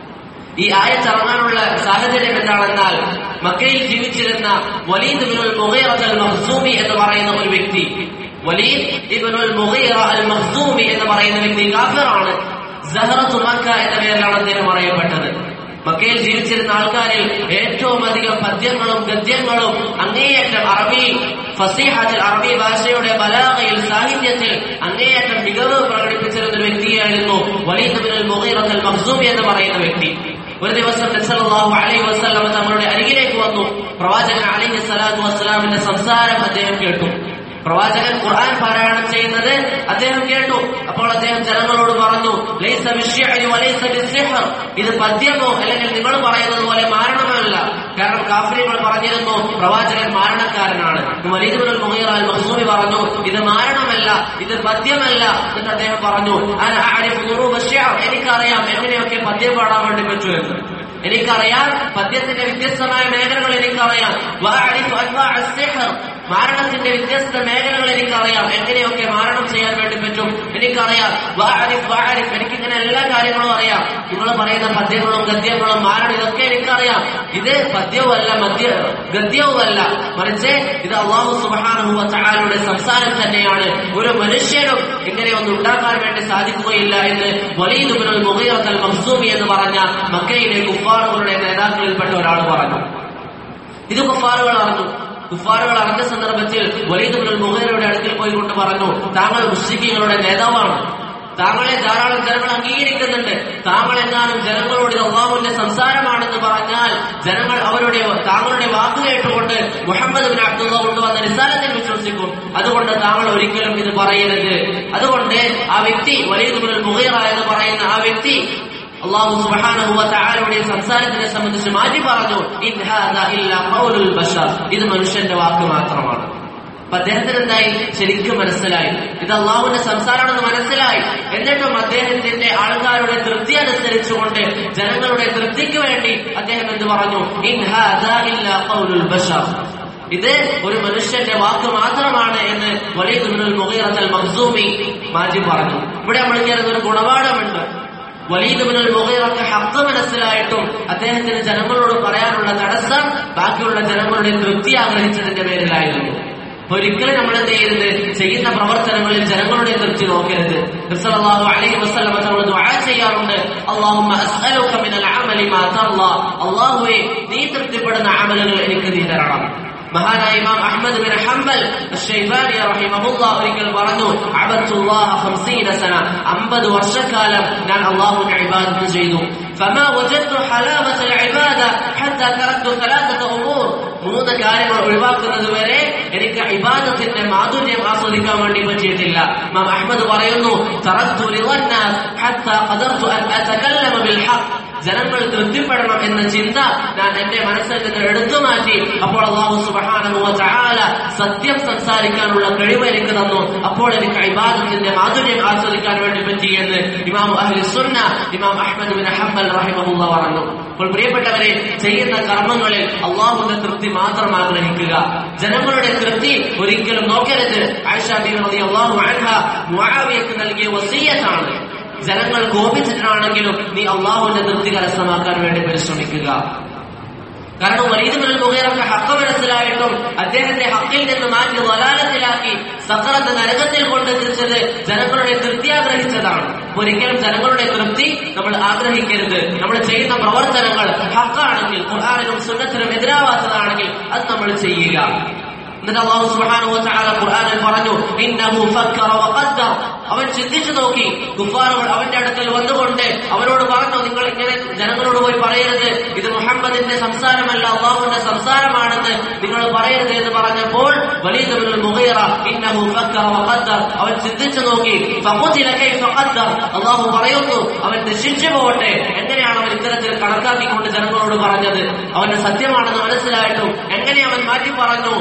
ഈ ആയത്തിറങ്ങാനുള്ള സാഹചര്യം എന്താണെന്നാൽ മക്കയിൽ ജീവിച്ചിരുന്ന വലീദ് ബിനുൽ മുഗീറ അൽ മഖ്സൂമി എന്ന് പറയുന്ന ഒരു വ്യക്തി വലീദ് ഇബ്നുൽ മുഗീറ അൽ മഖ്സൂമി എന്ന് പറയുന്ന വ്യക്തി കാഫിറാണ് സഹറത്തു മക്ക എന്ന പേരിലാണ് അദ്ദേഹം അറിയപ്പെട്ടത് മക്കയിൽ ജീവിച്ചിരുന്ന ആൾക്കാരിൽ ഏറ്റവും അധികം പദ്യങ്ങളും ഗദ്യങ്ങളും അങ്ങേയറ്റം അറബി ഫസീഹത്തിൽ അറബി ഭാഷയുടെ ബലാഗയിൽ സാഹിത്യത്തിൽ അങ്ങേയറ്റം മികവ് പ്രകടിപ്പിച്ചിരുന്ന ഒരു വ്യക്തിയായിരുന്നു വലീദ് ബിനുൽ മുഗീറ അൽ മഖ്സൂമി എന്ന് പറയുന്ന വ്യക്തി ഒരു ദിവസം നബ്സല്ലാഹു അലൈഹി വസ്ലമ തങ്ങളുടെ അരികിലേക്ക് വന്നു പ്രവാചകൻ അലൈഹി സ്വലാത്തു വസ്സലാമിന്റെ സംസാരം അദ്ദേഹം കേട്ടു പ്രവാചകൻ ഖുർആൻ പാരായണം ചെയ്യുന്നത് അദ്ദേഹം കേട്ടു അപ്പോൾ അദ്ദേഹം ജനങ്ങളോട് പറഞ്ഞു "ലൈസ ബിശ്ശിഅരി വലൈസ ബിസ്സിഹ്ർ." ഇത് പദ്യമോ അല്ലെങ്കിൽ നിങ്ങൾ പറയുന്നത് പോലെ മാരണമല്ല കാരണം കാഫിരികൾ പറഞ്ഞിരുന്നു പ്രവാചകൻ മാരണക്കാരനാണ് വലീദ് ബിനുൽ മുഗീറ അൽ മഖ്സൂമി പറഞ്ഞു ഇത് മാരണമല്ല ഇത് പദ്യമല്ല എന്നിട്ട് അദ്ദേഹം പറഞ്ഞു "അന അഅരിഫു ദുറൂബ അശ്ശിഅർ." എനിക്കറിയാം എങ്ങനെയൊക്കെ പദ്യം പാടാൻ വേണ്ടി പറ്റുമെന്ന് എനിക്കറിയാം പദ്യത്തിന്റെ വ്യത്യസ്തമായ മേഖലകൾ എനിക്കറിയാം വഅരിഫു അൻവാഅ അസ്സിഹ്ർ. മാരണത്തിന്റെ വ്യത്യസ്ത മേഖലകൾ എനിക്കറിയാം എങ്ങനെയൊക്കെ മാരണം ചെയ്യാൻ വേണ്ടി പറ്റും എനിക്കറിയാം വഅരിഫ് വഅരിഫ്. എനിക്കിങ്ങനെ എല്ലാ കാര്യങ്ങളും അറിയാം നിങ്ങൾ പറയുന്ന പദ്യങ്ങളും ഗദ്യങ്ങളും മാരണം ഇതൊക്കെ എനിക്കറിയാം ഇത് പദ്യവുമല്ല മദ്യ ഗദ്യവുമല്ല മറിച്ച് ഇത് അള്ളാഹു സുബ്ഹാനഹു വതആലയുടെ സംസാരം തന്നെയാണ് ഒരു മനുഷ്യനും ഇങ്ങനെയൊന്നും ഉണ്ടാക്കാൻ വേണ്ടി സാധിക്കുകയില്ല എന്ന് വലീദ് ഇബ്നുൽ മുഗീറത്ത് അൽ മഖ്സൂമി എന്ന് പറഞ്ഞ മക്കയിലെ കുഫാറുകളുടെ നേതാക്കളിൽപ്പെട്ട ഒരാൾ പറഞ്ഞു ഇത് കുഫാറുകൾ അറിഞ്ഞു കുഫാറുകൾ അറിഞ്ഞ സന്ദർഭത്തിൽ വലീദ് ഇബ്നുൽ മുഗീറയുടെ അടുക്കൽ പോയിക്കൊണ്ട് പറഞ്ഞു താങ്കൾ മുസ്ലിങ്ങളുടെ നേതാവാണ് താങ്കളെ ധാരാളം ജനങ്ങൾ അംഗീകരിക്കുന്നുണ്ട് താങ്കൾ എങ്ങാനും ജനങ്ങളോട് ഇത് അള്ളാഹുവിന്റെ സംസാരമാണെന്ന് പറഞ്ഞാൽ ജനങ്ങൾ അവരുടെ താങ്കളുടെ വാക്ക് കേട്ടുകൊണ്ട് മുഹമ്മദ് ബിൻ അബ്ദുള്ള കൊണ്ടുവന്ന നിസാരത്തിൽ വിശ്വസിക്കും അതുകൊണ്ട് താങ്കൾ ഒരിക്കലും ഇത് പറയരുത് അതുകൊണ്ട് ആ വ്യക്തി വലീദ് ഇബ്നുൽ മുഗീറ എന്ന് പറയുന്ന ആ വ്യക്തി അള്ളാഹു സുബ്ഹാനഹു വ തആലയുടെ സംസാരത്തിനെ സംബന്ധിച്ച് മാറ്റി പറഞ്ഞു ഇൻ ഹാദാ ഇല്ലാ ഖൗലുൽ ബശർ ഇത് മനുഷ്യന്റെ വാക്ക് മാത്രമാണ് അപ്പൊ അദ്ദേഹത്തിന് എന്തായി ശരിക്കും മനസ്സിലായി ഇത് അള്ളാഹുവിന്റെ സംസാരമാണെന്ന് മനസ്സിലായി എന്നിട്ടും അദ്ദേഹത്തിന്റെ ആൾക്കാരുടെ തൃപ്തി അനുസരിച്ചുകൊണ്ട് ജനങ്ങളുടെ തൃപ്തിക്ക് വേണ്ടി അദ്ദേഹം എന്ത് പറഞ്ഞു ഇൻ ഹാദാ ഇല്ലാ ഖൗലുൽ ബശർ ഇത് ഒരു മനുഷ്യന്റെ വാക്ക് മാത്രമാണ് എന്ന് വലീദ് ഇബ്നുൽ മുഗീറത്ത് അൽ മഖ്സൂമി മാജി പറഞ്ഞു ഇവിടെ നമ്മൾ ചേർന്ന ഒരു ഗുണപാഠമുണ്ട് വലീദ് ഇബ്നുൽ മുഗീറക്ക് ഹക്ക് മനസ്സിലായിട്ടും അദ്ദേഹത്തിന് ജനങ്ങളോട് പറയാനുള്ള തടസ്സം ബാക്കിയുള്ള ജനങ്ങളുടെ തൃപ്തി ആഗ്രഹിച്ചതിന്റെ പേരിലായിരുന്നു ഒരിക്കലും നമ്മൾ എന്ത് ചെയ്യരുത് ചെയ്യുന്ന പ്രവർത്തനങ്ങളിൽ ജനങ്ങളുടെ തൃപ്തി നോക്കരുത് നബിസല്ലല്ലാഹു അലൈഹി വസല്ലം തങ്ങൾ ദുആ ചെയ്യാറുണ്ട് അല്ലാഹുമ്മ അസ്അലുക മിനൽ അമലി മാ തർള അല്ലാഹുവേ നീ തൃപ്തിപ്പെടുന്ന അമലുകൾ എനിക്ക് നീ തരണം മഹാനായ ഇമാം അഹ്മദ് ബിൻ ഹംബൽ ഷൈബാനി റഹിമഹുല്ലാ ഒരിക്കൽ പറഞ്ഞു അബത്തുല്ലാഹ 50 സന 50 വർഷക്കാലം ഞാൻ അല്ലാഹുവിനെ ഇബാദത്ത് ചെയ്തു فما وجدت حلاوة العبادة حتى تركت ثلاثة أمور മൂന്ന് കാര്യങ്ങൾ ഒഴിവാക്കുന്നത് വരെ എനിക്ക് ഇബാദത്തിന്റെ മാധുര്യം ആസ്വദിക്കാൻ വേണ്ടി പറ്റിയിട്ടില്ല ഇമാം അഹ്മദ് പറയുന്നു തറത്തു ലിവന്നാസ് ഹത്താ ഖദർതു അൻ അതകല്ലമ ബിൽ ഹഖ് ജനങ്ങൾ തൃപ്തിപ്പെടണം എന്ന ചിന്ത ഞാൻ എന്റെ മനസ്സിൽ നിന്ന് എടുത്തു മാറ്റി അപ്പോൾ അള്ളാഹു സുബ്ഹാനഹു വ തആല സത്യം സംസാരിക്കാനുള്ള കഴിവ് എനിക്ക് തന്നു അപ്പോൾ എനിക്ക് ഇബാദത്തിന്റെ മാധുര്യം ആസ്വദിക്കാൻ വേണ്ടി പറ്റി എന്ന് ഇമാം അഹ്ലി സുന്ന ഇമാം അഹ്മദ് ബിൻ ഹംബൽ റഹിമഹുള്ള പറഞ്ഞു അപ്പോൾ പ്രിയപ്പെട്ടവരെ ചെയ്യുന്ന കർമ്മങ്ങളിൽ അള്ളാഹുവിന്റെ തൃപ്തി മാത്രം ആഗ്രഹിക്കുക ജനങ്ങളുടെ തൃപ്തി ഒരിക്കലും നോക്കരുത് ആയിഷ ബി റളിയല്ലാഹു അൻഹ മുആവിയക്ക് നൽകിയ വസീയത്താണ് ജനങ്ങൾ കോപിച്ചിട്ടാണെങ്കിലും നീ അള്ളാഹുവിന്റെ തൃപ്തി കരസ്ഥമാക്കാൻ വേണ്ടി പരിശ്രമിക്കുക കാരണം വലീദ് മുഖേറൊക്കെ ഹക്ക് മനസ്സിലായിട്ടും അദ്ദേഹത്തെ ഹക്കിൽ നിന്ന് മാറ്റി വലാലത്തിലാക്കി സക്കറത്ത് നരകത്തിൽ കൊണ്ടെത്തിച്ചത് ജനങ്ങളുടെ തൃപ്തി ആഗ്രഹിച്ചതാണ് ഒരിക്കലും ജനങ്ങളുടെ തൃപ്തി നമ്മൾ ആഗ്രഹിക്കരുത് നമ്മൾ ചെയ്യുന്ന പ്രവർത്തനങ്ങൾ ഹക്കാണെങ്കിൽ ഖുർആാനിനും സുന്നത്തിനും എതിരാവാത്തതാണെങ്കിൽ അത് നമ്മൾ ചെയ്യുക എന്നിട്ട് അള്ളാഹു സുബ്ഹാനഹു വ തആല ഖുർആനിൽ പറഞ്ഞു ഇന്നഹു ഫക്കറ വഖദ്ദർ അവൻ ചിന്തിച്ചു നോക്കി കുഫാറുകൾ അവന്റെ അടുക്കൽ വന്നുകൊണ്ട് അവരോട് പറഞ്ഞു നിങ്ങൾ ഇങ്ങനെ ജനങ്ങളോട് പോയി പറയരുത് ഇത് മുഹമ്മദിന്റെ സംസാരമല്ല അള്ളാഹുവിന്റെ സംസാരമാണെന്ന് നിങ്ങൾ പറയരുത് എന്ന് പറഞ്ഞപ്പോൾ വലീദ് ഇബ്നുൽ മുഗീറ ഇന്നഹു ഫക്കറ വഖദ്ദർ അവൻ ചിന്തിച്ചു നോക്കി ഫഖുതില കൈഫ ഖദ്ദർ അള്ളാഹു പറയുന്നു അവൻ നശിച്ചു പോകട്ടെ എങ്ങനെയാണ് അവൻ ഇത്തരത്തിൽ കണക്കാക്കിക്കൊണ്ട് ജനങ്ങളോട് പറഞ്ഞത് അവന്റെ സത്യമാണെന്ന് മനസ്സിലായിട്ടും എങ്ങനെ അവൻ മാറ്റി പറഞ്ഞു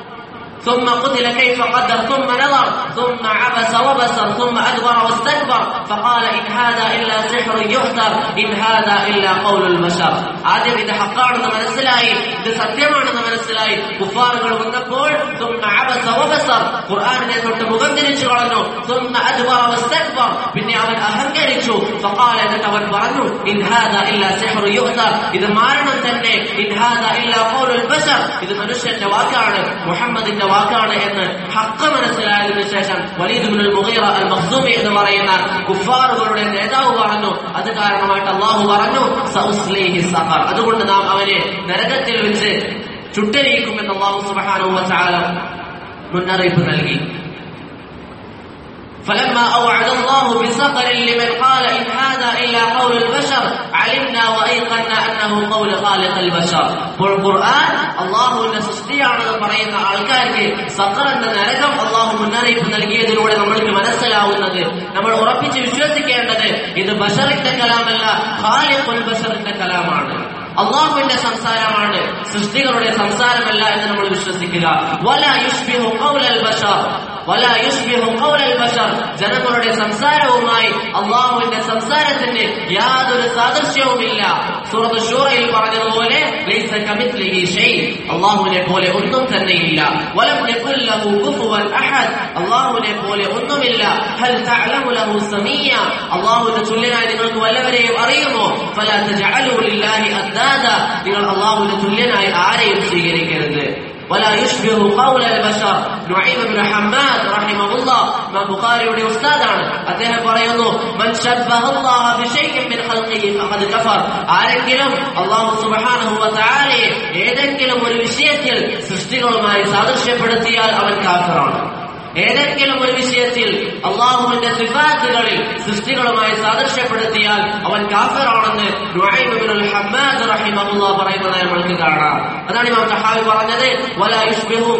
ثم قتل كيف قدر ثم نظر ثم عبس وبصر ثم أدبر واستكبر فقال إن هذا إلا سحر يؤثر إن هذا إلا قول البشر ആദ്യം ഇത് ഹക്കാണെന്ന് മനസ്സിലായി ഇത് സത്യമാണെന്ന് മനസ്സിലായി കുഫാറുകൾ വന്നപ്പോൾ ثم عبس وبصر ഖുർആനിനെ തൊട്ട് മുഖം തിരിച്ചു കളഞ്ഞു ثم أدبر واستكبر പിന്നെ അവൻ അഹങ്കരിച്ചു فقال എന്നിട്ട് അവൻ പറഞ്ഞു إن هذا إلا سحر يؤثر ഇത് മാരണം തന്നെ إن هذا إلا قول البشر ഇത് മനുഷ്യന്റെ വാക്കാണ് മുഹമ്മദിന്റെ വാക്കാണ് എന്ന് ഹക്ക് മനസ്സിലായതിനു ശേഷം വലീദ് ഇബ്നുൽ മുഗീറ അൽ മഖ്സൂമി എന്ന് പറയുന്ന കുഫാറുകളുടെ നേതാവ് പറഞ്ഞു അത് കാരണമായിട്ട് അള്ളാഹു പറഞ്ഞു സൗസ്ലീഹി സഖർ അതുകൊണ്ട് നാം അവനെ നരകത്തിൽ വെച്ച് ചുട്ടരിക്കുമെന്ന് അള്ളാഹു സുബ്ഹാനഹു വ തആല മുന്നറിയിപ്പ് നൽകി فلما أوعد الله بسقر لمن قال إن هذا إلا قول البشر علمنا وأيقنا أنه قول خالق البشر ഖുർആൻ അള്ളാഹുവിന്റെ സൃഷ്ടിയാണെന്ന് പറയുന്ന ആൾക്കാർക്ക് സഖർ എന്ന നരകം അള്ളാഹു മുന്നറിയിപ്പ് നൽകിയതിലൂടെ നമ്മൾക്ക് മനസ്സിലാവുന്നത് നമ്മൾ ഉറപ്പിച്ച് വിശ്വസിക്കേണ്ടത് ഇത് ബഷറിന്റെ കലാമല്ല ഖാലിഖുൽ ബഷറിന്റെ കലാമാണ് അള്ളാഹുവിന്റെ സംസാരമാണ് സൃഷ്ടികളുടെ സംസാരമല്ല എന്ന് നമ്മൾ വിശ്വസിക്കുക വല യുഷ്ബിഹു ഖൗലൽ ബഷർ വലാ യുഷ്ബിഹു ഖൗലൽ ബശർ ജനങ്ങളുടെ സംസാരവുമായി അള്ളാഹുവിന്റെ സംസാരത്തിന് യാതൊരു സാദൃശ്യവുമില്ല സൂറത്ത് ഷൂറയിൽ പറഞ്ഞതുപോലെ ലൈസ കമിത്ലിഹി ഷൈ അള്ളാഹുവിനെ പോലെ ഒന്നും തന്നെയില്ല വലം യകുൽ ലഹു കുഫുവൻ അഹദ് അള്ളാഹുവിനെ പോലെ ഒന്നുമില്ല ഹൽ തഅലമു ലഹു സമീയ അള്ളാഹുവിന്റെ തുല്യനായി നിങ്ങൾക്ക് വല്ലവരെയും അറിയുമോ ഫലാ തജഅലു ലില്ലാഹി അദ്ദാദ നിങ്ങൾ അള്ളാഹുവിന്റെ തുല്യനായി ആരെയും സ്വീകരിക്കരുത് ولا يشبه قول البشر نعيم بن حماد رحمه الله ما ബുഖാരിയുടെ ഉസ്താദാണ് അദ്ദേഹം പറയുന്നു മൻ ശബ്ബഹ അല്ലാഹ ബിശൈഇൻ മിൻ ഖൽഖിഹി ഫഖദ് കഫർ ആരെങ്കിലും അല്ലാഹു സുബ്ഹാനഹു വ തആലയെ ഏതെങ്കിലും ഒരു വിഷയത്തിൽ സൃഷ്ടികളുമായി സാദൃശ്യപ്പെടുത്തിയാൽ അവൻ കാഫിറാണ് ഏതെങ്കിലും ഒരു വിഷയത്തിൽ അള്ളാഹുവിന്റെ സിഫാത്തുകളിൽ സൃഷ്ടികളുമായി സാദൃശ്യപ്പെടുത്തിയാൽ അവൻ കാഫിറാണെന്ന് നുഐം ഇബ്നുൽ ഹമ്മാദ് റഹിമഹുല്ലാഹ് പറയുന്നതായി നമ്മൾക്ക് കാണാം അതാണ് ഇമാം തഹാവി പറഞ്ഞത് വലാ യുഷ്ബിഹു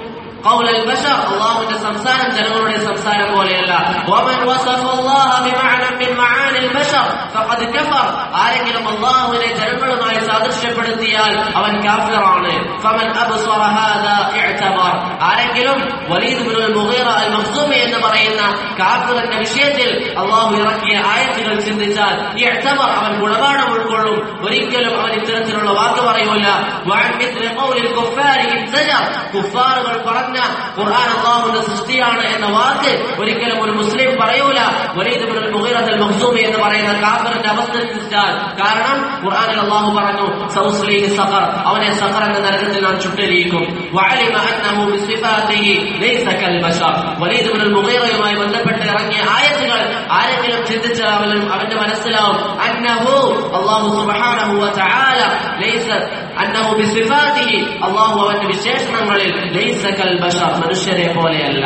قول البشر അള്ളാഹുവിന്റെ സംസാരം ജനങ്ങളുടെ സംസാരം പോലെയല്ല ومن وصف الله بمعنى من معاني البشر فقد كفر ആരെങ്കിലും അള്ളാഹുവിനെ ജനങ്ങളുമായി സാദൃശ്യപ്പെടുത്തിയാൽ അവൻ കാഫിറാണ് فمن أبصر هذا اعتبر ആരെങ്കിലും Walid bin Mughira al Makhzumi എന്ന് പറയുന്ന കാഫിറിന്റെ വിഷയത്തിൽ അള്ളാഹു ഇറക്കിയ ആയത്തുകൾ ചിന്തിച്ചാൽ ഈ എഴുത്തവർ അവൻ ഗുണപാഠം ഉൾക്കൊള്ളും ഒരിക്കലും അവൻ ഇത്തരത്തിലുള്ള വാക്ക് പറയൂല وعن مثل قول الكفار إذ زجر കുഫാറുകൾ പറഞ്ഞ ഖുർആൻ അള്ളാഹുവിന്റെ സൃഷ്ടിയാണ് എന്ന വാക്ക് ഒരിക്കലും ഒരു മുസ്ലിം പറയൂല Walid bin Mughira al Makhzumi എന്ന് പറയുന്ന കാഫിറിന്റെ അവസ്ഥ ചിന്തിച്ചാൽ കാരണം ഖുർആനിൽ അള്ളാഹു പറഞ്ഞു സൗസ്ലീഹി സഖർ അവനെ സഖർ എന്ന നരകത്തിൽ നാം ചുട്ടരിയിക്കും وعلم أنه بصفاته ليس كالبشر വലീദ് ബിൻ മുഗീറയുമായി ബന്ധപ്പെട്ട് ഇറങ്ങിയ ആയത്തുകൾ ആരെങ്കിലും ചിന്തിച്ചാൽ അവൻ അവന്റെ മനസ്സിലാവും അന്നഹു അല്ലാഹു സുബ്ഹാനഹു വ തആല ലൈസ അന്നഹു ബിസിഫാതിഹി അല്ലാഹു അവന്റെ വിശേഷണങ്ങളിൽ ലൈസ കൽ ബശർ മനുഷ്യരെ പോലെയല്ല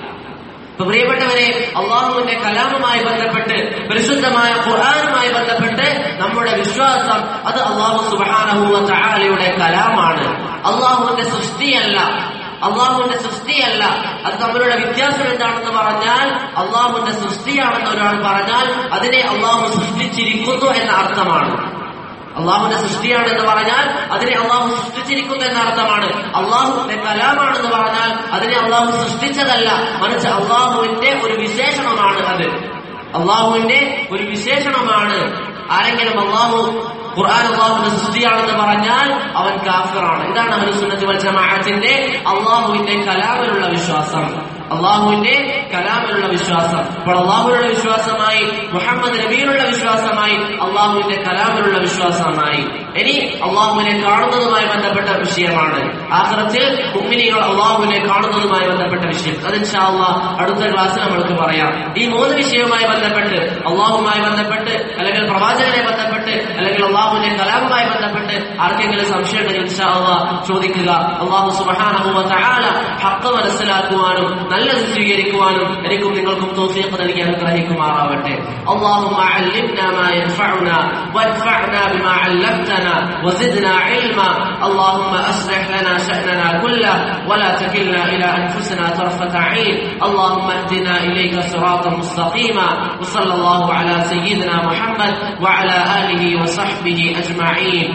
ഇപ്പൊ പ്രിയപ്പെട്ടവരെ അള്ളാഹുവിന്റെ കലാമുമായി ബന്ധപ്പെട്ട് പരിശുദ്ധമായ ഖുർആാനുമായി ബന്ധപ്പെട്ട് നമ്മുടെ വിശ്വാസം അത് അള്ളാഹു സുബാനഹുവ തആലയുടെ കലാമാണ് അള്ളാഹുവിന്റെ സൃഷ്ടിയല്ല അള്ളാഹുവിന്റെ സൃഷ്ടിയല്ല അത് തമ്മിലുള്ള വ്യത്യാസം എന്താണെന്ന് പറഞ്ഞാൽ അള്ളാഹുവിന്റെ സൃഷ്ടിയാണെന്ന് ഒരാൾ പറഞ്ഞാൽ അതിനെ അള്ളാഹു സൃഷ്ടിച്ചിരിക്കുന്നു എന്ന അർത്ഥമാണ് അള്ളാഹുവിന്റെ സൃഷ്ടിയാണെന്ന് പറഞ്ഞാൽ അതിനെ അള്ളാഹു സൃഷ്ടിച്ചിരിക്കുന്നു എന്ന അർത്ഥമാണ് അള്ളാഹുവിന്റെ കലാമാണെന്ന് പറഞ്ഞാൽ അതിനെ അള്ളാഹു സൃഷ്ടിച്ചതല്ല മറിച്ച് അള്ളാഹുവിന്റെ ഒരു വിശേഷണമാണ് അത് അള്ളാഹുവിന്റെ ഒരു വിശേഷണമാണ് ആരെങ്കിലും അള്ളാഹു ഖുർആൻ അള്ളാഹുവിന്റെ സൃഷ്ടിയാണെന്ന് പറഞ്ഞാൽ അവൻ കാഫിറാണ് ഇതാണ് അഹ്ലുസുന്നത്തി വൽ ജമാഅത്തിന്റെ അള്ളാഹുവിന്റെ കലാമിലുള്ള വിശ്വാസം അള്ളാഹുവിന്റെ കലാമിലുള്ള വിശ്വാസം അപ്പോൾ അള്ളാഹുവിനുള്ള വിശ്വാസമായി മുഹമ്മദ് നബിയിലുള്ള വിശ്വാസമായി അള്ളാഹുവിന്റെ കലാമിലുള്ള വിശ്വാസമായി ഇനി അള്ളാഹുവിനെ കാണുന്നതുമായി ബന്ധപ്പെട്ട വിഷയമാണ് ആഖിറത്തിൽ മുഅ്മിനീങ്ങൾ അള്ളാഹുവിനെ കാണുന്നതുമായി ബന്ധപ്പെട്ട വിഷയം അത് ഇൻഷാ അള്ളാഹ് അടുത്ത ക്ലാസ്സിൽ നമ്മൾക്ക് പറയാം ഈ മൂന്ന് വിഷയവുമായി ബന്ധപ്പെട്ട് അള്ളാഹുമായി ബന്ധപ്പെട്ട് അല്ലെങ്കിൽ പ്രവാചകനെ ബന്ധപ്പെട്ട് അല്ലെങ്കിൽ അള്ളാഹുവിന്റെ കലാമുമായി ബന്ധപ്പെട്ട് ആർക്കെങ്കിലും സംശയം ഉണ്ടെങ്കിൽ ഇൻഷാ അള്ളാഹ് ചോദിക്കുക അള്ളാഹു സുബ്ഹാനഹു വ തആല ഹഖ് മനസ്സിലാക്കുവാനും നല്ലത് സ്വീകരിക്കുവാനും എനിക്കും നിങ്ങൾക്കും തൗഫീഖ് നൽകി അനുഗ്രഹിക്കുമാറാവട്ടെ اللهم علمنا ما ينفعنا وانفعنا بما علمتنا وزدنا علما اللهم اصلح لنا شأننا كله ولا تكلنا الى انفسنا طرفة عين اللهم اهدنا اليك صراطا مستقيما وصلى الله على سيدنا محمد وعلى اله وصحبه اجمعين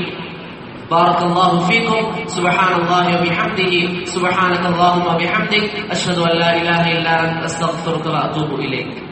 بارك الله فيكم سبحان الله وبحمده سبحانك اللهم وبحمدك أشهد أن لا إله إلا أنت أستغفرك وأتوب إليك